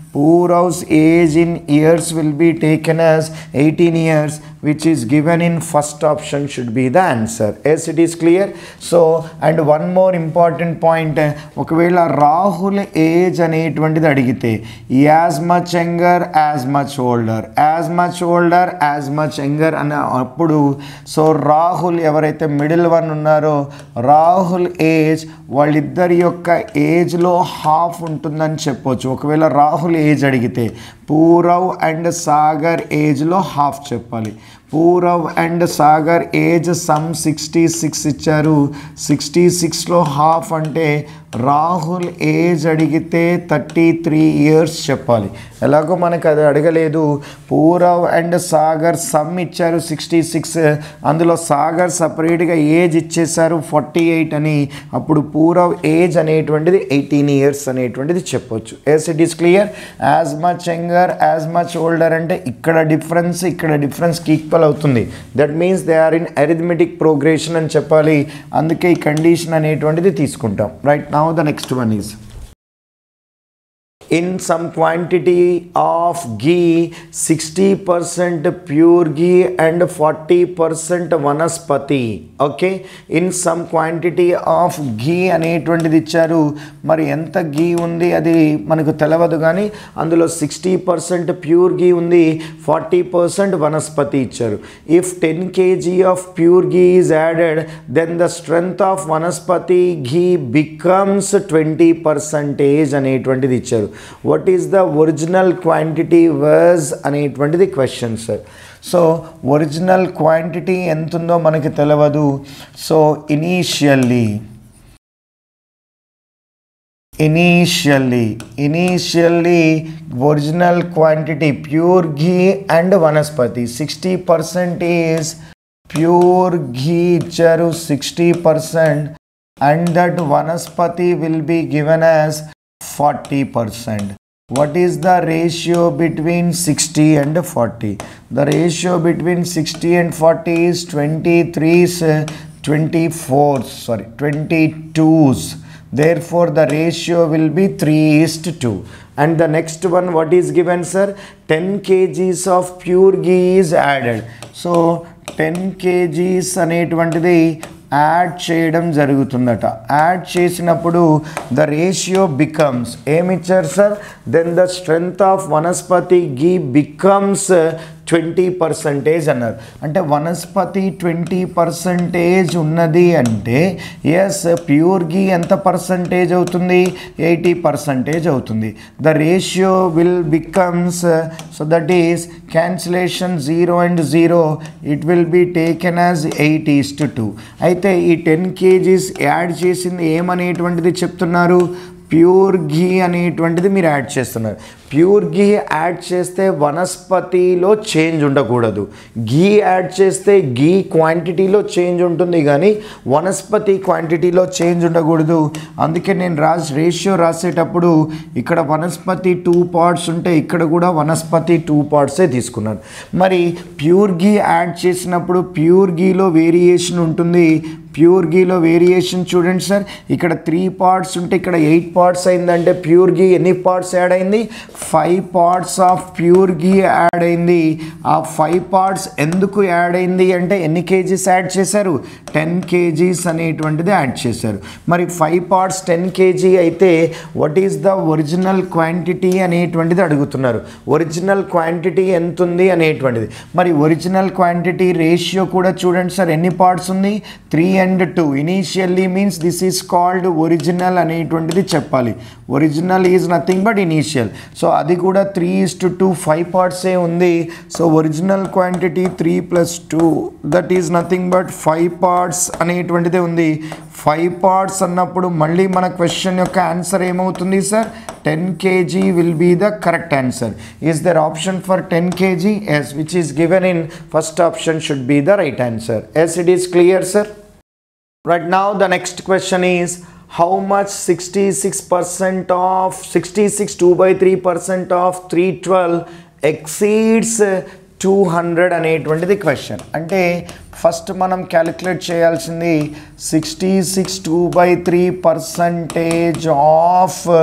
Purav's age in years will be taken as 18 years which is given in first option should be the answer. Yes, it is clear. So, and one more important point, ఒకవేళ Rahul age అనేటువంటిది అడిగితే as much younger as much older as much older as much younger అనే అప్పుడు so Rahul ఎవరైతే middle one ఉన్నారో Rahul age వాళ్ళిద్దరి యొక్క ఏజ్లో హాఫ్ ఉంటుందని చెప్పొచ్చు ఒకవేళ రాహుల్ ఏజ్ అడిగితే పూరవ్ అండ్ సాగర్ ఏజ్లో హాఫ్ చెప్పాలి Purav and Sagar age sum sixty six ఇచ్చారు సిక్స్టీ సిక్స్లో హాఫ్ అంటే రాహుల్ ఏజ్ అడిగితే థర్టీ త్రీ ఇయర్స్ చెప్పాలి ఎలాగో మనకు అది అడగలేదు పూరవ్ అండ్ సాగర్ సమ్ ఇచ్చారు సిక్స్టీ సిక్స్ అందులో సాగర్ సపరేట్గా ఏజ్ ఇచ్చేసారు ఫార్టీ ఎయిట్ అని అప్పుడు పూరవ్ ఏజ్ అనేటువంటిది ఎయిటీన్ ఇయర్స్ అనేటువంటిది చెప్పొచ్చు yes it is clear as much younger as much older అంటే ఇక్కడ డిఫరెన్స్ ఇక్కడ డిఫరెన్స్కి ఈక్వల్ అవుతుంది that means they are in arithmetic progression అని చెప్పాలి అందుకే ఈ కండిషన్ అనేటువంటిది తీసుకుంటాం right now the next one is in some quantity of ghee 60% pure ghee and 40% vanaspati okay in some quantity of ghee అనేటువంటిది ఇచ్చారు మరి ఎంత ఘీ ఉంది అది మనకు తెలవదు కానీ అందులో సిక్స్టీ పర్సెంట్ ప్యూర్ ఘీ ఉంది ఫార్టీ పర్సెంట్ వనస్పతి ఇచ్చారు if ten kg of pure ghee is added then the strength of vanaspati ghee becomes twenty percentage అనేటువంటిది ఇచ్చారు what is the original quantity was అనేటువంటిది question sir so original quantity ఎంత ఉందో మనకి తెలియదు so initially initially initially original quantity pure ghee and vanaspati sixty percent is pure ghee ఇచ్చారు sixty percent and that vanaspati will be given as 40%. What is the ratio between 60 and 40? The ratio between 60 and 40 is 23's, uh, 24's, sorry, 22's. Therefore, the ratio will be 3 is to 2. And the next one, what is given, sir? 10 kgs of pure ghee is added. So, 10 kgs అనేటువంటిది add చేయడం జరుగుతుందట add చేసినప్పుడు the ratio becomes ఏమిచ్చారు sir then the strength of vanaspati ghee becomes twenty percentage అన్నారు అంటే వనస్పతి twenty percentage ఉన్నది అంటే yes pure గీ ఎంత పర్సంటేజ్ అవుతుంది ఎయిటీ పర్సంటేజ్ అవుతుంది the ratio will becomes so that is cancellation zero and zero it will be taken as eight is to two అయితే ఈ ten kgs add చేసింది ఏమనేటువంటిది చెప్తున్నారు ప్యూర్ ఘీ అనేటువంటిది మీరు యాడ్ చేస్తున్నారు ప్యూర్ ఘీ యాడ్ చేస్తే వనస్పతిలో చేంజ్ ఉండకూడదు ఘీ యాడ్ చేస్తే ఘీ క్వాంటిటీలో చేంజ్ ఉంటుంది కానీ వనస్పతి క్వాంటిటీలో చేంజ్ ఉండకూడదు అందుకే నేను రాసి రేషియో రాసేటప్పుడు ఇక్కడ వనస్పతి టూ పార్ట్స్ ఉంటే ఇక్కడ కూడా వనస్పతి టూ పార్ట్సే తీసుకున్నాను మరి ప్యూర్ ఘీ యాడ్ చేసినప్పుడు ప్యూర్ ఘీలో వేరియేషన్ ఉంటుంది ప్యూర్ గీలో వేరియేషన్ చూడండి సార్ ఇక్కడ త్రీ పార్ట్స్ ఉంటే ఇక్కడ ఎయిట్ పార్ట్స్ అయిందంటే ప్యూర్ గీ ఎన్ని పార్ట్స్ యాడ్ అయింది five parts of pure ghee add అయింది ఆ ఫైవ్ పార్ట్స్ ఎందుకు యాడ్ అయింది అంటే ఎన్ని కేజీస్ యాడ్ చేశారు టెన్ కేజీస్ అనేటువంటిది యాడ్ చేశారు మరి ఫైవ్ పార్ట్స్ టెన్ కేజీ అయితే what is the original quantity అనేటువంటిది అడుగుతున్నారు ఒరిజినల్ క్వాంటిటీ ఎంత ఉంది అనేటువంటిది మరి ఒరిజినల్ క్వాంటిటీ రేషియో కూడా చూడండి సార్ ఎన్ని పార్ట్స్ ఉంది three and two initially means this is called original అనేటువంటిది చెప్పాలి original is nothing but initial so అది కూడా three is to two five పార్ట్సే ఉంది so original quantity three plus two that is nothing but five parts అనేటువంటిదే ఉంది five parts అన్నప్పుడు మళ్ళీ మన క్వశ్చన్ యొక్క ఆన్సర్ ఏమవుతుంది sir ten kg will be the correct answer is there option for ten kg yes which is given in first option should be the right answer yes it is clear sir Right now, the next question is how much 66% of 66 2 by 3% of 312 exceeds 200 అనేటువంటిది question అంటే first మనం calculate చేయాల్సింది sixty six two by three percentage of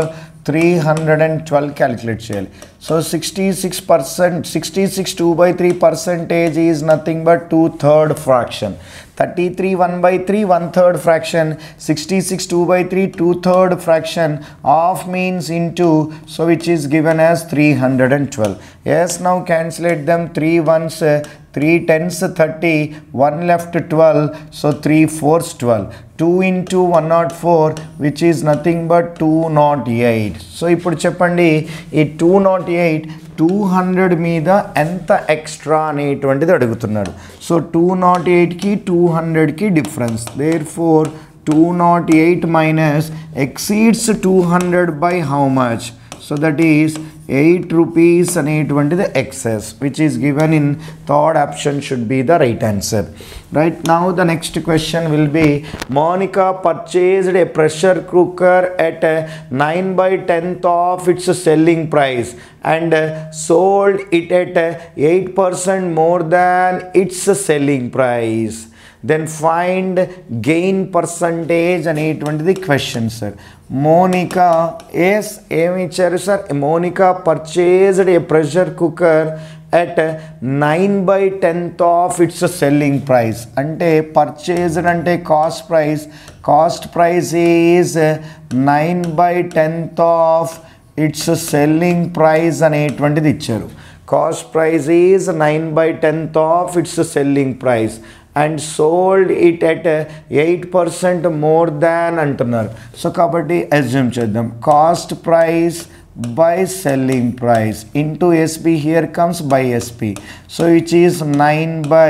three hundred and twelve calculate చేయాలి so sixty six percent sixty six two by three percentage is nothing but two third fraction thirty three one by three one third fraction sixty six two by three two third fraction of means into so which is given as three hundred and twelve yes now cancellate them three ones three tense thirty one left twelve so three fours twelve two into one nought four which is nothing but two nought eight so ఇప్పుడు చెప్పండి ఈ two nought eight two hundred మీద ఎంత extra అనేటువంటిది అడుగుతున్నాడు so two nought ఎయిట్కి two హండ్రెడ్కి difference therefore two nought eight minus exceeds two hundred by how much so that is eight rupees అనేటువంటిది excess which is given in third option should be the right answer right now the next question will be Monica purchased a pressure cooker at nine by tenth of its selling price and sold it at eight percent more than its selling price then find gain percentage అనేటువంటిది question sir Monica yes ఏమి ఇచ్చారు sir Monica purchased a pressure cooker at nine by tenth of its selling price అంటే purchased అంటే cost price cost price is nine by tenth of its selling price అనేటువంటిది ఇచ్చారు cost price is nine by tenth of its selling price and sold it at eight percent more than అంటున్నారు so కాబట్టి assume చేద్దాం cost price by selling price into SP here comes by SP so which is nine by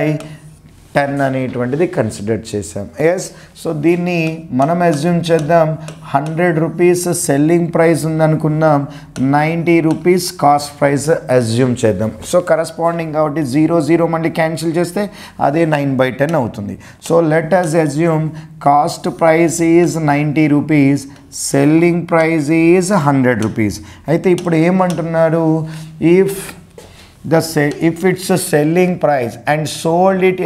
ten అనేటువంటిది consider చేసాం yes so దీన్ని మనం assume చేద్దాం hundred rupees selling price ఉందనుకున్నాం ninety rupees cost price assume చేద్దాం so corresponding కాబట్టి zero zero మళ్ళీ cancel చేస్తే అదే నైన్ బై టెన్ అవుతుంది so let us assume cost price is ninety rupees selling price is hundred rupees అయితే ఇప్పుడు ఏమంటున్నారు if the se- if it's a selling price and sold it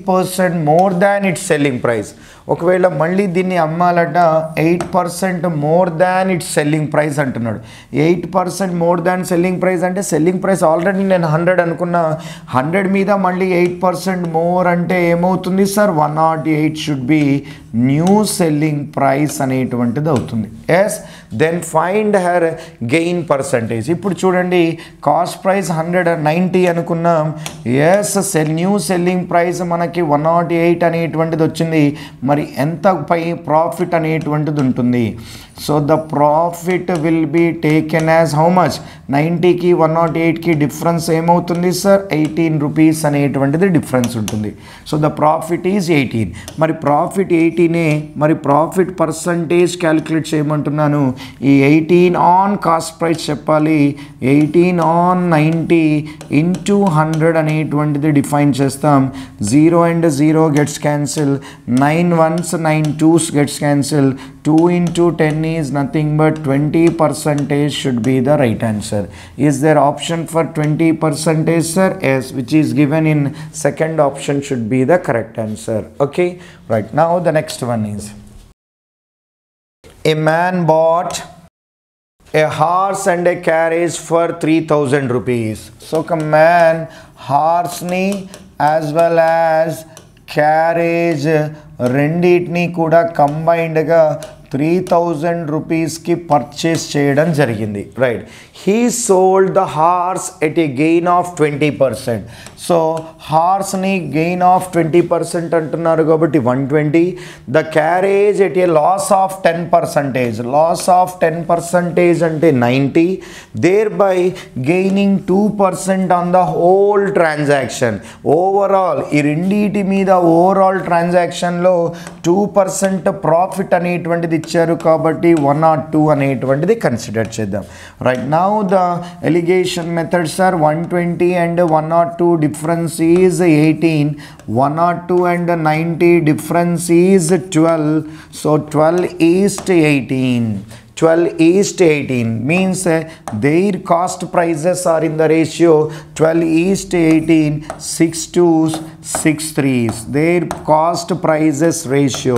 8% more than its selling price ఒకవేళ మళ్ళీ దీన్ని అమ్మాలట eight percent more than its selling price అంటున్నాడు eight percent more than selling price అంటే selling price already నేను hundred అనుకున్నా hundred మీద మళ్ళీ ఎయిట్ పర్సెంట్ మోర్ అంటే ఏమవుతుంది sir one nought eight should be new selling price అనేటువంటిది అవుతుంది yes then find her gain percentage ఇప్పుడు చూడండి కాస్ట్ ప్రైస్ హండ్రెడ్ నైంటీ అనుకున్నాం yes sell new selling price మనకి వన్ నాట్ ఎయిట్ అనేటువంటిది వచ్చింది మరి ఎంత పై ప్రాఫిట్ అనేటువంటిది ఉంటుంది so the profit will be taken as how much నైంటీకి వన్ నాట్ ఎయిట్కి డిఫరెన్స్ ఏమవుతుంది సార్ ఎయిటీన్ రూపీస్ అనేటువంటిది డిఫరెన్స్ ఉంటుంది so the profit is eighteen మరి ప్రాఫిట్ ఎయిటీనే మరి ప్రాఫిట్ పర్సంటేజ్ క్యాలిక్యులేట్ చేయమంటున్నాను ఈ ఎయిటీన్ ఆన్ కాస్ట్ ప్రైస్ చెప్పాలి eighteen on ninety into hundred అనేటువంటిది డిఫైన్ చేస్తాం zero and zero gets cancel nine ones nine twos gets cancel two into ten is nothing but twenty percentage should be the right answer is there option for twenty percentage sir yes which is given in second option should be the correct answer okay right now the next one is a man bought a horse and a carriage for 3000 rupees so ఒక man horse ని as well as carriage రెండింటిని కూడా కంబైన్డ్గా three thousand రూపీస్కి purchase చేయడం జరిగింది right he sold the horse at a gain of twenty percent so హార్స్ని gain of twenty percent అంటున్నారు కాబట్టి one twenty the carriage at a loss of ten percentage loss of ten percentage అంటే ninety thereby gaining two percent on the whole transaction overall ఈ రెండింటి మీద overall ట్రాన్సాక్షన్లో two percent profit అనేటువంటిది ఇచ్చారు కాబట్టి వన్ నాట్ టూ అనేటువంటిది consider చేద్దాం right now the alligation methods are one twenty and one nought two difference is eighteen one nought two and ninety difference is twelve so twelve is to eighteen 12 is to 18 means uh, their cost prices are in the ratio 12 is to 18 6 to 6 threes their cost prices ratio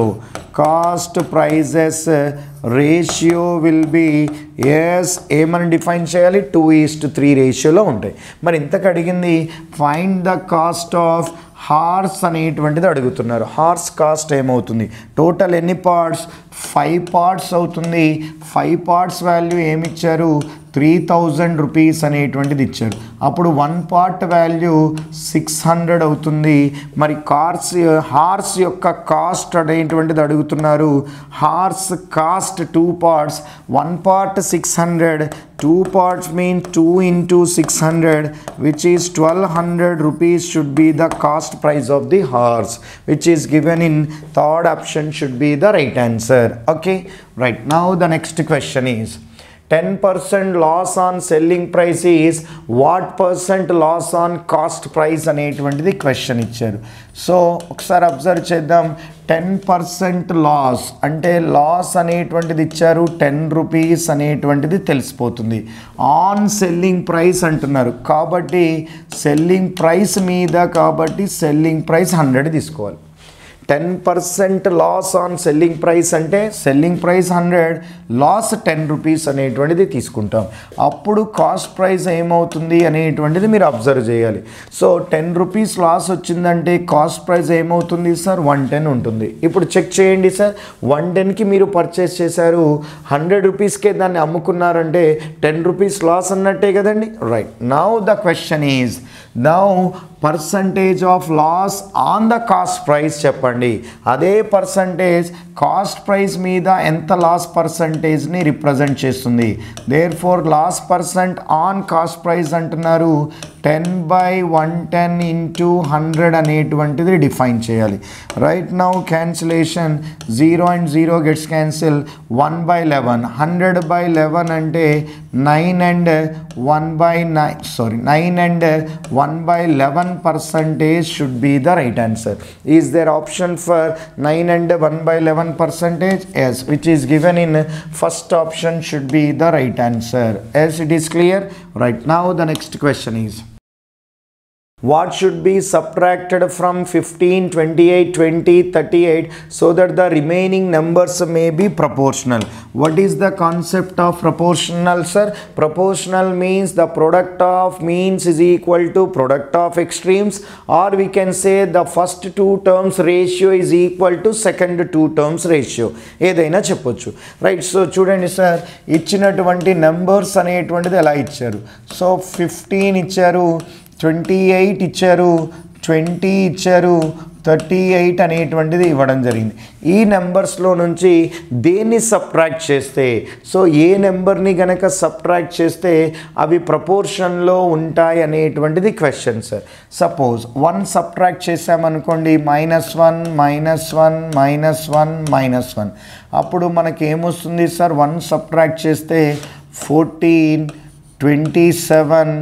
cost prices uh, ratio will be as ఏమని define చేయాలి two is to three రేషియోలో ఉంటాయి మరి ఇంతకు అడిగింది find the cost of horse అనేటువంటిది అడుగుతున్నారు horse cost ఏమవుతుంది టోటల్ ఎన్ని పార్ట్స్ ఫైవ్ పార్ట్స్ అవుతుంది ఫైవ్ పార్ట్స్ వాల్యూ ఏమిచ్చారు త్రీ థౌజండ్ రూపీస్ అనేటువంటిది ఇచ్చారు అప్పుడు one part value six hundred అవుతుంది మరి కార్స్ హార్స్ యొక్క కాస్ట్ అనేటువంటిది అడుగుతున్నారు horse cost two parts one part six hundred two parts mean two into six hundred which is twelve hundred rupees should be the cost price of the horse which is given in third option should be the right answer okay right now the next question is ten percent loss on selling price is what percent loss on cost price అనేటువంటిది question ఇచ్చారు so ఒకసారి observe చేద్దాం ten percent loss అంటే loss అనేటువంటిది ఇచ్చారు ten rupees అనేటువంటిది తెలిసిపోతుంది on selling price అంటున్నారు కాబట్టి సెల్లింగ్ ప్రైస్ మీద కాబట్టి సెల్లింగ్ ప్రైస్ హండ్రెడ్ తీసుకోవాలి ten percent loss on selling price అంటే selling price hundred loss ten rupees అనేటువంటిది తీసుకుంటాం అప్పుడు కాస్ట్ ప్రైస్ ఏమవుతుంది అనేటువంటిది మీరు అబ్జర్వ్ చేయాలి సో టెన్ రూపీస్ లాస్ వచ్చిందంటే కాస్ట్ ప్రైస్ ఏమవుతుంది సార్ వన్ టెన్ ఉంటుంది ఇప్పుడు చెక్ చేయండి సార్ వన్ టెన్కి మీరు పర్చేస్ చేశారు హండ్రెడ్ రూపీస్కే దాన్ని అమ్ముకున్నారంటే టెన్ రూపీస్ లాస్ అన్నట్టే కదండి right now the question is now percentage of loss on the cost price చెప్పండి అదే పర్సంటేజ్ కాస్ట్ ప్రైస్ మీద ఎంత లాస్ పర్సంటేజ్ని రిప్రజెంట్ చేస్తుంది therefore loss percent on cost price అంటున్నారు ten by one ten into hundred అనేటువంటిది define చేయాలి right now cancellation zero and zero gets cancel one by eleven hundred by eleven అంటే nine and one by nine sorry nine and one by eleven percentage should be the right answer is there option for nine and one by eleven percentage yes which is given in first option should be the right answer as it is clear right now the next question is what should be subtracted from 15 28 20 38 so that the remaining numbers may be proportional what is the concept of proportional sir proportional means the product of means is equal to product of extremes or we can say the first two terms ratio is equal to second two terms ratio ఏదైనా చెప్పొచ్చు right so చూడండి sir ఇచ్చినటువంటి numbers అనేటువంటిది ఎలా ఇచ్చారు సో fifteen ఇచ్చారు twenty eight ఇచ్చారు ట్వంటీ ఇచ్చారు థర్టీ ఎయిట్ అనేటువంటిది ఇవ్వడం జరిగింది ఈ నెంబర్స్లో నుంచి దేన్ని సబ్ట్రాక్ట్ చేస్తే సో ఏ నెంబర్ని గనక సబ్ట్రాక్ట్ చేస్తే అవి ప్రపోర్షన్లో ఉంటాయి అనేటువంటిది question sir suppose one subtract చేసామనుకోండి minus one minus one minus one minus one అప్పుడు మనకి ఏమొస్తుంది సార్ వన్ సబ్ట్రాక్ట్ చేస్తే fourteen twenty seven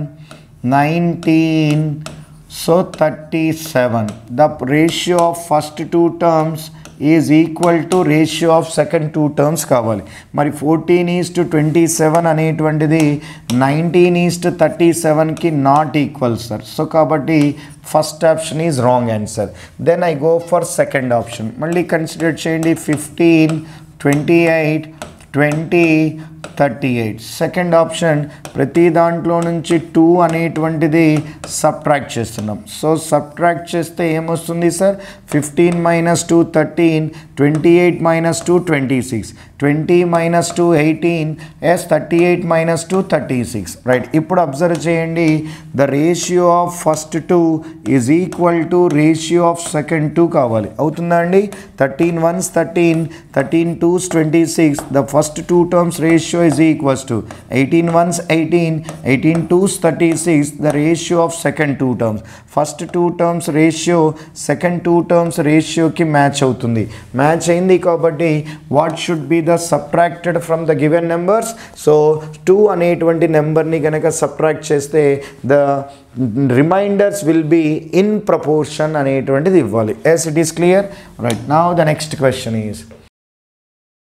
nineteen so thirty seven the ratio of first two terms is equal to ratio of second two terms కావాలి మరి fourteen is to twenty seven అనేటువంటిది nineteen is to thirty సెవెన్కి not equal sir so కాబట్టి first option is wrong answer then I go for second option మళ్ళీ consider చేయండి fifteen twenty eight twenty thirty eight second option ప్రతి దాంట్లో నుంచి two అనేటువంటిది subtract చేస్తున్నాం సో సబ్ట్రాక్ట్ చేస్తే ఏమొస్తుంది sir fifteen minus two thirteen twenty eight minus two twenty six twenty minus two eighteen yes thirty eight minus two thirty six right ఇప్పుడు observe చేయండి the ratio of first two is equal to ratio of second two కావాలి అవుతుందా అండి thirteen ones thirteen thirteen twos twenty six the first two terms ratio is equals to 18 ones 18 18 twos 36 the ratio of second two terms first two terms ratio second two terms ratio కి match అవుతుంది match అయింది కాబట్టి what should be the subtracted from the given numbers so two అనేటువంటి నెంబర్ని కనుక subtract చేస్తే the remainders will be in proportion అనేటువంటిది ఇవ్వాలి yes it is clear right now the next question is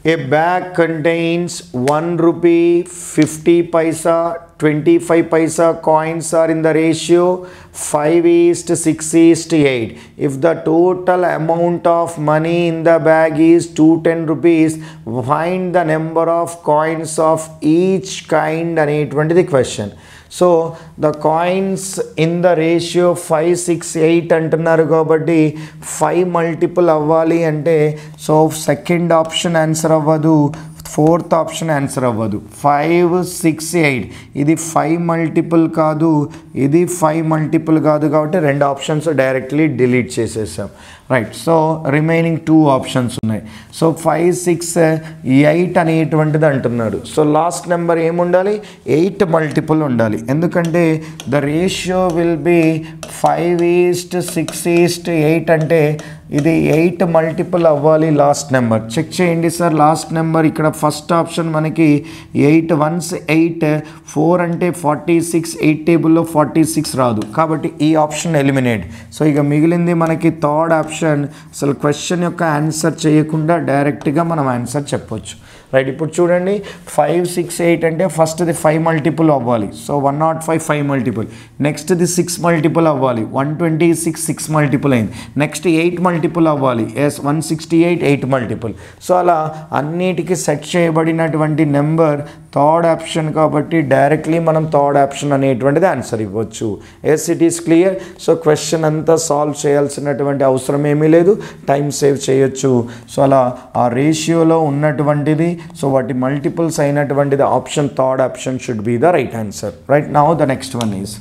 A bag contains 1 rupee, 50 paisa, 25 paisa coins are in the ratio 5 is to 6 is to 8. If the total amount of money in the bag is 210 rupees, find the number of coins of each kind అనేటువంటిది question so the coins in the ratio five six eight అంటున్నారు కాబట్టి five multiple అవ్వాలి అంటే so second option answer అవ్వదు fourth option answer అవ్వదు five six eight ఇది five multiple కాదు ఇది ఫైవ్ మల్టిపుల్ కాదు కాబట్టి రెండు ఆప్షన్స్ డైరెక్ట్లీ డిలీట్ చేసేసాం right so remaining two options ఉన్నాయి సో ఫైవ్ సిక్స్ ఎయిట్ అనేటువంటిది అంటున్నాడు సో లాస్ట్ నెంబర్ ఏముండాలి ఎయిట్ మల్టిపుల్ ఉండాలి ఎందుకంటే the ratio will B five is to six is to eight అంటే ఇది ఎయిట్ మల్టిపుల్ అవ్వాలి లాస్ట్ నెంబర్ చెక్ చేయండి సార్ లాస్ట్ నెంబర్ ఇక్కడ ఫస్ట్ ఆప్షన్ మనకి ఎయిట్ వన్స్ ఎయిట్ ఫోర్ అంటే ఫార్టీ సిక్స్ ఎయిట్ టేబుల్లో ఫార్టీ సిక్స్ రాదు కాబట్టి ఈ ఆప్షన్ ఎలిమినేట్ సో ఇక మిగిలింది మనకి థర్డ్ ఆప్షన్ అసలు క్వశ్చన్ యొక్క ఆన్సర్ చేయకుండా డైరెక్ట్గా మనం ఆన్సర్ చెప్పొచ్చు రైట్ ఇప్పుడు చూడండి ఫైవ్ సిక్స్ ఎయిట్ అంటే ఫస్ట్ది ఫైవ్ మల్టిపుల్ అవ్వాలి so one nought five five multiple నెక్స్ట్ది సిక్స్ మల్టిపుల్ అవ్వాలి one twenty six six multiple అయింది నెక్స్ట్ ఎయిట్ మల్టిపుల్ అవ్వాలి yes one sixty eight eight multiple so అలా అన్నిటికీ సెట్ చేయబడినటువంటి నెంబర్ థర్డ్ ఆప్షన్ కాబట్టి డైరెక్ట్లీ మనం థర్డ్ ఆప్షన్ అనేటువంటిది ఆన్సర్ ఇవ్వచ్చు yes it is clear so question అంతా సాల్వ్ చేయాల్సినటువంటి అవసరం ఏమీ లేదు టైం సేవ్ చేయొచ్చు సో అలా ఆ రేషియోలో ఉన్నటువంటిది సో వాటి మల్టిపుల్స్ అయినటువంటిది option third option should be the right answer right now the next one is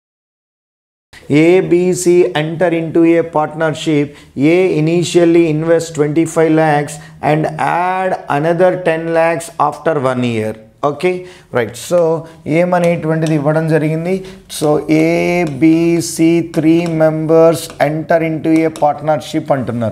A, B, C enter into a partnership. A initially invest 25 lakhs and add another 10 lakhs after one year. Okay right so ఏమనేటువంటిది ఇవ్వడం జరిగింది so ABC three members enter into a partnership అంటున్నారు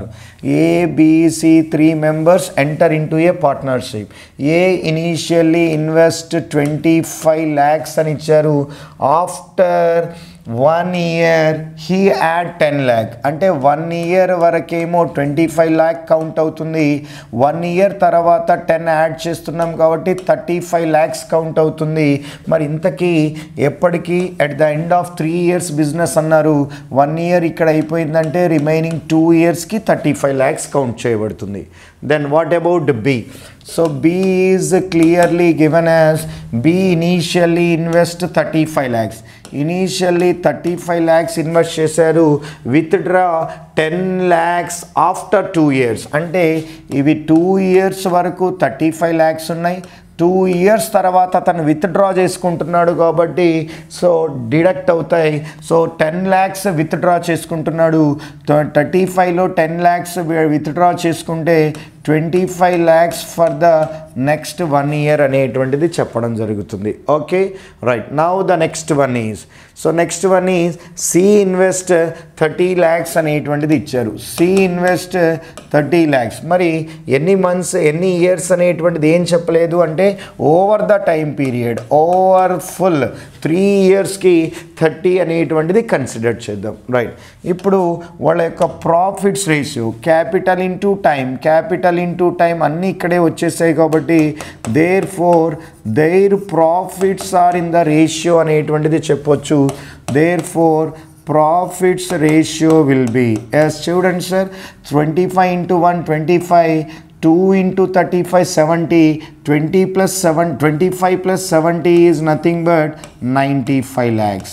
ABC three members enter into a partnership A initially invest twenty five lakhs అని ఇచ్చారు after one year he add ten lakh అంటే one year వరకేమో twenty five lakh count అవుతుంది one year తర్వాత ten add చేస్తున్నాం కాబట్టి thirty five lakhs count అవుతుంది మరి ఇంతకీ ఎప్పటికీ at the end of three years business అన్నారు వన్ ఇయర్ ఇక్కడ అయిపోయిందంటే రిమైనింగ్ టూ ఇయర్స్కి థర్టీ ఫైవ్ ల్యాక్స్ కౌంట్ చేయబడుతుంది then what about B so B is clearly given as B initially invest thirty five lakhs initially thirty five lakhs invest చేశారు withdraw ten lakhs after two years అంటే ఇవి two years వరకు thirty five lakhs ఉన్నాయి two years తర్వాత అతను withdraw చేసుకుంటున్నాడు కాబట్టి so deduct అవుతాయి సో టెన్ ల్యాక్స్ విత్డ్రా చేసుకుంటున్నాడు థర్టీ ఫైవ్లో టెన్ ల్యాక్స్ విత్డ్రా చేసుకుంటే twenty five lakhs for the next one year అనేటువంటిది చెప్పడం జరుగుతుంది okay right now the next one is so next one is C invest thirty lakhs అనేటువంటిది ఇచ్చారు సి ఇన్వెస్ట్ థర్టీ ల్యాక్స్ మరి ఎన్ని మంత్స్ ఎన్ని ఇయర్స్ అనేటువంటిది ఏం చెప్పలేదు అంటే over the time period over full three ఇయర్స్కి థర్టీ అనేటువంటిది కన్సిడర్ చేద్దాం రైట్ ఇప్పుడు వాళ్ళ యొక్క profits ratio capital into time capital into time అన్నీ ఇక్కడే వచ్చేసాయి కాబట్టి therefore their profits are in the ratio అనేటువంటిది చెప్పొచ్చు therefore profits ratio will be as చూడండి sir twenty five into one twenty five two into thirty five seventy twenty plus seven twenty five plus seventy is nothing but ninety five lakhs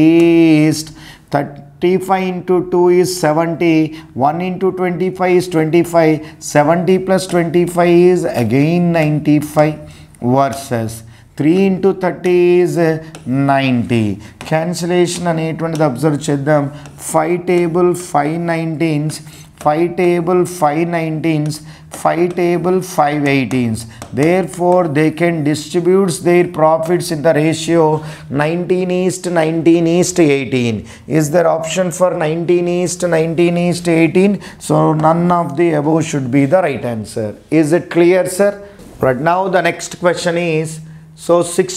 is to thirty five into two is seventy one into twenty five is twenty five seventy plus twenty five is again ninety five versus three into thirty is ninety cancellation అనేటువంటిది observe చేద్దాం five table five nineteens five table five nineteens five table five eighteens therefore they can distributes their profits in the ratio nineteen is to nineteen is to eighteen is there option for nineteen is to nineteen is to eighteen so none of the above should be the right answer is it clear sir right now the next question is So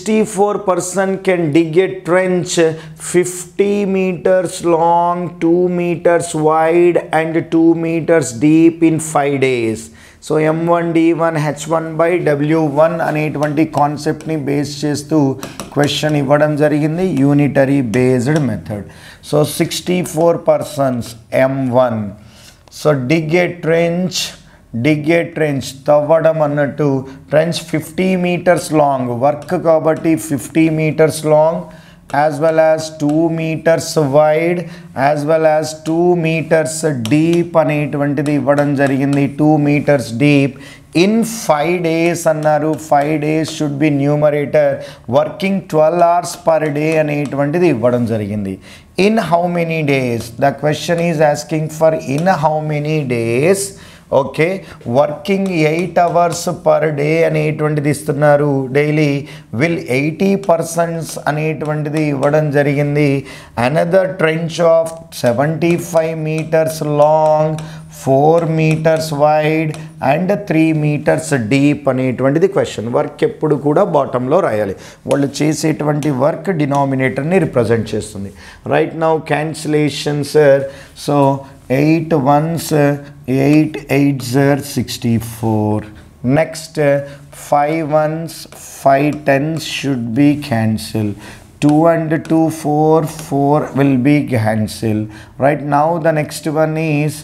64% can dig a trench 50 meters long, 2 meters wide and 2 meters deep in 5 days. So M one D one H one by W one అనేటువంటి కాన్సెప్ట్ని base చేస్తూ question ఇవ్వడం జరిగింది unitary based method so sixty four persons M one so dig a trench dig a trench తవ్వడం అన్నట్టు trench fifty metres long work కాబట్టి fifty metres long as well as two metres wide as well as two metres deep అనేటువంటిది ఇవ్వడం జరిగింది two metres deep in five days అన్నారు five days should be numerator working twelve hours per day అనేటువంటిది ఇవ్వడం జరిగింది in how many days the question is asking for in how many days okay working eight hours per day అనేటువంటిది ఇస్తున్నారు daily will eighty percents అనేటువంటిది ఇవ్వడం జరిగింది another trench of seventy five metres long four metres wide and three metres deep అనేటువంటిది question work ఎప్పుడు కూడా బాటంలో రాయాలి వాళ్ళు చేసేటువంటి వర్క్ డినామినేటర్ని రిప్రజెంట్ చేస్తుంది right now cancellation sir so eight ones eight eight జర్ sixty four next five ones five tens should be cancel 2 and 2 4 4 will be cancel right now the next one is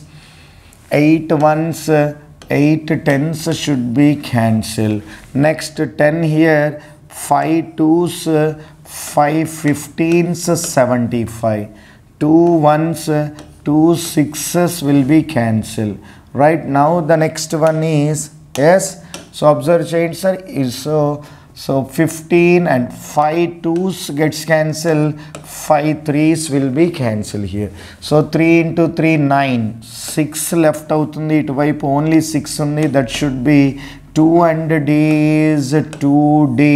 8 ones uh, 8 tens should be cancel next 10 here 5 twos uh, 5 15s 75 2 ones uh, 2 sixes will be cancel right now the next one is yes so observe change sir is so so 15 and 5 twos gets cancelled 5 threes will be cancelled here so 3 into 3 9 6 left అవుతుంది ఇటువైపు only six ఉంది that should be two and D is two D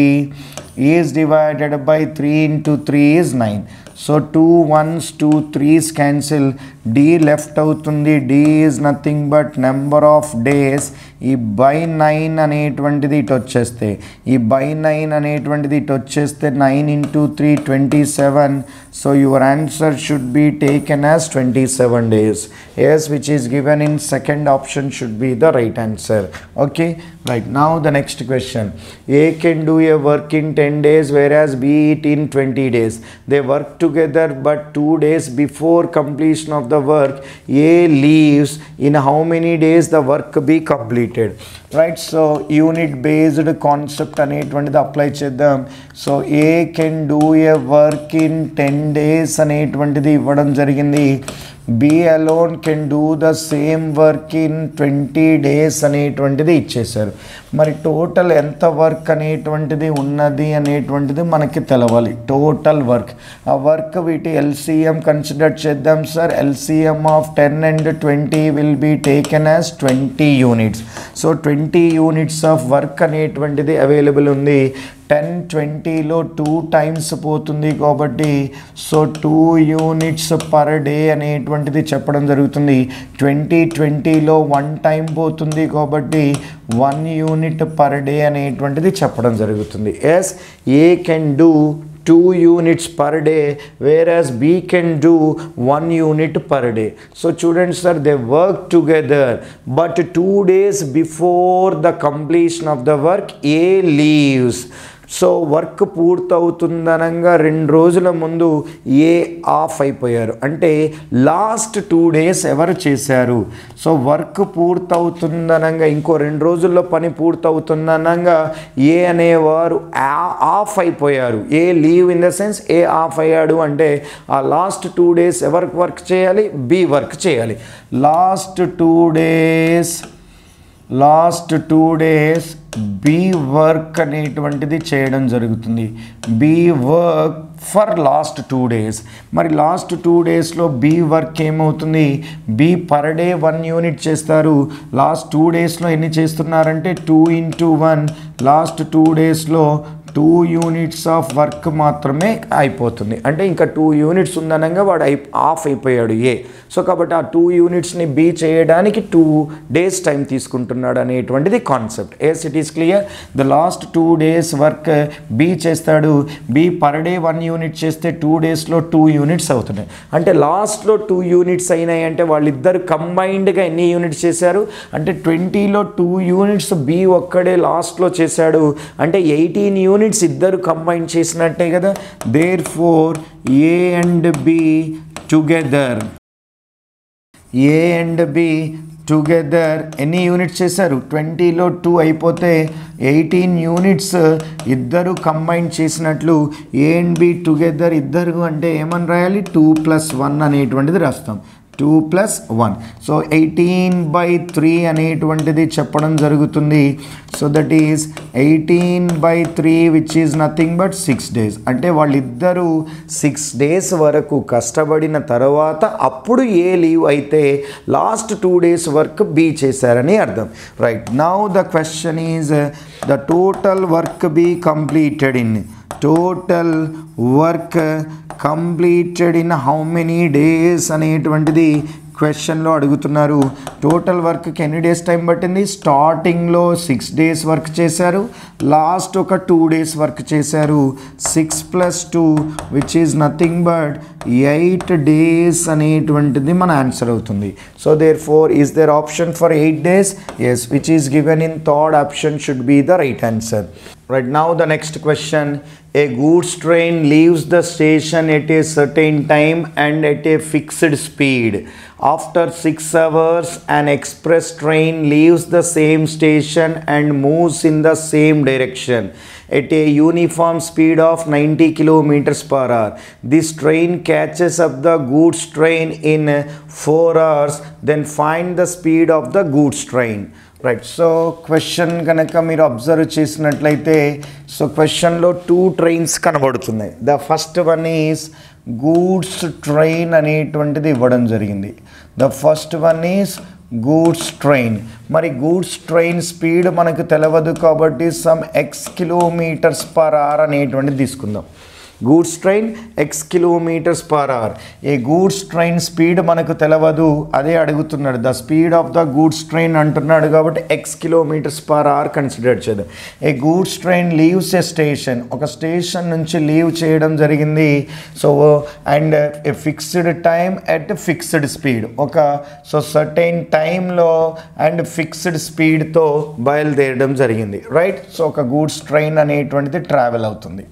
is divided by three into three is nine so two ones two threes cancel D left అవుతుంది D is nothing but number of days ఈ by nine అనేటువంటిది ఇటు వచ్చేస్తే ఈ by nine అనేటువంటిది ఇటు వచ్చేస్తే nine into three twenty seven so your answer should be taken as twenty seven days yes which is given in second option should be the right answer okay right now the next question A can do a work in ten days whereas B it in twenty days they work together but two days before completion of the work A leaves in how many days the work be completed right so unit based concept అనేటువంటిది apply చేద్దాం so A can do a work in ten days అనేటువంటిది ఇవ్వడం జరిగింది B alone can do the same work in twenty days అనేటువంటిది ఇచ్చేశారు మరి total ఎంత work అనేటువంటిది ఉన్నది అనేటువంటిది మనకి తెలవాలి టోటల్ వర్క్ ఆ వర్క్ వీటి ఎల్సిఎం కన్సిడర్ చేద్దాం sir LCM of ten and twenty will be taken as twenty units so twenty units of work అనేటువంటిది అవైలబుల్ ఉంది టెన్ ట్వంటీలో టూ టైమ్స్ పోతుంది కాబట్టి so two units per day అనేటువంటిది చెప్పడం జరుగుతుంది ట్వంటీ ట్వంటీలో వన్ టైం పోతుంది కాబట్టి వన్ యూనిట్ పర్ డే అనేటువంటిది చెప్పడం జరుగుతుంది yes A can do two units per day whereas B can do one unit per day so చూడండి sir they work together but two days before the completion of the work A leaves so work పూర్తవుతుందనంగా రెండు రోజుల ముందు ఏ of అయిపోయారు అంటే last two days ఎవరు చేశారు so work పూర్తవుతుందనంగా ఇంకో రెండు రోజుల్లో పని పూర్తవుతుందనంగా ఏ అనేవారు ఆ- ఆఫ్ అయిపోయారు A leave in the sense A off అయ్యాడు అంటే ఆ లాస్ట్ టూ డేస్ ఎవరికి వర్క్ చేయాలి బి వర్క్ చేయాలి last two days last two days B work అనేటువంటిది చేయడం జరుగుతుంది B work for last two days మరి లాస్ట్ టూ డేస్లో బీ వర్క్ ఏమవుతుంది B per day one unit చేస్తారు లాస్ట్ టూ డేస్లో ఎన్ని చేస్తున్నారంటే two into one last two డేస్లో టూ యూనిట్స్ ఆఫ్ వర్క్ మాత్రమే అయిపోతుంది అంటే ఇంకా టూ యూనిట్స్ ఉందనగా వాడు అయి ఆఫ్ అయిపోయాడు ఏ సో కాబట్టి ఆ టూ యూనిట్స్ని బీ చేయడానికి టూ డేస్ టైం తీసుకుంటున్నాడు అనేటువంటిది concept yes it is clear the last two days work B చేస్తాడు B per day one unit చేస్తే టూ డేస్లో టూ యూనిట్స్ అవుతున్నాయి అంటే లాస్ట్లో టూ యూనిట్స్ అయినాయి అంటే వాళ్ళిద్దరు కంబైన్డ్గా ఎన్ని యూనిట్స్ చేశారు అంటే ట్వంటీలో టూ యూనిట్స్ బి ఒక్కడే లాస్ట్లో చేశాడు అంటే ఎయిటీన్ యూనిట్స్ ఇద్దరు కంబైన్ చేసినట్టే కదా therefore A and B together A and B together ఎన్ని యూనిట్స్ చేశారు ట్వంటీలో టూ అయిపోతే ఎయిటీన్ యూనిట్స్ ఇద్దరు కంబైన్ చేసినట్లు ఏ అండ్ బి టుగెదర్ ఇద్దరు అంటే ఏమని రాయాలి టూ ప్లస్ వన్ అనేటువంటిది రాస్తాం two plus one so eighteen by three అనేటువంటిది చెప్పడం జరుగుతుంది so that is eighteen by three which is nothing but six days అంటే వాళ్ళిద్దరూ సిక్స్ డేస్ వరకు కష్టపడిన తర్వాత అప్పుడు ఏ లీవ్ అయితే last two days work B చేశారని అర్థం right now the question is the total work be completed in total work completed in how many days అనేటువంటిది క్వశ్చన్లో అడుగుతున్నారు టోటల్ వర్క్కి ఎన్ని డేస్ టైం పట్టింది స్టార్టింగ్లో సిక్స్ డేస్ వర్క్ చేశారు లాస్ట్ ఒక టూ డేస్ వర్క్ చేశారు six plus two which is nothing but eight days అనేటువంటిది మన ఆన్సర్ అవుతుంది so therefore is there option for eight days yes which is given in third option should be the right answer Right now, the next question A goods train leaves the station at a certain time and at a fixed speed. After six hours, an express train leaves the same station and moves in the same direction at a uniform speed of 90 kilometers per hour. This train catches up the goods train in 4 hours, then find the speed of the goods train. Right so question కనుక మీరు observe చేసినట్లయితే so క్వశ్చన్లో two trains కనబడుతున్నాయి the first one is goods train అనేటువంటిది ఇవ్వడం జరిగింది the first one is goods train మరి goods train speed మనకు తెలియదు కాబట్టి some X kilometres per hour అనేటువంటిది తీసుకుందాం goods train X kilometres per hour a goods train speed మనకు తెలవదు అదే అడుగుతున్నాడు the speed of the goods train అంటున్నాడు కాబట్టి X kilometres per hour consider చేద్దాం a goods train leaves a station ఒక స్టేషన్ నుంచి లీవ్ చేయడం జరిగింది so and a fixed time at fixed speed ఒక సో సర్టైన్ టైంలో అండ్ ఫిక్స్డ్ స్పీడ్తో బయలుదేరడం జరిగింది రైట్ సో ఒక గూడ్స్ ట్రైన్ అనేటువంటిది ట్రావెల్ అవుతుంది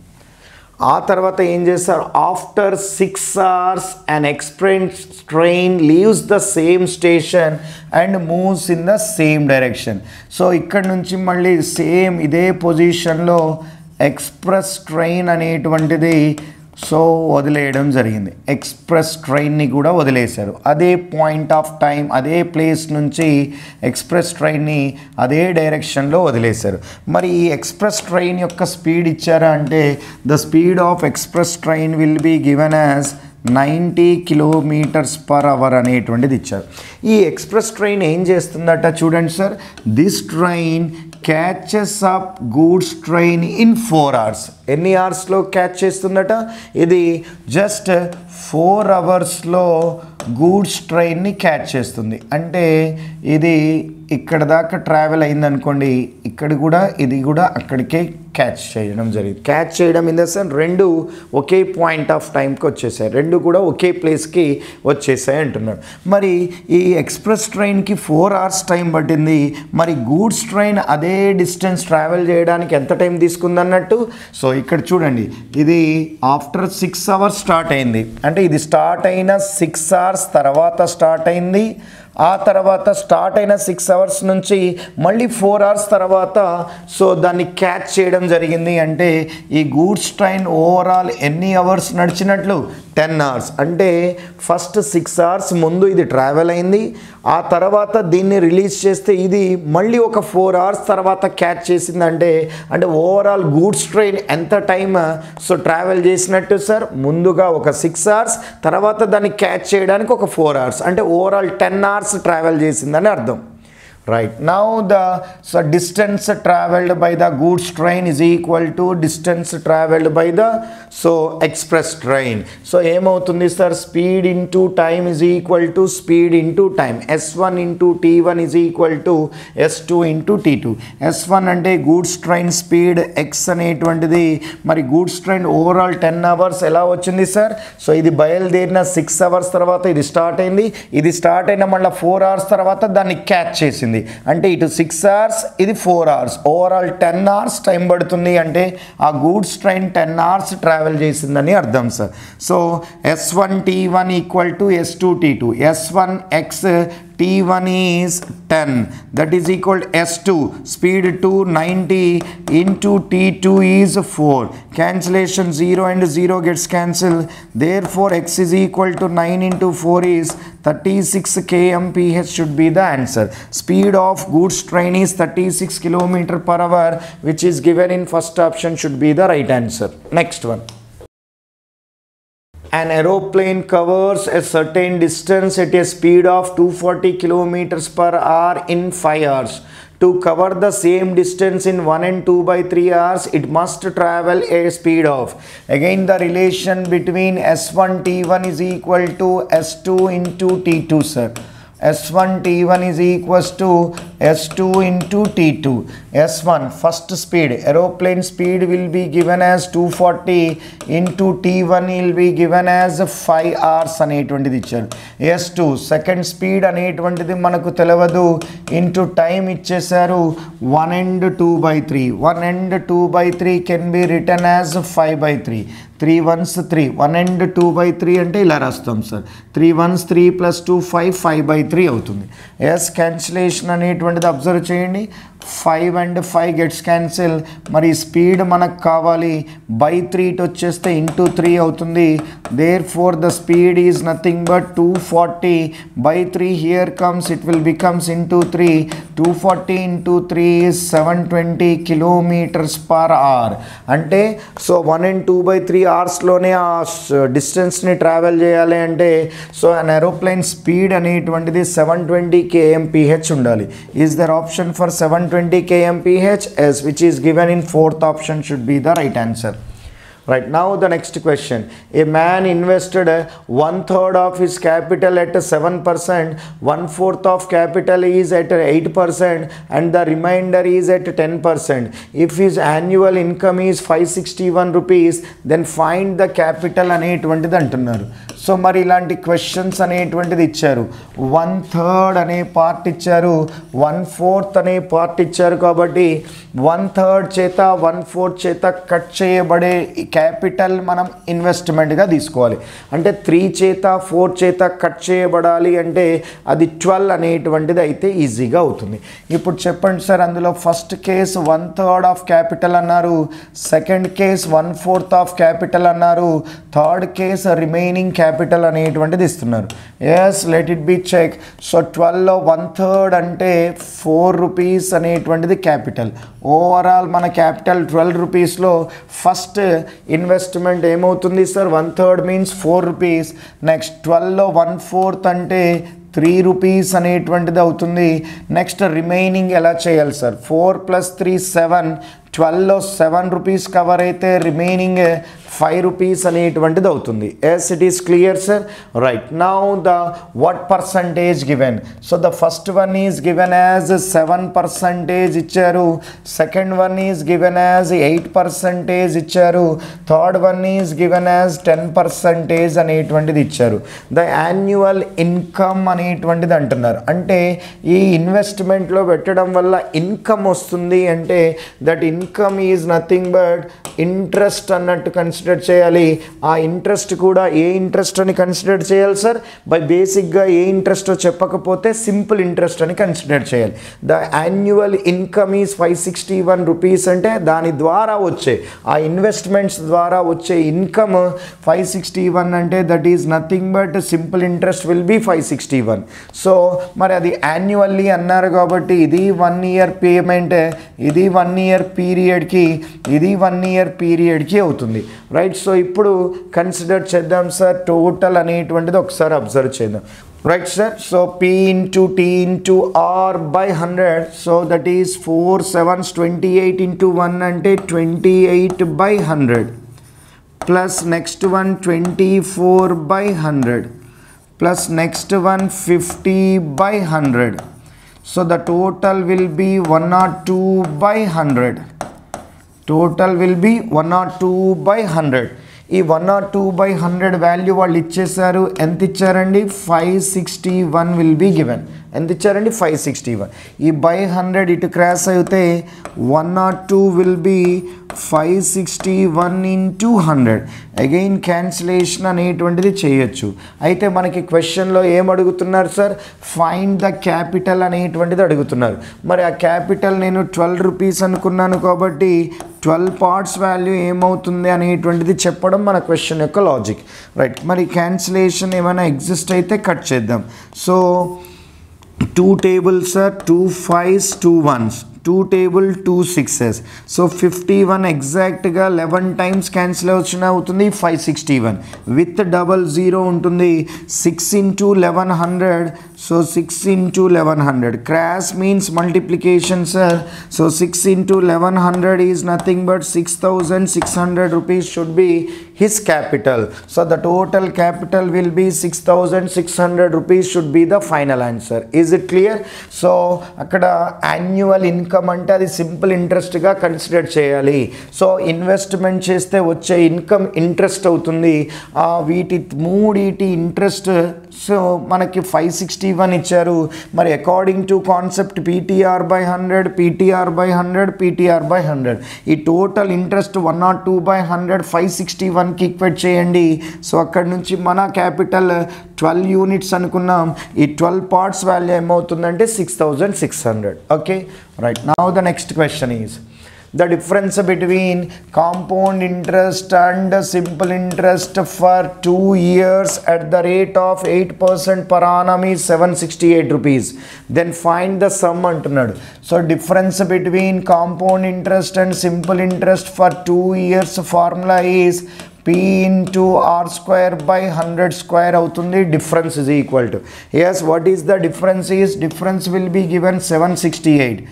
ఆ తర్వాత ఏం చేస్తారు after six hours and express train leaves the same station and moves in the same direction so ఇక్కడ నుంచి మళ్ళీ సేమ్ ఇదే పొజిషన్లో ఎక్స్ప్రెస్ ట్రైన్ అనేటువంటిది సో వదిలేయడం జరిగింది ఎక్స్ప్రెస్ ట్రైన్ని కూడా వదిలేశారు అదే పాయింట్ ఆఫ్ టైం అదే ప్లేస్ నుంచి ఎక్స్ప్రెస్ ట్రైన్ని అదే డైరెక్షన్లో వదిలేశారు మరి ఈ ఎక్స్ప్రెస్ ట్రైన్ యొక్క స్పీడ్ ఇచ్చారా అంటే the speed of express train will be given as ninety kilometres per hour అనేటువంటిది ఇచ్చారు ఈ ఎక్స్ప్రెస్ ట్రైన్ ఏం చేస్తుందట చూడండి sir this train catches up goods train in four hours ఎన్ని అవర్స్లో క్యాచ్ చేస్తుందట ఇది జస్ట్ ఫోర్ అవర్స్లో గూడ్స్ ట్రైన్ని క్యాచ్ చేస్తుంది అంటే ఇది ఇక్కడ దాకా ట్రావెల్ అయిందనుకోండి ఇక్కడ కూడా ఇది కూడా అక్కడికే క్యాచ్ చేయడం జరిగింది క్యాచ్ చేయడం ఇన్ ద సెన్స్ రెండు ఒకే పాయింట్ ఆఫ్ టైంకి వచ్చేసాయి రెండు కూడా ఒకే ప్లేస్కి వచ్చేసాయి అంటున్నాడు మరి ఈ ఎక్స్ప్రెస్ ట్రైన్కి ఫోర్ అవర్స్ టైం పట్టింది మరి గూడ్స్ ట్రైన్ అదే డిస్టెన్స్ ట్రావెల్ చేయడానికి ఎంత టైం తీసుకుంది అన్నట్టు సో ఇక్కడ చూడండి ఇది ఆఫ్టర్ సిక్స్ అవర్స్ స్టార్ట్ అయింది అంటే ఇది స్టార్ట్ అయిన సిక్స్ అవర్స్ తర్వాత స్టార్ట్ అయింది ఆ తర్వాత స్టార్ట్ అయిన సిక్స్ అవర్స్ నుంచి మళ్ళీ ఫోర్ అవర్స్ తర్వాత సో దాన్ని క్యాచ్ చేయడం జరిగింది అంటే ఈ గూడ్స్ ట్రైన్ ఓవరాల్ ఎన్ని అవర్స్ నడిచినట్లు టెన్ అవర్స్ అంటే ఫస్ట్ సిక్స్ అవర్స్ ముందు ఇది ట్రావెల్ అయింది ఆ తర్వాత దీన్ని రిలీజ్ చేస్తే ఇది మళ్ళీ ఒక ఫోర్ అవర్స్ తర్వాత క్యాచ్ చేసిందంటే అంటే ఓవరాల్ గూడ్స్ ట్రైన్ ఎంత టైం సో ట్రావెల్ చేసినట్టు సార్ ముందుగా ఒక సిక్స్ అవర్స్ తర్వాత దాన్ని క్యాచ్ చేయడానికి ఒక ఫోర్ అవర్స్ అంటే ఓవరాల్ టెన్ అవర్స్ ట్రావెల్ చేసిందని అర్థం right now the so distance travelled by the goods train is equal to distance travelled by the so express train so ఏమవుతుంది sir speed into time is equal to speed into time S one into T one is equal to S two into T two S one అంటే goods train speed X అనేటువంటిది మరి goods train overall ten hours ఎలా వచ్చింది sir so ఇది బయలుదేరిన six hours తర్వాత ఇది start అయింది ఇది స్టార్ట్ అయిన మళ్ళీ ఫోర్ అవర్స్ తర్వాత దాన్ని క్యాచ్ చేసింది అంటే ఇటు సిక్స్ అవర్స్ ఇది four hours overall ten hours time పడుతుంది అంటే ఆ goods train ten hours travel చేసిందని అర్థం sir so S one T one equal to S two T two S one X T1 is 10 that is equal to S2 speed 2 90 into T2 is 4 cancellation 0 and 0 gets cancelled therefore X is equal to 9 into 4 is 36 kmph should be the answer speed of goods train is 36 kilometer per hour which is given in first option should be the right answer next one an aeroplane covers a certain distance at a speed of 240 kilometers per hour in 5 hours to cover the same distance in 1 and 2 by 3 hours it must travel a speed of again the relation between s1 t1 is equal to s2 into t2 sir S1 T1 is equals to S2 into T2. S1 first speed aeroplane speed will be given as 240 into T1 will be given as 5 hours అనేటువంటిది ఇచ్చారు yes two second speed అనేటువంటిది మనకు తెలియదు into time ఇచ్చేసారు one and two by three one and two by three can be written as five by three three ones three one and two by three అంటే ఇలా రాస్తాం sir three ones three plus two five five by three అవుతుంది yes cancellation అనేటువంటిది observe చేయండి five and five gets cancel మరి speed మనకు కావాలి by three ఇటు వచ్చేస్తే ఇంటూ త్రీ అవుతుంది there therefore the speed is nothing but two forty by three here comes it will becomes into three two forty into three seven twenty kilometres per hour అంటే so one and two by three అవర్స్లోనే ఆ డిస్టెన్స్ని travel చేయాలి అంటే so an aeroplane speed అనేటువంటిది seven twenty KMPH ఉండాలి is there option for seven twenty KMPH yes which is given in fourth option should be the right answer Right now, the next question. A man invested uh, one third of his capital at uh, 7%, one fourth of capital is at uh, 8%, and the remainder is at 10%. If his annual income is 561 rupees, then find the capital అనేటువంటిది అంటున్నారు so మరి ఇలాంటి questions అనేటువంటిది ఇచ్చారు one third అనే part ఇచ్చారు one fourth అనే part ఇచ్చారు కాబట్టి వన్ థర్డ్ చేత వన్ ఫోర్త్ చేత కట్ చేయబడే క్యాపిటల్ మనం ఇన్వెస్ట్మెంట్గా తీసుకోవాలి అంటే త్రీ చేత ఫోర్ చేత కట్ చేయబడాలి అంటే అది ట్వెల్వ్ అనేటువంటిది అయితే ఈజీగా అవుతుంది ఇప్పుడు చెప్పండి సార్ అందులో first case one third of capital అన్నారు second case one fourth of capital అన్నారు థర్డ్ కేస్ రిమైనింగ్ క్యాపిటల్ అనేటువంటిది ఇస్తున్నారు yes let it be check so ట్వెల్వ్లో వన్ థర్డ్ అంటే ఫోర్ రూపీస్ అనేటువంటిది క్యాపిటల్ ఓవరాల్ మన క్యాపిటల్ ట్వెల్వ్ రూపీస్లో ఫస్ట్ ఇన్వెస్ట్మెంట్ ఏమవుతుంది sir one third means four rupees next ట్వెల్వ్లో వన్ ఫోర్త్ అంటే త్రీ రూపీస్ అనేటువంటిది అవుతుంది నెక్స్ట్ రిమైనింగ్ ఎలా చేయాలి sir four plus three seven ట్వెల్వ్లో seven rupees cover అయితే రిమైనింగ్ ఫైవ్ రూపీస్ అనేటువంటిది అవుతుంది yes it is clear sir right now the what percentage given so the first one is given as seven percentage ఇచ్చారు second one is given as eight percentage ఇచ్చారు third one is given as ten percentage అనేటువంటిది ఇచ్చారు the annual income అనేటువంటిది అంటున్నారు అంటే ఈ ఇన్వెస్ట్మెంట్లో పెట్టడం వల్ల ఇన్కమ్ వస్తుంది అంటే that income is nothing but interest అన్నట్టు కన్సిడర్ చేయాలి ఆ ఇంట్రెస్ట్ కూడా ఏ ఇంట్రెస్ట్ అని కన్సిడర్ చేయాలి సార్ బై బేసిక్గా ఏ ఇంట్రెస్టో చెప్పకపోతే సింపుల్ ఇంట్రెస్ట్ అని కన్సిడర్ చేయాలి the annual income is five sixty one rupees అంటే దాని ద్వారా వచ్చే ఆ ఇన్వెస్ట్మెంట్స్ ద్వారా వచ్చే ఇన్కమ్ ఫైవ్ సిక్స్టీ వన్ అంటే that is nothing but simple interest will be five sixty one so మరి అది యాన్యువల్లీ అన్నారు కాబట్టి ఇది వన్ ఇయర్ పేమెంట్ ఇది వన్ ఇయర్ పీరియడ్కి ఇది వన్ ఇయర్ పీరియడ్కి అవుతుంది రైట్ సో ఇప్పుడు కన్సిడర్ చేద్దాం సార్ టోటల్ అనేటువంటిది ఒకసారి అబ్జర్వ్ చేద్దాం right sir so p into t into r by 100 so that is 4 sevens 28 into 1 ante 28 by 100 plus next one 24 by 100 plus next one 50 by 100 so the total will be 102 by 100 total will be 102 by 100 ఈ one nought two by hundred value వాళ్ళు ఇచ్చేసారు ఎంత ఇచ్చారండి five sixty one will be given ఎంత ఇచ్చారండి five sixty one ఈ by hundred ఇటు cross అయితే one nought two will be five sixty one into hundred again cancellation అనేటువంటిది చేయొచ్చు అయితే మనకి క్వశ్చన్లో ఏం అడుగుతున్నారు సార్ ఫైండ్ ద క్యాపిటల్ అనేటువంటిది అడుగుతున్నారు మరి ఆ క్యాపిటల్ నేను ట్వెల్వ్ రూపీస్ అనుకున్నాను కాబట్టి ట్వెల్వ్ పార్ట్స్ వాల్యూ ఏమవుతుంది అనేటువంటిది చెప్పడం మన క్వశ్చన్ యొక్క లాజిక్ రైట్ మరి క్యాన్సిలేషన్ ఏమైనా ఎగ్జిస్ట్ అయితే కట్ చేద్దాం so two tables are two fives two ones two table two sixes so fifty one ఎగ్జాక్ట్గా లెవెన్ టైమ్స్ క్యాన్సిల్ వచ్చిన అవుతుంది five sixty one with double zero ఉంటుంది six into eleven hundred so six into eleven hundred cross means multiplication sir so six into eleven hundred is nothing but six thousand six hundred rupees should be his capital so the total capital will be six thousand six hundred rupees should be the final answer is it clear so అక్కడ annual income అంటే అది simple ఇంట్రెస్ట్గా consider చేయాలి so investment చేస్తే వచ్చే income interest అవుతుంది ఆ వీటి మూడిటి ఇంట్రెస్ట్ సో మనకి ఫైవ్ సిక్స్టీ వన్ ఇచ్చారు మరి according to concept PTR by hundred PTR by hundred PTR by hundred ఈ total interest one nought two by hundred five sixty వన్కి ఈక్వేట్ చేయండి సో అక్కడ నుంచి మన క్యాపిటల్ ట్వెల్వ్ యూనిట్స్ అనుకున్నాం ఈ ట్వెల్వ్ పార్ట్స్ వాల్యూ ఏమవుతుందంటే six thousand six hundred okay right now the next question is the difference between compound interest and simple interest for two years at the rate of 8% per annum is 768 rupees then find the sum అంటున్నాడు so difference between compound interest and simple interest for two years formula is P into R square by hundred square అవుతుంది difference is equal to yes what is the difference is difference will be given seven sixty eight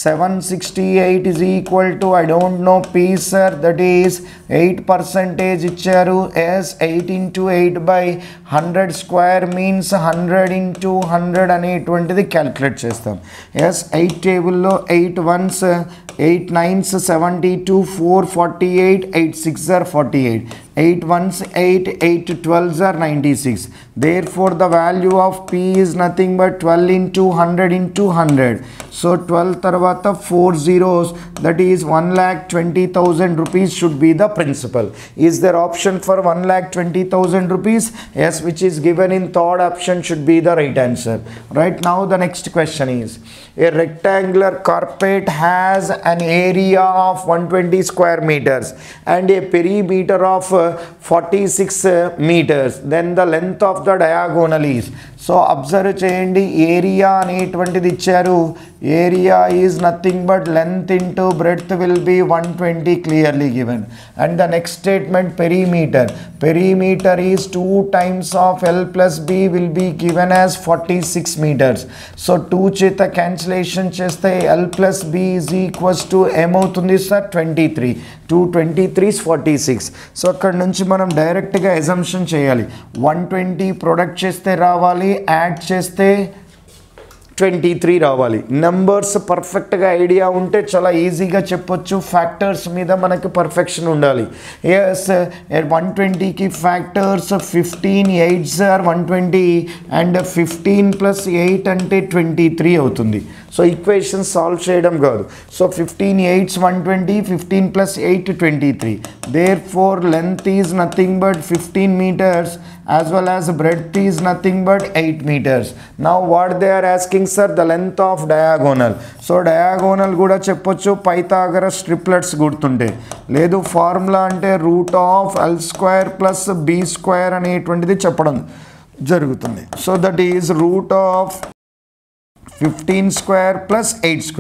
768 is equal to I don't know P sir that is 8 percentage ఇచ్చారు S 8 into 8 by 100 square means 100 into 100 అనేటువంటిది calculate చేస్తాం yes eight టేబుల్లో eight ones eight nines seventy two four forty eight eight six are forty eight eight ones eight eight twelves are ninety six therefore the value of P is nothing but twelve into hundred into hundred so twelve తర్వాత four zeros that is one lakh twenty thousand rupees should be the principal is there option for one lakh twenty thousand rupees yes which is given in third option should be the right answer right now the next question is A rectangular carpet has an area of 120 square meters and a perimeter of uh, 46 uh, meters. Then the length of the diagonal is. So observe చేయండి area అనేటువంటిది ఇచ్చారు area is nothing but length into breadth will be one twenty clearly given and the next statement perimeter perimeter is two times of L plus B will be given as forty six metres so two చేత cancellation చేస్తే L plus B is equals to ఏమవుతుంది sir twenty three two twenty threes forty six so అక్కడ నుంచి మనం డైరెక్ట్గా assumption చేయాలి one twenty product చేస్తే రావాలి యాడ్ చేస్తే ట్వంటీ త్రీ రావాలి నెంబర్స్ పర్ఫెక్ట్గా ఐడియా ఉంటే చాలా ఈజీగా చెప్పొచ్చు ఫ్యాక్టర్స్ మీద మనకి పర్ఫెక్షన్ ఉండాలి ఎస్ వన్ ట్వంటీకి factors fifteen eights are one twenty and fifteen plus eight అంటే ట్వంటీ త్రీ అవుతుంది సో ఈక్వేషన్ సాల్వ్ చేయడం కాదు so fifteen eights one twenty fifteen plus eight twenty three therefore length is nothing but fifteen metres as well as breadth is nothing but 8 meters now what they are asking sir the length of diagonal so diagonal కూడా చెప్పొచ్చు Pythagoras triplets గుర్తుంటే లేదు formula అంటే root of L square plus B square అనేటువంటిది చెప్పడం జరుగుతుంది so that is root of fifteen square plus eight square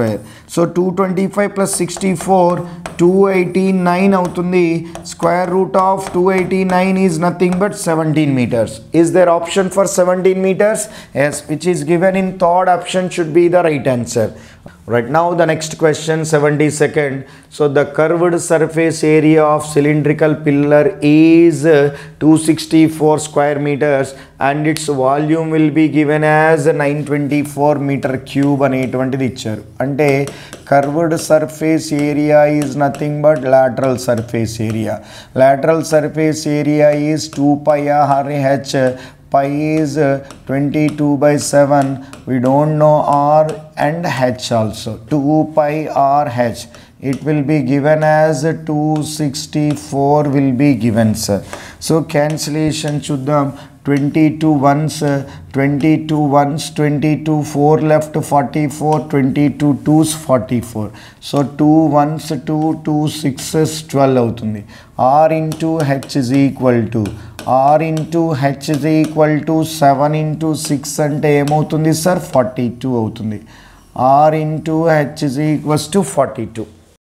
so two twenty five plus sixty four two eighty nine అవుతుంది square root of two eighty nine is nothing but seventeen metres is there option for seventeen meters yes which is given in third option should be the right answer right now the next question 72nd so the curved surface area of cylindrical pillar is uh, 264 square meters and its volume will be given as 924 meter cube అనేటువంటిది ఇచ్చారు అంటే curved surface area is nothing but lateral surface area lateral surface area is 2 pi r h pi is uh, 22 by 7 we don't know r and h also 2 pi r h it will be given as 264 will be given sir so cancellation చూద్దాం 22 ones uh, 22 ones 22 4 left 44 22 2s 44 so 2 ones 2 2 6s 12 అవుతుంది r into h is equal to r into h is equal to 7 into 6 అంటే ఏమవుతుంది sir 42 అవుతుంది r into h is equals to 42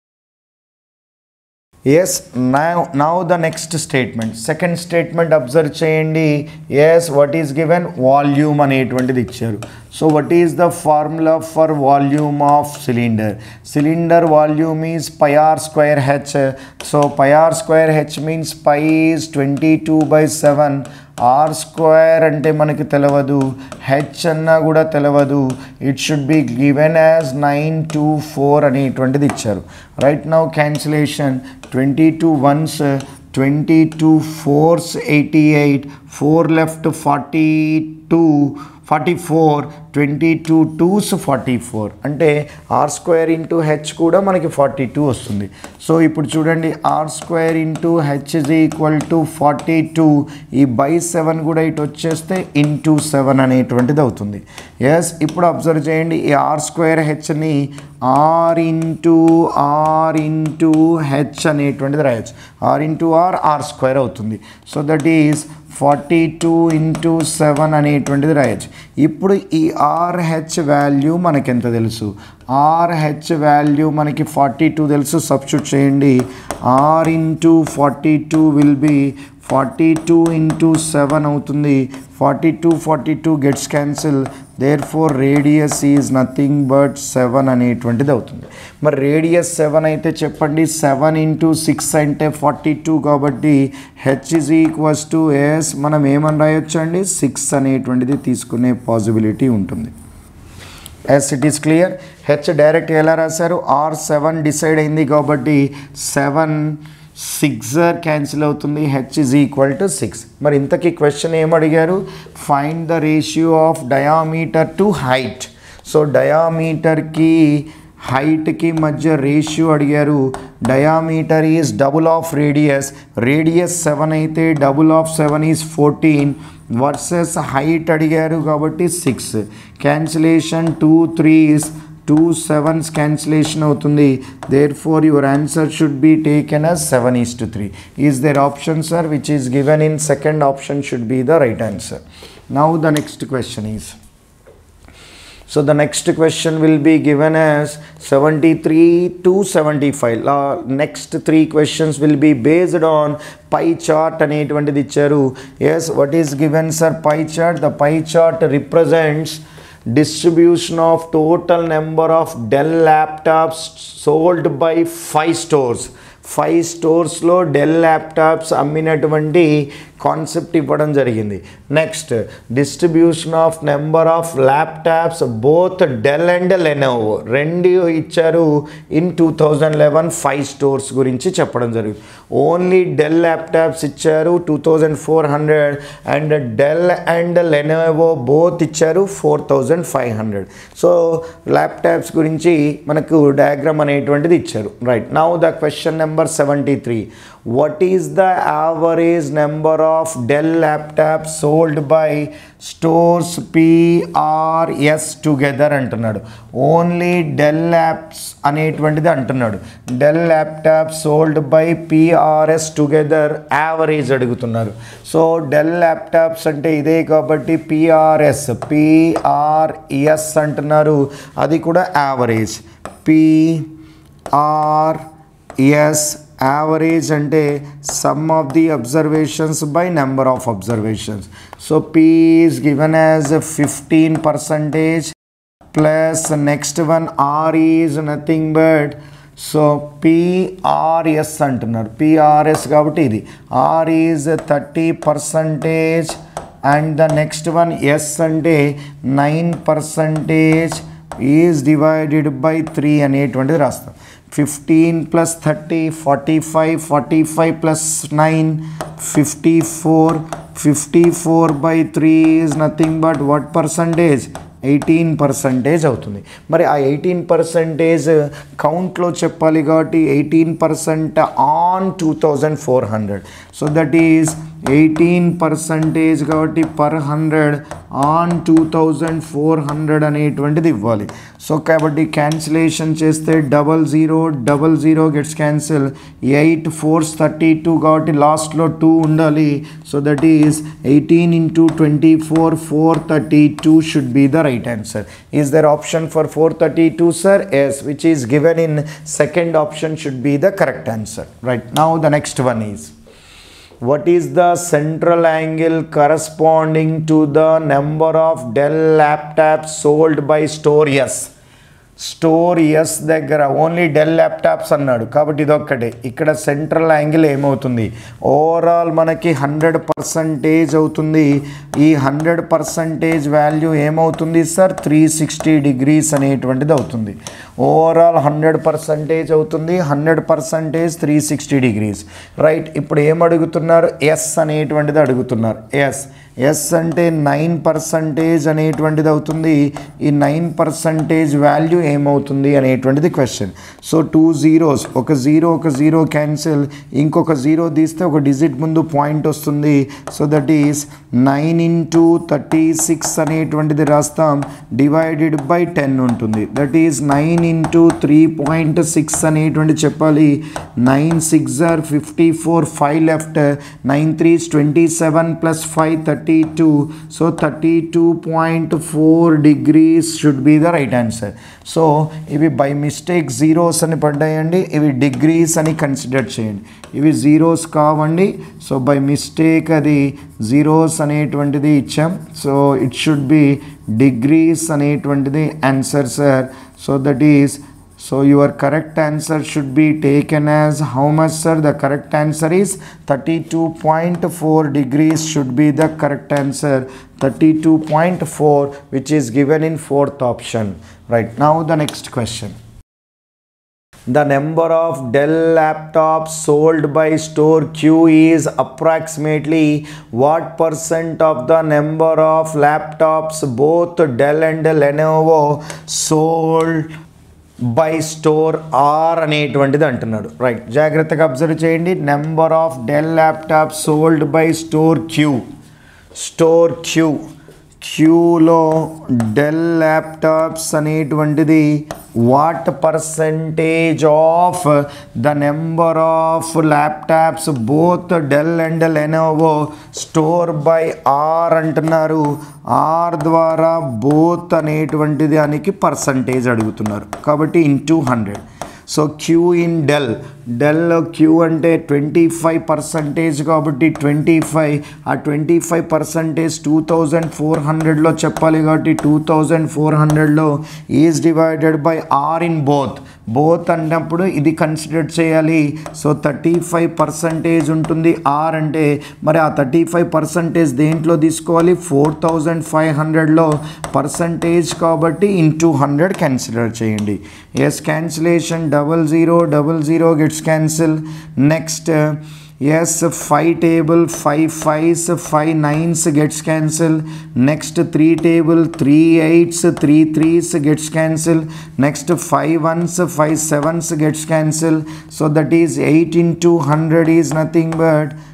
yes now now the next statement second statement observe చేయండి yes what is given volume అనేటువంటిది ఇచ్చారు so what is the formula for volume of cylinder cylinder volume is pi r square h so pi r square h means pi is twenty two by seven r square అంటే మనకి తెలియదు h అన్నా కూడా తెలియదు it should be given as nine two four అనేటువంటిది ఇచ్చారు right now cancellation twenty two ones twenty two fours eighty eight four left forty two forty four twenty two twos forty four అంటే r square into h కూడా మనకి forty two వస్తుంది so ఇప్పుడు చూడండి r square into h is equal to forty two ఈ by seven కూడా ఇటు వచ్చేస్తే ఇంటూ సెవెన్ అనేటువంటిది అవుతుంది ఎస్ ఇప్పుడు అబ్జర్వ్ చేయండి ఈ ఆర్ స్క్వేర్ హెచ్ని r into r into h అనేటువంటిది రాయొచ్చు r into r r square అవుతుంది so that is forty two into seven అనేటువంటిది రాయొచ్చు ఇప్పుడు ఈ ఆర్హెచ్ వాల్యూ మనకి ఎంత తెలుసు ఆర్హెచ్ వాల్యూ మనకి ఫార్టీ టూ తెలుసు సబ్స్టిట్యూట్ చేయండి r into forty two will be forty two into seven అవుతుంది forty two forty two gets cancel therefore radius is nothing but seven అనేటువంటిది అవుతుంది మరి రేడియస్ సెవెన్ అయితే చెప్పండి సెవెన్ ఇంటూ సిక్స్ అంటే forty two కాబట్టి h is equals to yes మనం ఏమని రాయొచ్చు అండి సిక్స్ అనేటువంటిది తీసుకునే పాసిబిలిటీ ఉంటుంది yes it is clear h direct ఎలా రాశారు ఆర్ సెవెన్ డిసైడ్ అయింది కాబట్టి సెవెన్ సిక్సర్ క్యాన్సిల్ అవుతుంది h is equal to six మరి ఇంతకీ క్వశ్చన్ ఏమడిగారు find the ratio of diameter to height so డయామీటర్కి హైట్కి మధ్య రేషియో అడిగారు diameter is double of radius radius seven అయితే double of seven is fourteen versus height అడిగారు కాబట్టి six cancellation two threes two sevens cancellation అవుతుంది there therefore your answer should be taken as seven is to three is there option sir which is given in second option should be the right answer now the next question is So the next question will be given as 73 to 75. La next three questions will be based on pie chart అనేటువంటిది ఇచ్చారు yes what is given sir pie chart the pie chart represents distribution of total number of Dell laptops sold by five stores five స్టోర్స్లో Dell laptops అమ్మినటువంటి concept ఇవ్వడం జరిగింది next distribution of number of laptops both Dell and Lenovo రెండు ఇచ్చారు in two thousand eleven five stores గురించి చెప్పడం జరిగింది only Dell laptops ఇచ్చారు two thousand four hundred and Dell and Lenovo both ఇచ్చారు four thousand five hundred so laptops గురించి మనకు diagram అనేటువంటిది ఇచ్చారు right now the question number seventy three what is the average number of Dell laptops sold by stores PRS together అంటున్నాడు only Dell laps అనేటువంటిది అంటున్నాడు Dell laptop sold by PRS together average అడుగుతున్నారు so Dell laptops అంటే ఇదే కాబట్టి PRS PRS అంటున్నారు అది కూడా యావరేజ్ పిఆర్ఎస్ యావరేజ్ అంటే sum of the observations by number of observations so p is given as fifteen percentage plus next one r is nothing but so PRS అంటున్నారు PRS కాబట్టి ఇది r is thirty percentage and the next one s అంటే nine percentage is divided by three అనేటువంటిది రాస్తాం fifteen plus thirty forty five forty five plus nine fifty four fifty four by three is nothing but what percentage eighteen percentage అవుతుంది మరి ఆ eighteen percentage కౌంట్లో చెప్పాలి కాబట్టి eighteen percent on two thousand four hundred so that is eighteen percentage కాబట్టి per hundred on two thousand four hundred అనేటువంటిది ఇవ్వాలి సో కాబట్టి క్యాన్సిలేషన్ చేస్తే double zero double zero gets cancel eight fours thirty two కాబట్టి లాస్ట్లో టూ ఉండాలి so that is eighteen into twenty four four thirty two should be the right answer is there option for four thirty two sir yes which is given in second option should be the correct answer right now the next one is what is the central angle corresponding to the number of Dell laptops sold by store yes store s దగ్గర only Dell laptops అన్నాడు కాబట్టి ఇదొక్కటే ఇక్కడ central angle ఏమవుతుంది overall మనకి hundred percentage అవుతుంది ఈ hundred percentage value ఏమవుతుంది సార్ త్రీ సిక్స్టీ డిగ్రీస్ అనేటువంటిది అవుతుంది ఓవరాల్ హండ్రెడ్ పర్సంటేజ్ అవుతుంది hundred percentage three sixty degrees right ఇప్పుడు ఏం అడుగుతున్నారు ఎస్ అనేటువంటిది అడుగుతున్నారు ఎస్ ఎస్ అంటే నైన్ పర్సంటేజ్ అనేటువంటిది అవుతుంది ఈ నైన్ పర్సంటేజ్ వాల్యూ ఏమవుతుంది అనేటువంటిది క్వశ్చన్ సో టూ జీరోస్ ఒక జీరో ఒక జీరో క్యాన్సిల్ ఇంకొక జీరో తీస్తే ఒక డిజిట్ ముందు పాయింట్ వస్తుంది so that is nine into thirty six అనేటువంటిది రాస్తాం డివైడెడ్ బై టెన్ ఉంటుంది that is nine into three point six అనేటువంటి చెప్పాలి nine six are fifty four five left nine threes twenty seven plus five thirty two so thirty two point four degrees should be the right answer so ఇవి by mistake zeros అని పడ్డాయండి ఇవి degrees అని consider చేయండి ఇవి zeros కావండి so by mistake అది zeros అనేటువంటిది ఇచ్చాం so it should be degrees అనేటువంటిది answer sir so that is So your correct answer should be taken as how much sir? The correct answer is 32.4 degrees should be the correct answer. 32.4 which is given in fourth option. Right now the next question. The number of Dell laptops sold by store Q is approximately what percent of the number of laptops both Dell and Lenovo sold by store r అనేటువంటిది అంటున్నాడు right జాగ్రత్తగా observe చేయండి number of Dell laptop sold by store q store q క్యూలో Dell laptops అనేటువంటిది what percentage of the number of laptops both Dell and Lenovo store by r అంటున్నారు r ద్వారా both అనేటువంటి దానికి పర్సంటేజ్ అడుగుతున్నారు కాబట్టి into hundred so q in Dell Dell q అంటే twenty five percentage కాబట్టి ట్వంటీ ఫైవ్ ఆ twenty five percentage two thousand four హండ్రెడ్లో చెప్పాలి కాబట్టి టూ థౌజండ్ ఫోర్ హండ్రెడ్లో is divided by r in both both అన్నప్పుడు ఇది కన్సిడర్ చేయాలి సో థర్టీ ఫైవ్ పర్సంటేజ్ ఉంటుంది ఆర్ అంటే మరి ఆ థర్టీ ఫైవ్ పర్సంటేజ్ దేంట్లో తీసుకోవాలి ఫోర్ థౌజండ్ ఫైవ్ హండ్రెడ్లో పర్సంటేజ్ కాబట్టి ఇంటూ హండ్రెడ్ కన్సిడర్ చేయండి yes cancellation double zero double zero gets cancel next yes five table five fives five nines gets cancel next three table three eights three threes gets cancel next five ones five sevens gets cancel so that is eight into hundred is nothing but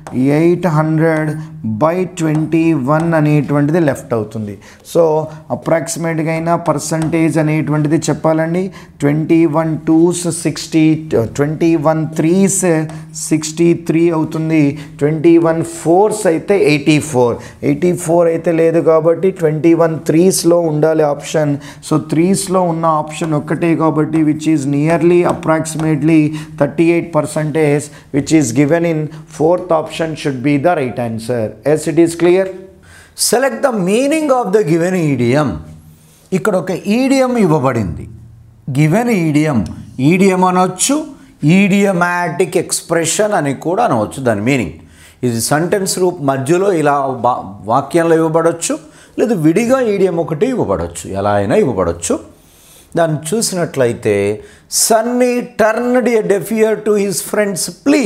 eight hundred by twenty one అనేటువంటిది left అవుతుంది so అప్రాక్సిమేట్గా అయినా percentage అనేటువంటిది చెప్పాలండి twenty one twos sixty twenty one threes sixty three అవుతుంది twenty one fours అయితే eighty four eighty four అయితే లేదు కాబట్టి ట్వంటీ వన్ త్రీస్లో ఉండాలి ఆప్షన్ సో త్రీస్లో ఉన్న ఆప్షన్ ఒక్కటే కాబట్టి which is nearly approximately thirty eight percentage which is given in fourth option should be the right answer yes it is clear select the meaning of the given idiom ఇక్కడ ఒక ఈడియం ఇవ్వబడింది given ఈడియం ఈడియం అనొచ్చు ఈడియమాటిక్ expression అని కూడా అనవచ్చు దాని meaning ఇది sentence రూప్ మధ్యలో ఇలా బా- వాక్యంలో ఇవ్వబడవచ్చు లేదా విడిగా ఈడియం ఒకటి ఇవ్వబడవచ్చు ఎలా అయినా ఇవ్వబడవచ్చు దాన్ని చూసినట్లయితే Sunny turned a deaf ear to his friends plea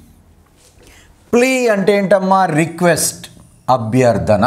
plea అంటే ఏంటమ్మా రిక్వెస్ట్ అభ్యర్థన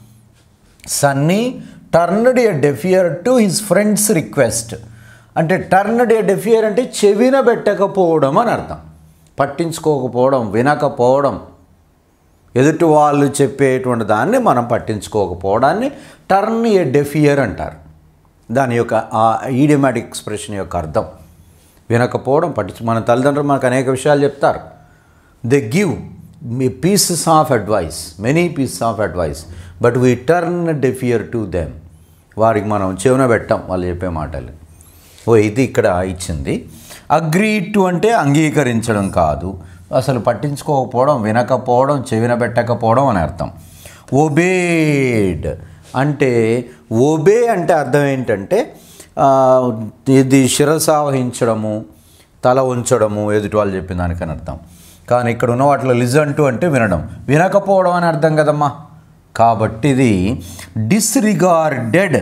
Sunny turned a deaf ear to his friends request అంటే టర్న్డ్ ఎ డెఫియర్ అంటే చెవిన పెట్టకపోవడం అని అర్థం పట్టించుకోకపోవడం వినకపోవడం ఎదుటి వాళ్ళు చెప్పేటువంటి దాన్ని మనం పట్టించుకోకపోవడాన్ని టర్న్ ఏ డెఫియర్ అంటారు దాని యొక్క ఆ ఈడియమాటిక్ ఎక్స్ప్రెషన్ యొక్క అర్థం వినకపోవడం పట్టించు మన తల్లిదండ్రులు మనకు అనేక విషయాలు చెప్తారు they give me pieces of advice many pieces of advice but we turn deaf ear to them వారికి మనం చెవున పెట్టాం వాళ్ళు చెప్పే మాటలు ఓ ఇది ఇక్కడ ఇచ్చింది అగ్రీ టు అంటే అంగీకరించడం కాదు అసలు పట్టించుకోకపోవడం వినకపోవడం చెవిన పెట్టకపోవడం అని అర్థం ఒబేడ్ అంటే ఒబే అంటే అర్థం ఏంటంటే ఆ, ఇది శిరసావహించడము తల ఉంచడము ఎదుటి వాళ్ళు చెప్పిన దానికని అర్థం కానీ ఇక్కడ ఉన్న వాటిలో లిజన్ టు అంటే వినడం వినకపోవడం అని అర్థం కదమ్మా కాబట్టి ఇది డిస్రిగార్డెడ్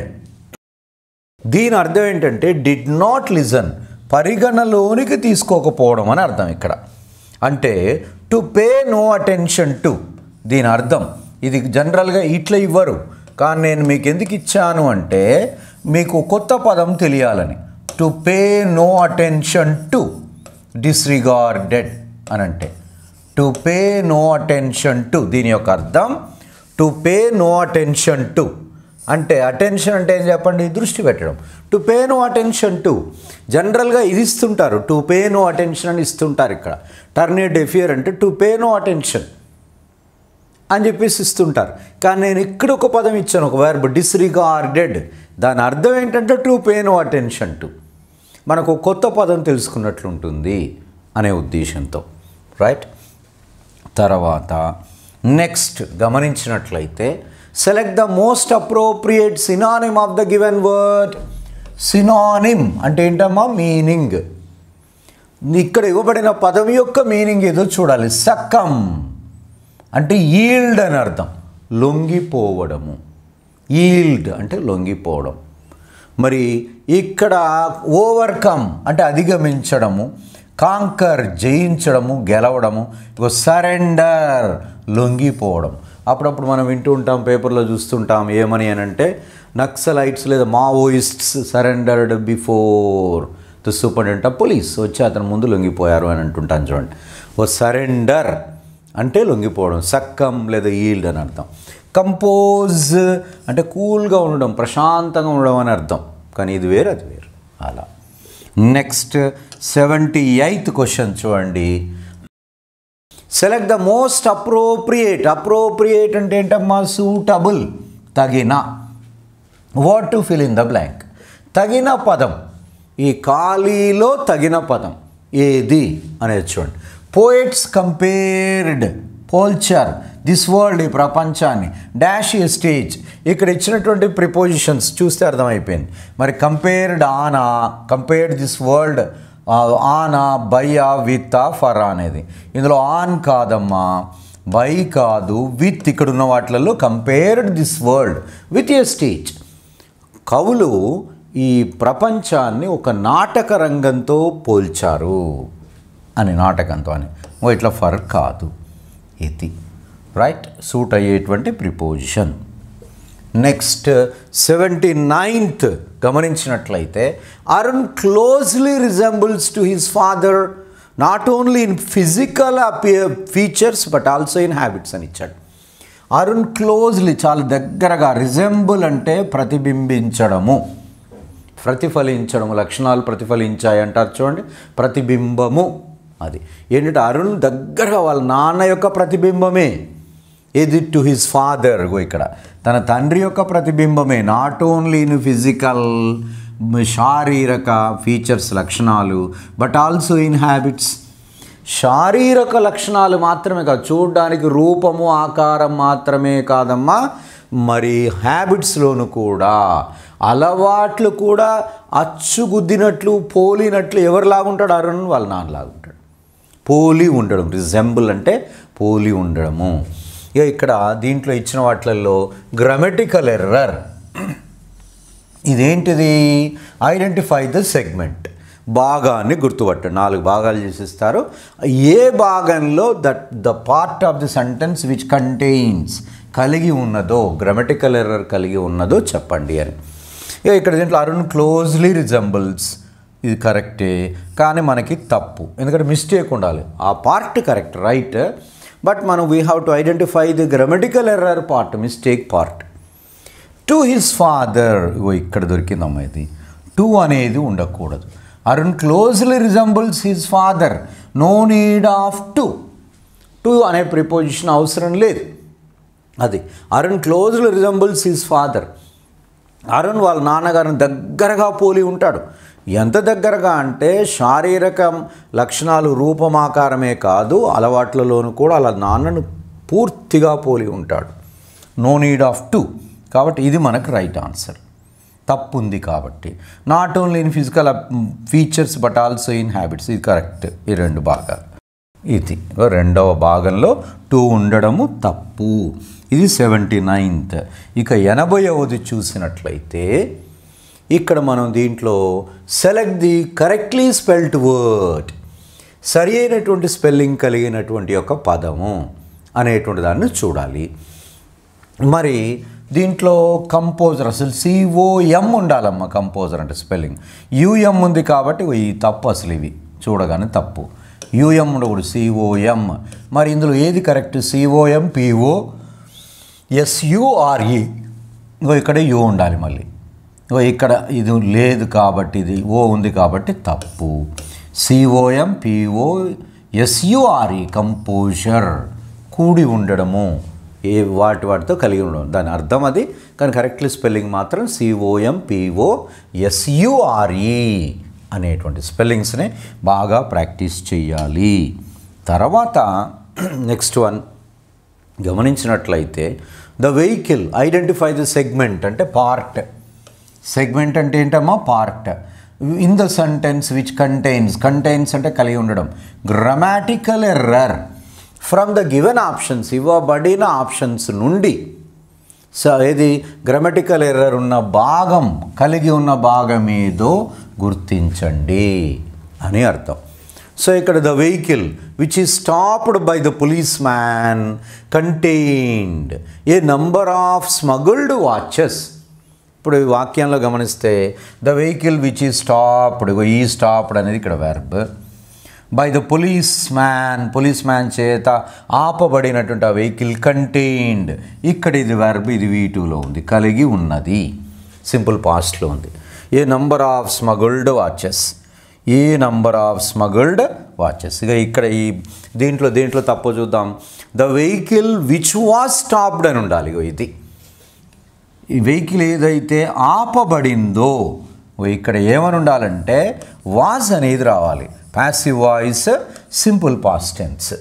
దీని అర్థం ఏంటంటే డిడ్ నాట్ లిజన్ పరిగణలోనికి తీసుకోకపోవడం అని అర్థం ఇక్కడ అంటే to pay no attention to దీని అర్థం ఇది జనరల్గా ఇట్లా ఇవ్వరు కానీ నేను మీకు ఎందుకు ఇచ్చాను అంటే మీకు కొత్త పదం తెలియాలని to pay no attention to disregarded అని అంటే to pay no attention to దీని యొక్క అర్థం to pay no attention to అంటే అటెన్షన్ అంటే ఏం చెప్పండి దృష్టి పెట్టడం to pay no attention to జనరల్గా ఇది ఇస్తుంటారు టు పే నో అటెన్షన్ అని ఇస్తుంటారు ఇక్కడ టర్న్ ఏ డెఫియర్ అంటే టు పే నో అటెన్షన్ అని చెప్పేసి ఇస్తుంటారు కానీ నేను ఇక్కడ ఒక పదం ఇచ్చాను ఒక వర్బ్ డిస్రిగార్డెడ్ దాని అర్థం ఏంటంటే to pay no attention to మనకు ఒక కొత్త పదం తెలుసుకున్నట్లుంటుంది అనే ఉద్దేశంతో రైట్ తర్వాత నెక్స్ట్ గమనించినట్లయితే select the most appropriate synonym of the given word synonym అంటే ఏంటమ్మా మీనింగ్ ఇక్కడ ఇవ్వబడిన పదం యొక్క మీనింగ్ ఏదో చూడాలి సక్కం అంటే ఈల్డ్ అని అర్థం లొంగిపోవడము ఈల్డ్ అంటే లొంగిపోవడం మరి ఇక్కడ ఓవర్కమ్ అంటే అధిగమించడము కాంకర్ జయించడము గెలవడము ఇగో సరెండర్ లొంగిపోవడం అప్పుడప్పుడు మనం వింటూ ఉంటాం పేపర్లో చూస్తుంటాం ఏమని అని అంటే నక్సలైట్స్ లేదా Maoists surrendered before the superintendent of police వచ్చి అతను ముందు లొంగిపోయారు అని అంటుంటాను చూడండి ఓ సరెండర్ అంటే లొంగిపోవడం సక్కం లేదా ఈల్డ్ అని అర్థం కంపోజ్ అంటే కూల్గా ఉండడం ప్రశాంతంగా ఉండడం అని అర్థం కానీ ఇది వేరు అది వేరు అలా నెక్స్ట్ సెవెంటీ ఎయిత్ క్వశ్చన్ చూడండి select the most appropriate appropriate అంటే ఏంటమ్మా సూటబుల్ తగిన what to fill in the blank తగిన పదం ఈ ఖాళీలో తగిన పదం ఏది అనేది చూడండి పోయిట్స్ కంపేర్డ్ పోల్చారు దిస్ వరల్డ్ ఈ ప్రపంచాన్ని డాష్ ఏ స్టేజ్ ఇక్కడ ఇచ్చినటువంటి ప్రిపోజిషన్స్ చూస్తే అర్థమైపోయింది మరి కంపేర్డ్ ఆనా కంపేర్డ్ దిస్ వరల్డ్ ఆనా బయ్యా విత్ ఫర్ అనేది ఇందులో ఆన్ కాదమ్మా బై కాదు విత్ ఇక్కడ ఉన్న వాటిలలో compared this world with a stage కవులు ఈ ప్రపంచాన్ని ఒక నాటక రంగంతో పోల్చారు అని నాటకంతో అని ఓ ఇట్లా ఫర్ కాదు ఇది రైట్ సూట్ అయ్యేటువంటి ప్రిపోజిషన్ నెక్స్ట్ సెవెంటీ నైన్త్ గమనించినట్లయితే Arun closely resembles to his father not only in physical features but also in habits అని ఇచ్చాడు అరుణ్ క్లోజ్లీ చాలా దగ్గరగా రిజెంబుల్ అంటే ప్రతిబింబించడము ప్రతిఫలించడము లక్షణాలు ప్రతిఫలించాయి అంటారు చూడండి ప్రతిబింబము అది ఏంటంటే అరుణ్ దగ్గరగా వాళ్ళ నాన్న యొక్క ప్రతిబింబమే ఇది టు హిజ్ ఫాదర్ ఇక్కడ తన తండ్రి యొక్క ప్రతిబింబమే నాట్ ఓన్లీ ఇన్ ఫిజికల్ శారీరక ఫీచర్స్ లక్షణాలు బట్ ఆల్సో ఇన్ హ్యాబిట్స్ శారీరక లక్షణాలు మాత్రమే కాదు చూడడానికి రూపము ఆకారం మాత్రమే కాదమ్మా మరి హ్యాబిట్స్లోను కూడా అలవాట్లు కూడా అచ్చుగుద్దినట్లు పోలినట్లు ఎవరిలాగుంటాడు అరుణ్ వాళ్ళ నాన్నలాగుంటాడు పోలి ఉండడం రిజెంబుల్ అంటే పోలి ఉండడము ఇక ఇక్కడ దీంట్లో ఇచ్చిన వాటిల్లో గ్రామటికల్ ఎర్రర్ ఇదేంటిది ఐడెంటిఫై ద సెగ్మెంట్ భాగాన్ని గుర్తుపట్టండి నాలుగు భాగాలు చేసిస్తారు ఏ భాగంలో that the part of the sentence which contains కలిగి ఉన్నదో గ్రామటికల్ ఎర్రర్ కలిగి ఉన్నదో చెప్పండి అని ఇక ఇక్కడ దీంట్లో అరుణ్ క్లోజ్లీ రిజంబుల్స్ ఇది కరెక్టే కానీ మనకి తప్పు ఎందుకంటే మిస్టేక్ ఉండాలి ఆ పార్ట్ కరెక్ట్ రైట్ బట్ మనం we have to identify the grammatical error part mistake part to his father ఇగో ఇక్కడ దొరికిందమ్మా ఇది టు అనేది ఉండకూడదు Arun closely resembles his father no need of to to అనే ప్రిపోజిషన్ అవసరం లేదు అది Arun closely resembles his father Arun వాళ్ళ నాన్నగారిని దగ్గరగా పోలి ఉంటాడు ఎంత దగ్గరగా అంటే శారీరక లక్షణాలు రూపమాకారమే కాదు అలవాట్లలోనూ కూడా వాళ్ళ నాన్నను పూర్తిగా పోలి ఉంటాడు నో నీడ్ ఆఫ్ టు కాబట్టి ఇది మనకు రైట్ ఆన్సర్ తప్పు ఉంది కాబట్టి not only in physical features but also in habits ఇది కరెక్ట్ ఈ రెండు భాగాలు ఇది రెండవ భాగంలో టూ ఉండడము తప్పు ఇది సెవెంటీ నైన్త్ ఇక ఎనభైవది చూసినట్లయితే ఇక్కడ మనం దీంట్లో select the correctly spelled word సరి అయినటువంటి స్పెల్లింగ్ కలిగినటువంటి ఒక పదము అనేటువంటి దాన్ని చూడాలి మరి దీంట్లో కంపోజర్ అసలు సిఓఎం ఉండాలమ్మా కంపోజర్ అంటే స్పెల్లింగ్ యుఎం ఉంది కాబట్టి ఈ తప్పు అసలు ఇవి చూడగానే తప్పు యుఎం ఉండకూడదు సిఓఎం మరి ఇందులో ఏది కరెక్ట్ సిఓఎం పిఓ ఎస్యుఆర్ఈ ఇంకో ఇక్కడ యు ఉండాలి మళ్ళీ ఇంకో ఇక్కడ ఇది లేదు కాబట్టి ఇది ఓ ఉంది కాబట్టి తప్పు సిఓఎం పిఓ ఎస్యుఆర్ఈ కంపోజర్ కూడి ఉండడము ఏ వాటి వాటితో కలిగి ఉండడం దాని అర్థం అది కానీ కరెక్ట్లీ స్పెల్లింగ్ మాత్రం సిఓఎం పిఓ ఎస్యుఆర్ఈ అనేటువంటి స్పెల్లింగ్స్ని బాగా ప్రాక్టీస్ చేయాలి తర్వాత నెక్స్ట్ వన్ గమనించినట్లయితే the vehicle identify the segment అంటే పార్ట్ సెగ్మెంట్ అంటే ఏంటమ్మా part in the sentence which contains contains అంటే కలిగి ఉండడం grammatical error from the given options ఇవ్వబడిన ఆప్షన్స్ నుండి సో ఏది గ్రామటికల్ ఎర్రర్ ఉన్న భాగం కలిగి ఉన్న భాగం ఏదో గుర్తించండి అని అర్థం సో ఇక్కడ the vehicle which is stopped by the police man contained a number of smuggled watches ఇప్పుడు ఈ వాక్యంలో గమనిస్తే the vehicle which is stopped is stopped అనేది ఇక్కడ verb by the police man police man చేత ఆపబడినటువంటి ఆ వెహికల్ కంటైన్డ్ ఇక్కడ ఇది వెర్బ్ ఇది వీ టూలో ఉంది కలిగి ఉన్నది సింపుల్ పాస్ట్లో ఉంది a number of smuggled watches a number of smuggled watches ఇక ఇక్కడ ఈ దీంట్లో దీంట్లో తప్పు చూద్దాం the vehicle which was stopped అని ఉండాలి ఇగో ఇది ఈ వెహికల్ ఏదైతే ఆపబడిందో ఓ ఇక్కడ ఏమని ఉండాలంటే వాజ్ అనేది రావాలి passive voice simple past tense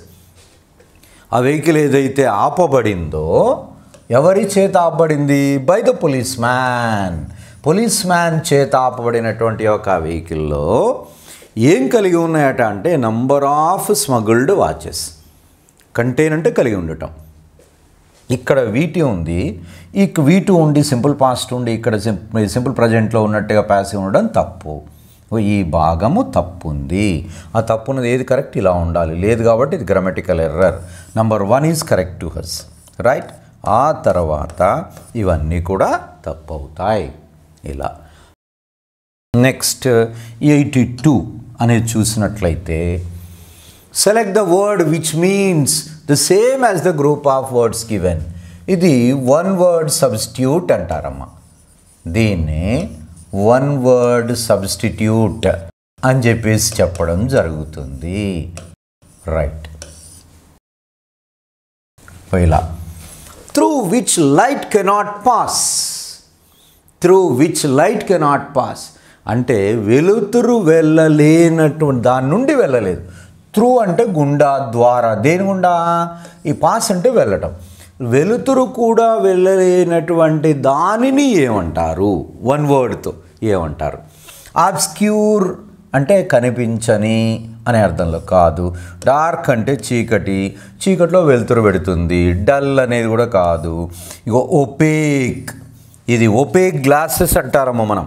ఆ వెహికల్ ఏదైతే ఆపబడిందో ఎవరి చేత ఆపబడింది by the police man police man చేత ఆపబడినటువంటి ఒక వెహికల్లో ఏం కలిగి ఉన్నాయట అంటే number of smuggled watches contain అంటే కలిగి ఉండటం ఇక్కడ వీటి ఉంది ఈ వీటి ఉండి సింపుల్ పాస్ట్ ఉండి ఇక్కడ సింపుల్ ప్రజెంట్లో ఉన్నట్టుగా ప్యాసివ్ ఉండడం తప్పు ఈ భాగము తప్పు ఉంది ఆ తప్పు ఉన్నది ఏది కరెక్ట్ ఇలా ఉండాలి లేదు కాబట్టి ఇది grammatical error number one is correct to hers right ఆ తర్వాత ఇవన్నీ కూడా తప్పు అవుతాయి ఇలా నెక్స్ట్ ఎయిటీ టూ అనేది చూసినట్లయితే select the word which means the same as the group of words given ఇది వన్ వర్డ్ సబ్స్టిట్యూట్ అంటారమ్మా దీన్ని వన్ వర్డ్ సబ్స్టిట్యూట్ అని చెప్పేసి చెప్పడం జరుగుతుంది రైట్ ఇలా through which light cannot pass through which light cannot pass అంటే వెలుతురు వెళ్ళలేనటువంటి దాని నుండి వెళ్ళలేదు త్రూ అంటే గుండా ద్వారా దేని గుండా ఈ పాస్ అంటే వెళ్ళటం వెలుతురు కూడా వెళ్ళలేనటువంటి దానిని ఏమంటారు వన్ వర్డ్తో ఏమంటారు ఆబ్స్క్యూర్ అంటే కనిపించని అనే అర్థంలో కాదు డార్క్ అంటే చీకటి చీకట్లో వెలుతురు పెడుతుంది డల్ అనేది కూడా కాదు ఇగో ఒపేక్ ఇది ఒపేక్ గ్లాసెస్ అంటారమ్మ మనం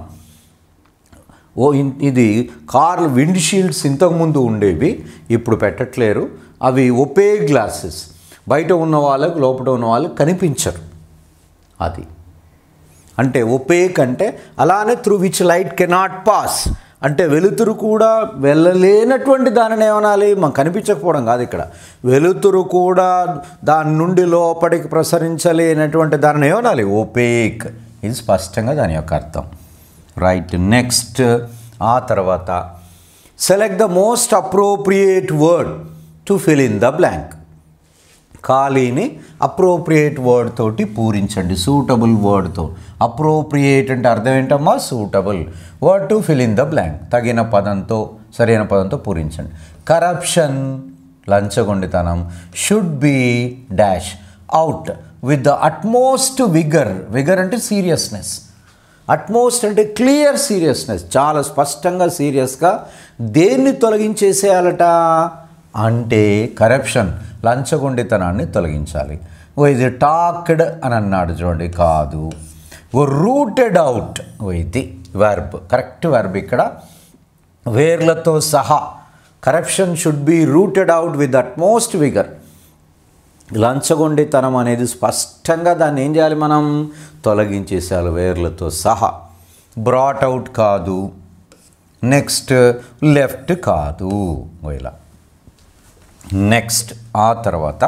ఓ ఇన్- ఇది కార్లు విండ్ షీల్డ్స్ ఇంతకుముందు ఉండేవి ఇప్పుడు పెట్టట్లేరు అవి ఒపే గ్లాసెస్ బయట ఉన్న వాళ్ళకు లోపల ఉన్న వాళ్ళకి కనిపించరు అది అంటే ఒపేక్ అంటే అలానే through which light cannot pass అంటే వెలుతురు కూడా వెళ్ళలేనటువంటి దానిని ఏమనాలి మనకు కనిపించకపోవడం కాదు ఇక్కడ వెలుతురు కూడా దాని నుండి లోపలికి ప్రసరించలేనటువంటి దానిని ఏమనాలి ఓపేక్ ఇది స్పష్టంగా దాని యొక్క అర్థం రైట్ నెక్స్ట్ ఆ తర్వాత select the most appropriate word to fill in the blank ఖాళీని అప్రోప్రియేట్ వర్డ్ తోటి పూరించండి సూటబుల్ వర్డ్తో అప్రోప్రియేట్ అంటే అర్థం ఏంటమ్మా suitable word to fill in the blank తగిన పదంతో సరైన పదంతో పూరించండి కరప్షన్ లంచగొండితనం should be dash out with the utmost vigour vigour అంటే సీరియస్నెస్ అట్మోస్ట్ అంటే క్లియర్ సీరియస్నెస్ చాలా స్పష్టంగా సీరియస్గా దేన్ని తొలగించేసేయాలట అంటే కరప్షన్ లంచగొండితనాన్ని తొలగించాలి ఓ ఇది టాక్డ్ అని అన్నాడు చూడండి కాదు ఓ రూటెడ్ అవుట్ ఓ ఇది వెర్బ్ కరెక్ట్ వెర్బ్ ఇక్కడ వేర్లతో సహా corruption should be rooted out with utmost vigour లంచగొండితనం అనేది స్పష్టంగా దాన్ని ఏం చేయాలి మనం తొలగించేసేయాలి వేర్లతో సహా బ్రాట్ అవుట్ కాదు నెక్స్ట్ లెఫ్ట్ కాదు ఇలా నెక్స్ట్ ఆ తర్వాత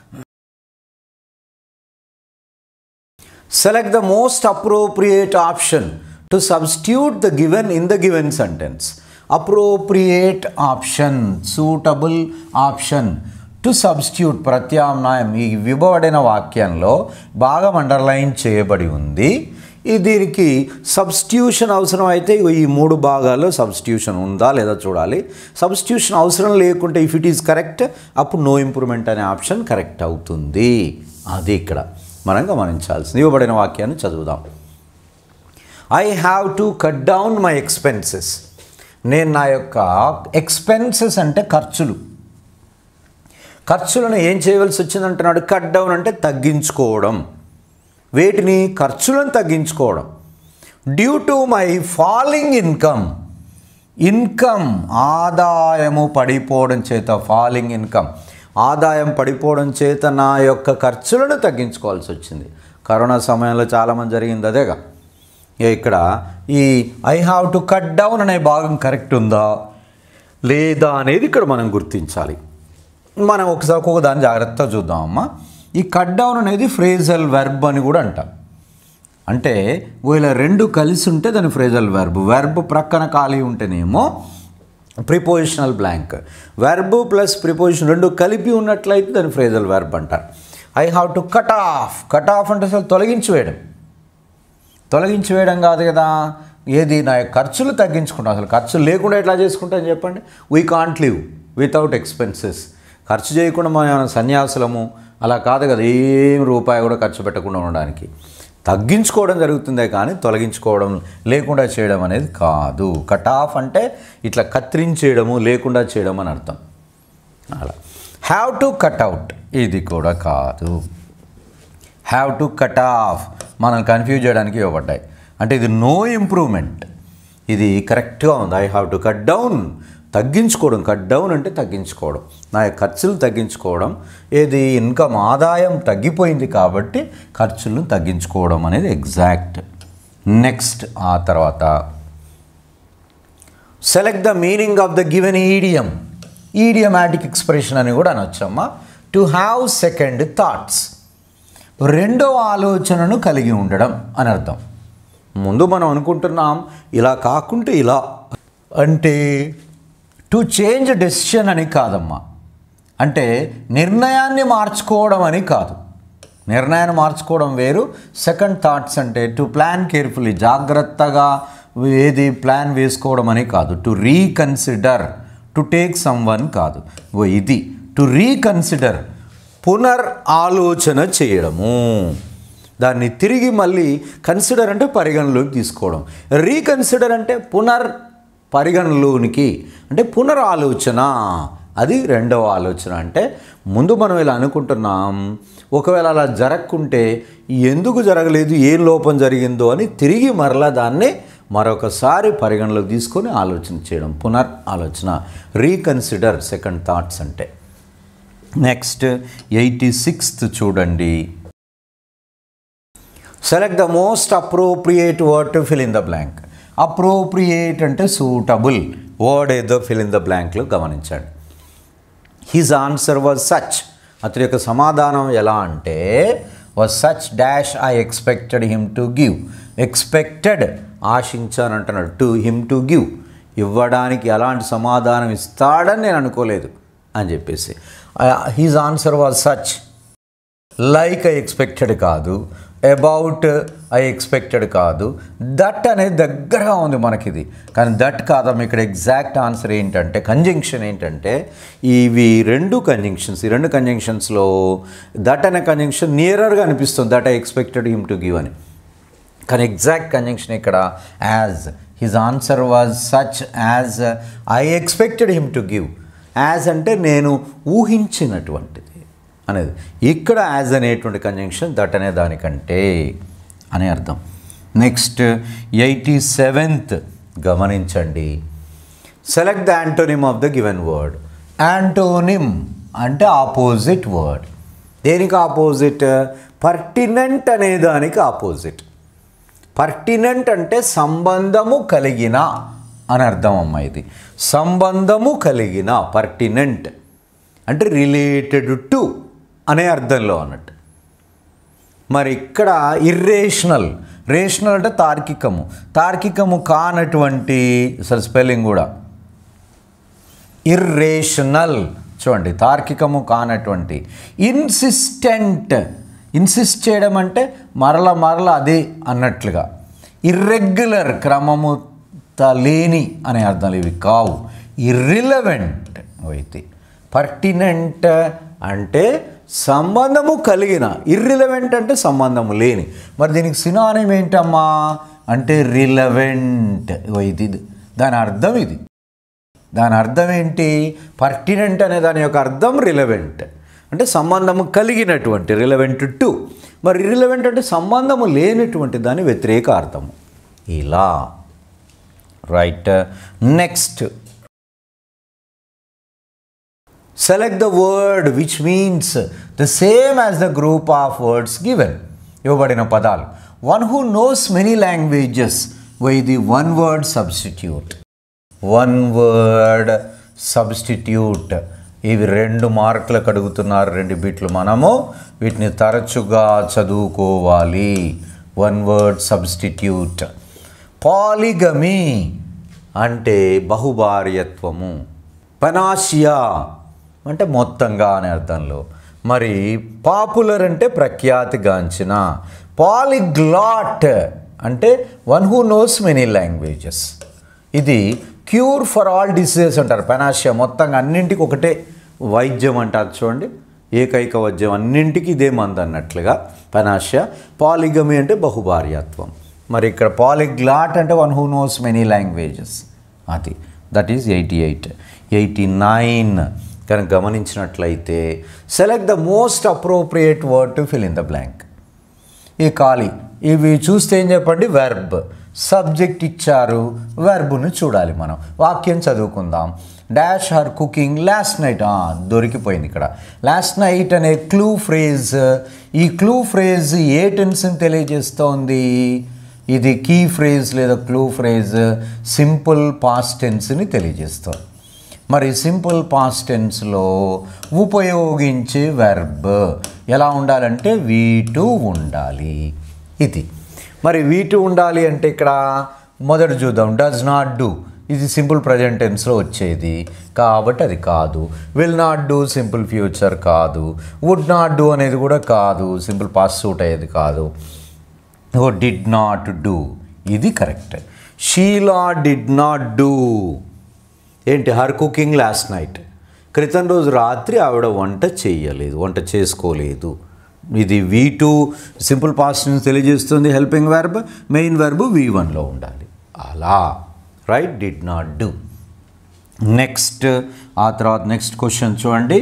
select the most appropriate option to substitute the given in the given sentence appropriate option suitable option to substitute ప్రత్యామ్నాయం ఈ ఇవ్వబడిన వాక్యంలో భాగం అండర్లైన్ చేయబడి ఉంది ఈ దీనికి సబ్స్టిట్యూషన్ అవసరం అయితే ఇగో ఈ మూడు భాగాల్లో సబ్స్టిట్యూషన్ ఉందా లేదా చూడాలి సబ్స్టిట్యూషన్ అవసరం లేకుంటే ఇఫ్ ఇట్ ఈస్ కరెక్ట్ అప్పుడు నో ఇంప్రూవ్మెంట్ అనే ఆప్షన్ కరెక్ట్ అవుతుంది అది ఇక్కడ మనం గమనించాల్సింది ఇవ్వబడిన వాక్యాన్ని చదువుదాం I have to cut down my expenses నేను నా యొక్క ఎక్స్పెన్సెస్ అంటే ఖర్చులు ఖర్చులను ఏం చేయవలసి వచ్చిందంటున్నాడు కట్ డౌన్ అంటే తగ్గించుకోవడం వేటిని ఖర్చులను తగ్గించుకోవడం due to my falling income income ఆదాయము పడిపోవడం చేత ఫాలింగ్ ఇన్కమ్ ఆదాయం పడిపోవడం చేత నా యొక్క ఖర్చులను తగ్గించుకోవాల్సి వచ్చింది కరోనా సమయంలో చాలామంది జరిగింది అదేగా ఇక ఇక్కడ ఈ I have to cut down అనే భాగం కరెక్ట్ ఉందా లేదా అనేది ఇక్కడ మనం గుర్తించాలి మనం ఒకసారి ఒక్కొక్క దాన్ని జాగ్రత్తగా చూద్దాం అమ్మా ఈ కట్ డౌన్ అనేది ఫ్రేజల్ వెర్బ్ అని కూడా అంటాం అంటే వీళ్ళ రెండు కలిసి ఉంటే దాని ఫ్రేజల్ వెర్బ్ వెర్బ్ ప్రక్కన ఖాళీ ఉంటేనేమో prepositional blank verb plus preposition రెండు కలిపి ఉన్నట్లయితే దాని ఫ్రేజల్ వెర్బ్ అంటారు I have to cut off cut off అంటే అసలు తొలగించి వేయడం తొలగించి వేయడం కాదు కదా ఏది నా యొక్క ఖర్చులు తగ్గించుకుంటాం అసలు ఖర్చులు లేకుండా ఎట్లా చేసుకుంటాం చెప్పండి we can't live without expenses ఖర్చు చేయకుండా మనం ఏమైనా సన్యాసులము అలా కాదు కదా ఏం రూపాయి కూడా ఖర్చు పెట్టకుండా ఉండడానికి తగ్గించుకోవడం జరుగుతుందే కానీ తొలగించుకోవడం లేకుండా చేయడం అనేది కాదు కట్ ఆఫ్ అంటే ఇట్లా కత్తిరించేయడము లేకుండా చేయడం అని అర్థం అలా హ్యావ్ టు కట్ అవుట్ ఇది కూడా కాదు హ్యావ్ టు కట్ ఆఫ్ మనం కన్ఫ్యూజ్ చేయడానికి ఇవ్వబడ్డాయి అంటే ఇది నో ఇంప్రూవ్మెంట్ ఇది కరెక్ట్గా ఉంది I have to cut down తగ్గించుకోవడం కట్ డౌన్ అంటే తగ్గించుకోవడం నా యొక్క ఖర్చులు తగ్గించుకోవడం ఏది ఇన్కమ్ ఆదాయం తగ్గిపోయింది కాబట్టి ఖర్చులను తగ్గించుకోవడం అనేది ఎగ్జాక్ట్ నెక్స్ట్ ఆ తర్వాత select the meaning of the given idiom idiomatic expression అని కూడా అనొచ్చమ్మా టు హ్యావ్ సెకండ్ థాట్స్ రెండో ఆలోచనను కలిగి ఉండడం అని అర్థం ముందు మనం అనుకుంటున్నాం ఇలా కాకుంటే ఇలా అంటే టు చేంజ్ డెసిషన్ అని కాదమ్మా అంటే నిర్ణయాన్ని మార్చుకోవడం అని కాదు నిర్ణయాన్ని మార్చుకోవడం వేరు సెకండ్ థాట్స్ అంటే టు ప్లాన్ కేర్ఫుల్లీ జాగ్రత్తగా ఏది ప్లాన్ వేసుకోవడం అని కాదు to reconsider to take someone కాదు ఓ ఇది టు రీకన్సిడర్ పునర్ ఆలోచన చేయడము దాన్ని తిరిగి మళ్ళీ కన్సిడర్ అంటే పరిగణలోకి తీసుకోవడం రీకన్సిడర్ అంటే పునర్ పరిగణలోనికి అంటే పునరాలోచన అది రెండవ ఆలోచన అంటే ముందు మనం ఇలా అనుకుంటున్నాం ఒకవేళ అలా జరగకుంటే ఎందుకు జరగలేదు ఏ లోపం జరిగిందో అని తిరిగి మరలా దాన్ని మరొకసారి పరిగణలోకి తీసుకొని ఆలోచన చేయడం పునర్ ఆలోచన రీకన్సిడర్ సెకండ్ థాట్స్ అంటే నెక్స్ట్ ఎయిటీ సిక్స్త్ చూడండి select the most appropriate word to fill in the blank appropriate అంటే సూటబుల్ వర్డ్ ఏదో ఫిల్ ఇన్ ద బ్లాంక్లో గమనించండి హిజ్ ఆన్సర్ వాజ్ సచ్ అతని యొక్క సమాధానం ఎలా అంటే was such dash I expected him to give expected ఆశించాను అంటున్నాడు టు హిమ్ టు గివ్ ఇవ్వడానికి ఎలాంటి సమాధానం ఇస్తాడని నేను అనుకోలేదు అని చెప్పేసి his answer was such like I expected కాదు అబౌట్ ఐ ఎక్స్పెక్టెడ్ కాదు దట్ అనేది దగ్గరగా ఉంది మనకిది కానీ దట్ కాదమ్మ ఇక్కడ ఎగ్జాక్ట్ ఆన్సర్ ఏంటంటే కంజంక్షన్ ఏంటంటే ఇవి రెండు కంజంక్షన్స్ ఈ రెండు కంజంక్షన్స్లో దట్ అనే కంజంక్షన్ నియరర్గా అనిపిస్తుంది that I expected him to give అని కానీ ఎగ్జాక్ట్ కంజంక్షన్ ఇక్కడ as his answer was such as I expected him to give as అంటే నేను ఊహించినటువంటిది అనేది ఇక్కడ యాజ్ అనేటువంటి కంజంక్షన్ దట్ అనే దానికంటే అని అర్థం నెక్స్ట్ ఎయిటీ సెవెంత్ గమనించండి select the antonym of the given word antonym అంటే ఆపోజిట్ వర్డ్ దేనికి ఆపోజిట్ పర్టినెంట్ అనే దానికి ఆపోజిట్ పర్టినెంట్ అంటే సంబంధము కలిగిన అని అర్థం అమ్మ ఇది సంబంధము కలిగిన పర్టినెంట్ అంటే రిలేటెడ్ టు అనే అర్థంలో అన్నట్టు మరి ఇక్కడ ఇర్రేషనల్ రేషనల్ అంటే తార్కికము తార్కికము కానటువంటి అసలు స్పెల్లింగ్ కూడా ఇర్రేషనల్ చూడండి తార్కికము కానటువంటి ఇన్సిస్టెంట్ ఇన్సిస్ట్ చేయడం అంటే మరల మరల అదే అన్నట్లుగా ఇర్రెగ్యులర్ క్రమము త- లేని అనే అర్థాలు ఇవి కావు ఇర్రిలవెంట్ అయితే పర్టినెంట్ అంటే సంబంధము కలిగిన ఇర్రిలవెంట్ అంటే సంబంధము లేని మరి దీనికి సినానిం ఏంటమ్మా అంటే రిలవెంట్ ఇది దాని అర్థం ఇది దాని అర్థం ఏంటి పర్టినెంట్ అనే దాని యొక్క అర్థం రిలవెంట్ అంటే సంబంధము కలిగినటువంటి రిలవెంట్ టు మరి రిలవెంట్ అంటే సంబంధము లేనటువంటి దాని వ్యతిరేక అర్థము ఇలా right next select the word which means the same as the group of words given ఇవ్వబడిన పదాలు one who knows many languages why the one word substitute one word substitute ఇవి రెండు మార్కులకు అడుగుతున్నారు రెండు బిట్లు మనము వీటిని తరచుగా చదువుకోవాలి వన్ వర్డ్ సబ్స్టిట్యూట్ పాలిగమీ అంటే బహుభార్యత్వము పనాషియా అంటే మొత్తంగా అనే అర్థంలో మరి పాపులర్ అంటే ప్రఖ్యాతిగాంచిన పాలిగ్లాట్ అంటే one who knows many languages ఇది క్యూర్ ఫర్ ఆల్ డిసీజెస్ అంటారు పెనాషియా మొత్తంగా అన్నింటికి ఒకటే వైద్యం అంటారు చూడండి ఏకైక వైద్యం అన్నింటికి ఇదే మందు అన్నట్లుగా పెనాషియా పాలిగమి అంటే బహుభార్యత్వం మరి ఇక్కడ పాలిగ్లాట్ అంటే one who knows many languages అది that is eighty eight eighty nine కనుక గమనించినట్లయితే select the most appropriate word to fill in the blank ఈ ఖాళీ ఇవి చూస్తే ఏం చెప్పండి వెర్బ్ సబ్జెక్ట్ ఇచ్చారు వెర్బ్ను చూడాలి మనం వాక్యం చదువుకుందాం dash her cooking last night దొరికిపోయింది ఇక్కడ లాస్ట్ నైట్ అనే క్లూ ఫ్రేజ్ ఈ క్లూ ఫ్రేజ్ ఏ టెన్స్ని తెలియజేస్తోంది ఇది కీ ఫ్రేజ్ లేదా క్లూ ఫ్రేజ్ సింపుల్ పాస్ట్ టెన్స్ని తెలియజేస్తుంది మరి సింపుల్ పాస్ట్ టెన్స్లో ఉపయోగించే వెర్బ్ ఎలా ఉండాలంటే వీ టూ ఉండాలి ఇది మరి వీ టూ ఉండాలి అంటే ఇక్కడ మొదట చూద్దాం డస్ నాట్ డూ ఇది సింపుల్ ప్రజెంట్ టెన్స్లో వచ్చేది కాబట్టి అది కాదు will not do simple future కాదు వుడ్ నాట్ డూ అనేది కూడా కాదు సింపుల్ పాస్ సూట్ అయ్యేది కాదు ఓ డిడ్ నాట్ డూ ఇది correct Sheela did not do ఏంటి హర్ కుకింగ్ లాస్ట్ నైట్ క్రితం రోజు రాత్రి ఆవిడ వంట చేయలేదు వంట చేసుకోలేదు ఇది వీ టూ సింపుల్ పాస్ట్ తెలియజేస్తుంది helping verb main verb V వన్లో ఉండాలి అలా right did not do next ఆ తర్వాత నెక్స్ట్ క్వశ్చన్ చూడండి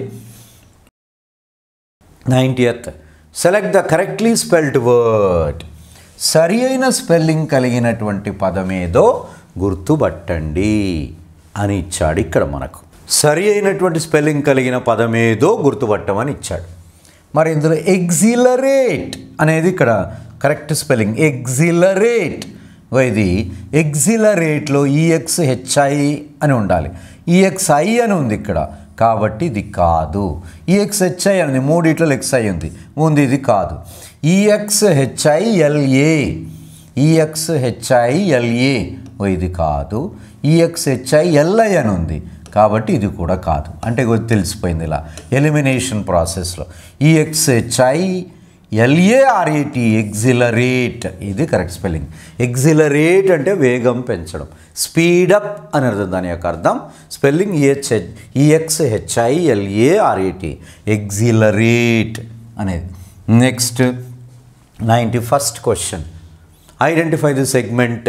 ninetieth select the correctly spelled word సరి అయిన స్పెల్లింగ్ కలిగినటువంటి పదమేదో గుర్తుపట్టండి అని ఇచ్చాడు ఇక్కడ మనకు సరి అయినటువంటి స్పెల్లింగ్ కలిగిన పదమేదో గుర్తుపట్టమని ఇచ్చాడు మరి ఇందులో ఎగ్జిలరేట్ అనేది ఇక్కడ కరెక్ట్ స్పెల్లింగ్ ఎగ్జిలరేట్ ఇది ఎగ్జిలరేట్లో ఈఎక్స్ హెచ్ఐ అని ఉండాలి ఈఎక్స్ఐ అని ఉంది ఇక్కడ కాబట్టి ఇది కాదు ఈఎక్స్ హెచ్ఐ అని మూడిట్లో ఎక్స్ఐ ఉంది ఉంది ఇది కాదు E X H I L A E X H I L A ఇది కాదు ఈఎక్స్ హెచ్ఐ ఎల్ఐ అని ఉంది కాబట్టి ఇది కూడా కాదు అంటే కొద్ది తెలిసిపోయింది ఇలా ఎలిమినేషన్ ప్రాసెస్లో ఈఎక్స్ హెచ్ఐ ఎల్ఏఆర్ఏటి ఎగ్జిలరేట్ ఇది కరెక్ట్ స్పెల్లింగ్ ఎగ్జిలరేట్ అంటే వేగం పెంచడం స్పీడప్ అని అర్థం దాని యొక్క అర్థం spelling E H E X H I L A R A T exhilarate అనేది next ninety first question identify the segment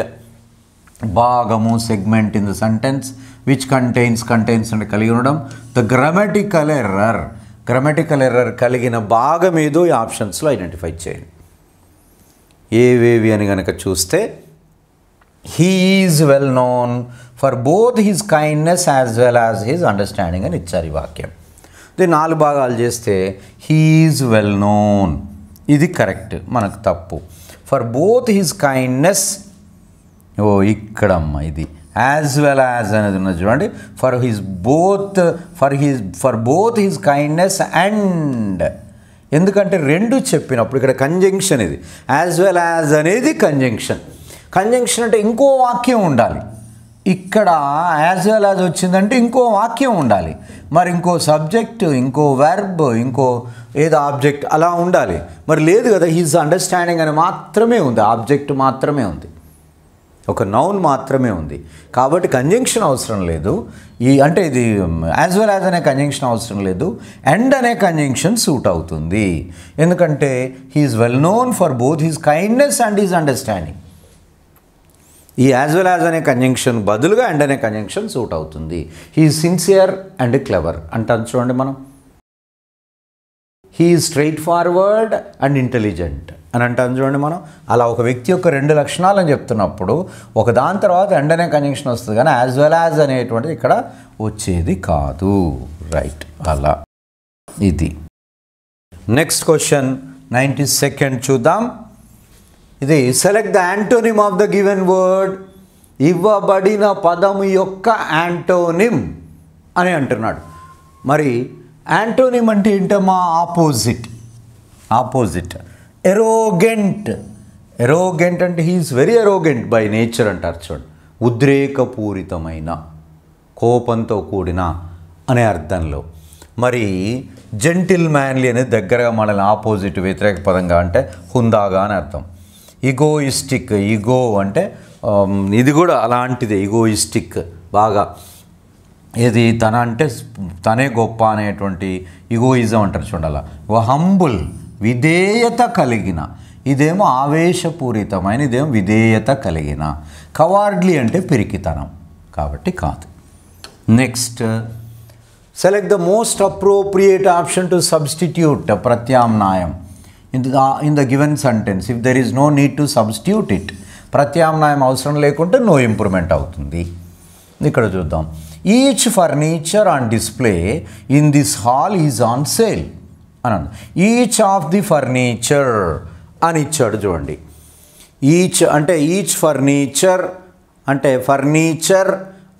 భాగము segment in the sentence which contains contains అంటే కలిగి ఉండడం the grammatical error grammatical error కలిగిన భాగం ఏదో ఈ ఆప్షన్స్లో ఐడెంటిఫై చేయండి ఏవేవి అని కనుక చూస్తే he is well known for both his kindness as well as his understanding అని ఇచ్చారు ఈ వాక్యం దీన్ని నాలుగు భాగాలు చేస్తే హీఈజ్ వెల్ నోన్ ఇది కరెక్ట్ మనకు తప్పు ఫర్ బోత్ హిజ్ కైండ్నెస్ ఓ ఇక్కడమ్మ ఇది యాజ్ వెల్ యాజ్ అనేది ఉన్నది చూడండి for his both for his for both his kindness and ఎందుకంటే రెండు చెప్పినప్పుడు ఇక్కడ కంజంక్షన్ ఇది యాజ్ వెల్ యాజ్ అనేది కంజంక్షన్ కంజంక్షన్ అంటే ఇంకో వాక్యం ఉండాలి ఇక్కడ యాజ్ వెల్ యాజ్ వచ్చిందంటే ఇంకో వాక్యం ఉండాలి మరి ఇంకో సబ్జెక్ట్ ఇంకో వెర్బ్ ఇంకో ఏదో ఆబ్జెక్ట్ అలా ఉండాలి మరి లేదు కదా హీజ్ అండర్స్టాండింగ్ అని మాత్రమే ఉంది ఆబ్జెక్ట్ మాత్రమే ఉంది ఒక నౌన్ మాత్రమే ఉంది కాబట్టి కంజంక్షన్ అవసరం లేదు ఈ అంటే ఇది యాజ్ వెల్ యాజ్ అనే కంజంక్షన్ అవసరం లేదు అండ్ అనే కంజంక్షన్ సూట్ అవుతుంది ఎందుకంటే he's well known for both his kindness and his understanding ఈ యాజ్ వెల్ యాజ్ అనే కంజంక్షన్ బదులుగా అండ్ అనే కంజంక్షన్ సూట్ అవుతుంది హీ సిన్సియర్ అండ్ క్లెవర్ అంటాను చూడండి మనం he straightforward and intelligent అని అంటాను చూడండి మనం అలా ఒక వ్యక్తి యొక్క రెండు లక్షణాలు అని చెప్తున్నప్పుడు ఒక దాని తర్వాత అండ్ అనే కంజంక్షన్ వస్తుంది కానీ యాజ్ వెల్ యాజ్ అనేటువంటిది ఇక్కడ వచ్చేది కాదు రైట్ అలా ఇది నెక్స్ట్ క్వశ్చన్ నైంటీ సెకండ్ చూద్దాం ఇది select the antonym of the given word ఇవ్వబడిన పదము యొక్క యాంటోనిమ్ అని అంటున్నాడు మరి యాంటోనిమ్ అంటే ఏంటమ్మా ఆపోజిట్ ఆపోజిట్ ఎరోగెంట్ ఎరోగెంట్ అంటే he's very arrogant by nature అంటారు చూడండి ఉద్రేకపూరితమైన కోపంతో కూడిన అనే అర్థంలో మరి జెంటిల్ మ్యాన్లీ అనేది దగ్గరగా మనల్ని ఆపోజిట్ వ్యతిరేక పదంగా అంటే హుందాగా అని అర్థం ఇగోయిస్టిక్ ఈగో అంటే ఆమ్, ఇది కూడా అలాంటిదే ఇగోయిస్టిక్ బాగా ఇది తన అంటే తనే గొప్ప అనేటువంటి ఇగోయిజం అంటారు చూడాల హంబుల్ విధేయత కలిగిన ఇదేమో ఆవేశపూరితమైన ఇదేమో విధేయత కలిగిన కవార్డ్లీ అంటే పిరికితనం కాబట్టి కాదు next select the most appropriate option to substitute ప్రత్యామ్నాయం in the in the given sentence if there is no need to substitute it ప్రత్యామ్నాయం అవసరం లేకుంటే నో ఇంప్రూవ్మెంట్ అవుతుంది ఇక్కడ చూద్దాం each furniture on display in this hall is on sale అని each of the furniture అని ఇచ్చాడు చూడండి ఈచ్ అంటే ఈచ్ ఫర్నిచర్ అంటే ఫర్నిచర్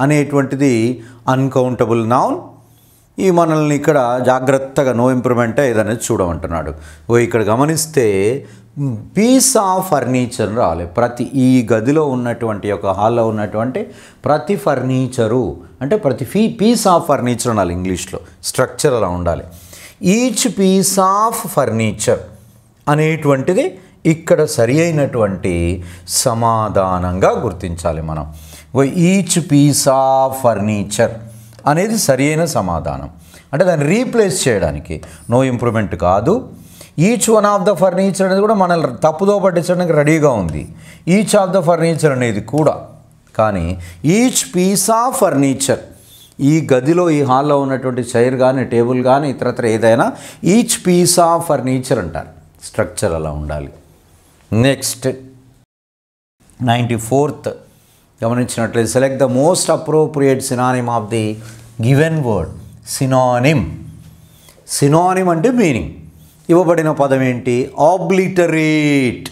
అనేటువంటిది అన్కౌంటబుల్ నౌన్ ఈ మనల్ని ఇక్కడ జాగ్రత్తగా నో ఇంప్రూవ్మెంట్ ఏదనేది చూడమంటున్నాడు ఓ ఇక్కడ గమనిస్తే పీస్ ఆఫ్ ఫర్నిచర్ రావాలి ప్రతి ఈ గదిలో ఉన్నటువంటి ఒక హాల్లో ఉన్నటువంటి ప్రతి ఫర్నిచరు అంటే ప్రతి ఫీ పీస్ ఆఫ్ ఫర్నిచర్ అనాలి ఇంగ్లీష్లో స్ట్రక్చర్ అలా ఉండాలి ఈచ్ పీస్ ఆఫ్ ఫర్నిచర్ అనేటువంటిది ఇక్కడ సరి అయినటువంటి సమాధానంగా గుర్తించాలి మనం ఈచ్ పీస్ ఆఫ్ ఫర్నిచర్ అనేది సరి అయిన సమాధానం అంటే దాన్ని రీప్లేస్ చేయడానికి నో ఇంప్రూవ్మెంట్ కాదు each one of the furniture అనేది కూడా మనల్ని తప్పుదో పట్టించడానికి రెడీగా ఉంది ఈచ్ ఆఫ్ ద ఫర్నిచర్ అనేది కూడా కానీ ఈచ్ పీస్ ఆఫ్ ఫర్నిచర్ ఈ గదిలో ఈ హాల్లో ఉన్నటువంటి చైర్ కానీ టేబుల్ కానీ ఇతరత్ర ఏదైనా ఈచ్ పీస్ ఆఫ్ ఫర్నిచర్ అంటారు స్ట్రక్చర్ అలా ఉండాలి నెక్స్ట్ నైంటీ ఫోర్త్ గమనించినట్లయితే select the most appropriate synonym of the given word synonym synonym అంటే మీనింగ్ ఇవ్వబడిన పదం ఏంటి ఆబ్లిటరేట్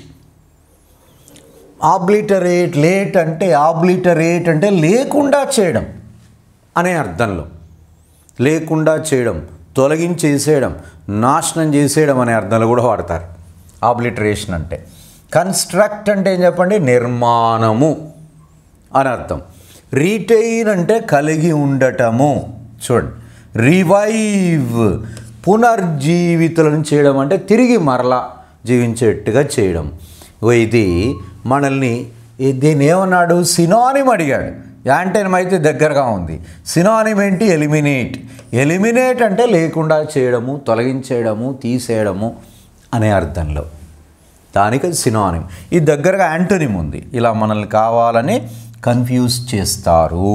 ఆబ్లిటరేట్ లేట్ అంటే ఆబ్లిటరేట్ అంటే లేకుండా చేయడం అనే అర్థంలో లేకుండా చేయడం తొలగించేసేయడం నాశనం చేసేయడం అనే అర్థంలో కూడా వాడతారు ఆబ్లిటరేషన్ అంటే కన్స్ట్రక్ట్ అంటే ఏం చెప్పండి నిర్మాణము అని అర్థం రీటైన్ అంటే కలిగి ఉండటము చూడండి రివైవ్ పునర్జీవితులను చేయడం అంటే తిరిగి మరలా జీవించేట్టుగా చేయడం ఓ ఇది మనల్ని ఈ- దీన్ని ఏమన్నాడు సినానిమ్ అడిగాడు యాంటెనం అయితే దగ్గరగా ఉంది సినానిమ్ ఏంటి ఎలిమినేట్ ఎలిమినేట్ అంటే లేకుండా చేయడము తొలగించేయడము తీసేయడము అనే అర్థంలో దానికి అది సినానిమ్ ఈ దగ్గరగా యాంటోనిమ్ ఉంది ఇలా మనల్ని కావాలని కన్ఫ్యూజ్ చేస్తారు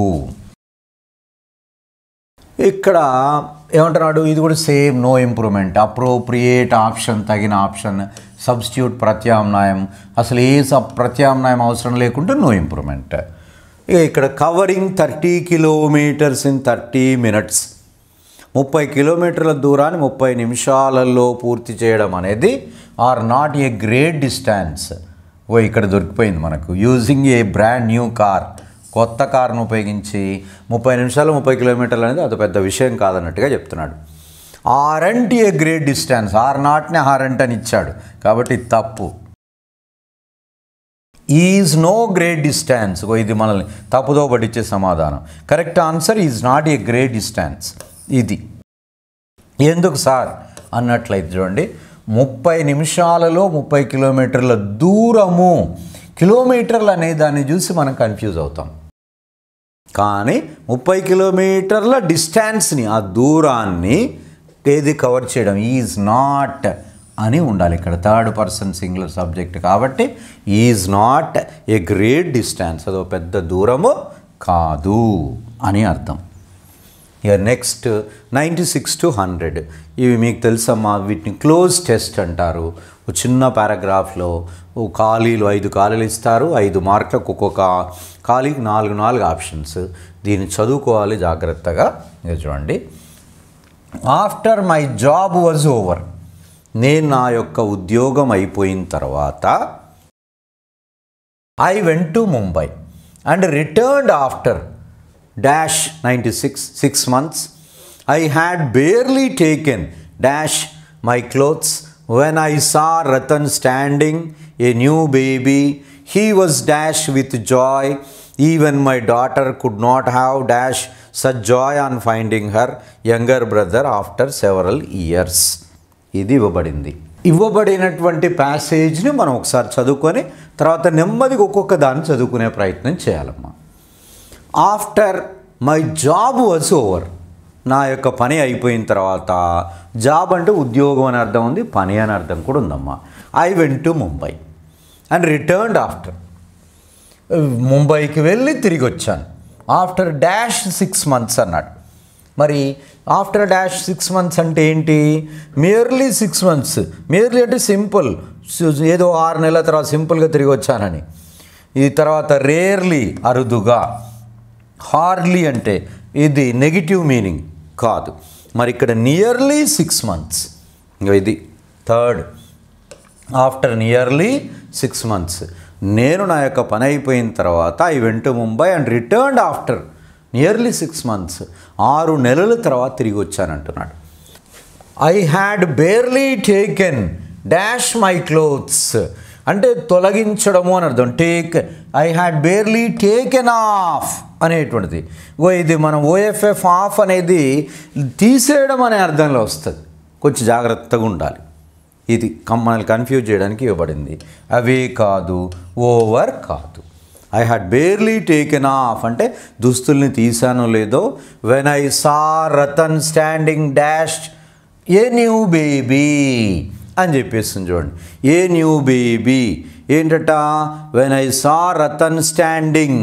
ఇక్కడ ఏమంటున్నాడు ఇది కూడా same no improvement appropriate option తగిన ఆప్షన్ సబ్స్టిట్యూట్ ప్రత్యామ్నాయం అసలు ఏ సబ్ ప్రత్యామ్నాయం అవసరం లేకుండా నో ఇంప్రూవ్మెంట్ ఇక ఇక్కడ covering thirty kilometres in thirty minutes ముప్పై కిలోమీటర్ల దూరాన్ని ముప్పై నిమిషాలలో పూర్తి చేయడం అనేది are not a great distance ఓ ఇక్కడ దొరికిపోయింది మనకు using a brand new car కొత్త కార్ను ఉపయోగించి ముప్పై నిమిషాలు ముప్పై కిలోమీటర్లు అనేది అది పెద్ద విషయం కాదన్నట్టుగా చెప్తున్నాడు aren't a great distance are నాట్ని ఆర్ఎంట్ అని ఇచ్చాడు కాబట్టి ఇది తప్పు ఈజ్ నో గ్రేట్ డిస్టాన్స్ ఇది మనల్ని తప్పుదో పట్టించే సమాధానం correct answer is not a great distance ఇది ఎందుకు సార్ అన్నట్లయితే చూడండి ముప్పై నిమిషాలలో ముప్పై కిలోమీటర్ల దూరము కిలోమీటర్లు అనే దాన్ని చూసి మనం కన్ఫ్యూజ్ అవుతాం కానీ ముప్పై కిలోమీటర్ల డిస్టాన్స్ని ఆ దూరాన్ని ఏది కవర్ చేయడం ఈజ్ నాట్ అని ఉండాలి ఇక్కడ థర్డ్ పర్సన్ సింగులర్ సబ్జెక్ట్ కాబట్టి is not a great distance అదో పెద్ద దూరము కాదు అని అర్థం ఇక next ninety six to hundred ఇవి మీకు తెలుసమ్మా వీటిని క్లోజ్ టెస్ట్ అంటారు ఒక చిన్న పారాగ్రాఫ్లో ఓ ఖాళీలు ఐదు ఖాళీలు ఇస్తారు ఐదు మార్కులకు ఒక్కొక్క ఖాళీకి నాలుగు నాలుగు ఆప్షన్స్ దీన్ని చదువుకోవాలి జాగ్రత్తగా ఇక చూడండి after my job was over నేను నా యొక్క ఉద్యోగం అయిపోయిన తర్వాత I went to Mumbai and returned after dash ninety six six months I had barely taken dash my clothes when I saw Ratan standing a new baby he was dash with joy even my daughter could not have dash such joy on finding her younger brother after several years ఇది ఇవ్వబడింది ఇవ్వబడినటువంటి ప్యాసేజ్ని మనం ఒకసారి చదువుకొని తర్వాత నెమ్మదిగా ఒక్కొక్క దాన్ని చదువుకునే ప్రయత్నం చేయాలమ్మా after my job was over నా యొక్క పని అయిపోయిన తర్వాత జాబ్ అంటే ఉద్యోగం అని అర్థం ఉంది పని అని అర్థం కూడా ఉందమ్మా I went to Mumbai and returned after ముంబైకి వెళ్ళి తిరిగి వచ్చాను ఆఫ్టర్ డాష్ సిక్స్ మంత్స్ అన్నాడు మరి ఆఫ్టర్ డాష్ సిక్స్ మంత్స్ అంటే ఏంటి మియర్లీ సిక్స్ మంత్స్ మియర్లీ అంటే సింపుల్ ఏదో ఆరు నెలల తర్వాత సింపుల్గా తిరిగి వచ్చానని ఈ తర్వాత రేర్లీ అరుదుగా హార్డ్లీ అంటే ఇది నెగిటివ్ మీనింగ్ కాదు మరి ఇక్కడ నియర్లీ సిక్స్ మంత్స్ ఇది third after nearly six months నేను నా యొక్క పని అయిపోయిన తర్వాత I went Mumbai and returned after nearly six months ఆరు నెలల తర్వాత తిరిగి వచ్చానంటున్నాడు I had barely taken dash my clothes అంటే తొలగించడము అని అర్థం take I had barely taken off అనేటువంటిది ఓ ఇది మనం ఓఎఫ్ఎఫ్ ఆఫ్ అనేది తీసేయడం అనే అర్థంలో వస్తుంది కొంచెం జాగ్రత్తగా ఉండాలి ఇది కం- మనల్ని కన్ఫ్యూజ్ చేయడానికి ఇవ్వబడింది అవే కాదు ఓవర్ కాదు I had barely taken off అంటే దుస్తుల్ని తీసానో లేదో when I saw Ratan standing dash a new baby అని చెప్పేస్తుంది చూడండి ఏ న్యూ బేబీ ఏంటట when I saw Ratan standing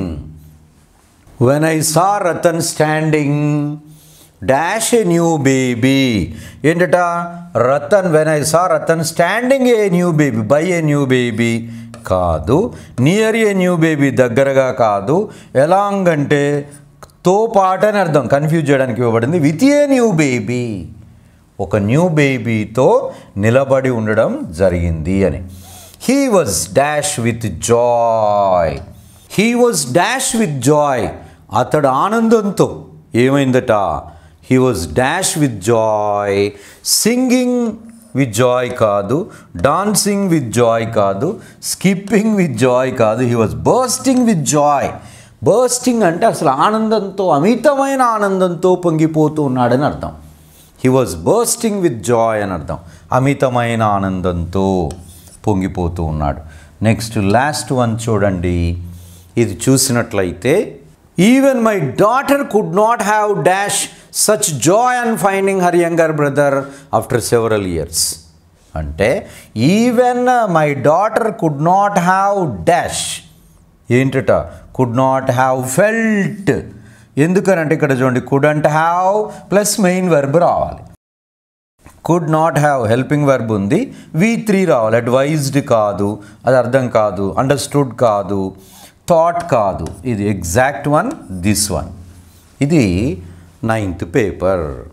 when I saw Ratan standing dash a new baby ఏంటట Ratan when I saw Ratan standing a new baby by a new baby కాదు near a new baby దగ్గరగా కాదు along అంటే తో పాటు అని అర్థం కన్ఫ్యూజ్ చేయడానికి ఇవ్వబడింది విత్ ఏ న్యూ బేబీ ఒక న్యూ బేబీతో నిలబడి ఉండడం జరిగింది అని he was dash with joy he was dash with joy అతడు ఆనందంతో ఏమైందట he was dash with joy singing with joy కాదు డాన్సింగ్ విత్ జాయ్ కాదు స్కిప్పింగ్ విత్ జాయ్ కాదు he was bursting with joy bursting అంటే అసలు ఆనందంతో అమితమైన ఆనందంతో పొంగిపోతూ ఉన్నాడని అర్థం he was bursting with joy అని అర్థం అమితమైన ఆనందంతో పొంగిపోతూ ఉన్నాడు నెక్స్ట్ లాస్ట్ వన్ చూడండి ఇది చూసినట్లయితే even my daughter could not have dash such joy and finding her younger brother after several years అంటే even my daughter could not have dash ఏంటట కుడ్ నాట్ హ్యావ్ ఫెల్ట్ ఎందుకనంటే ఇక్కడ చూడండి could and have plus main verb రావాలి could not have helping verb ఉంది V three రావాలి advised కాదు అది అర్థం కాదు అండర్స్టూడ్ కాదు థాట్ కాదు ఇది ఎగ్జాక్ట్ వన్ దిస్ వన్ ఇది నైన్త్ పేపర్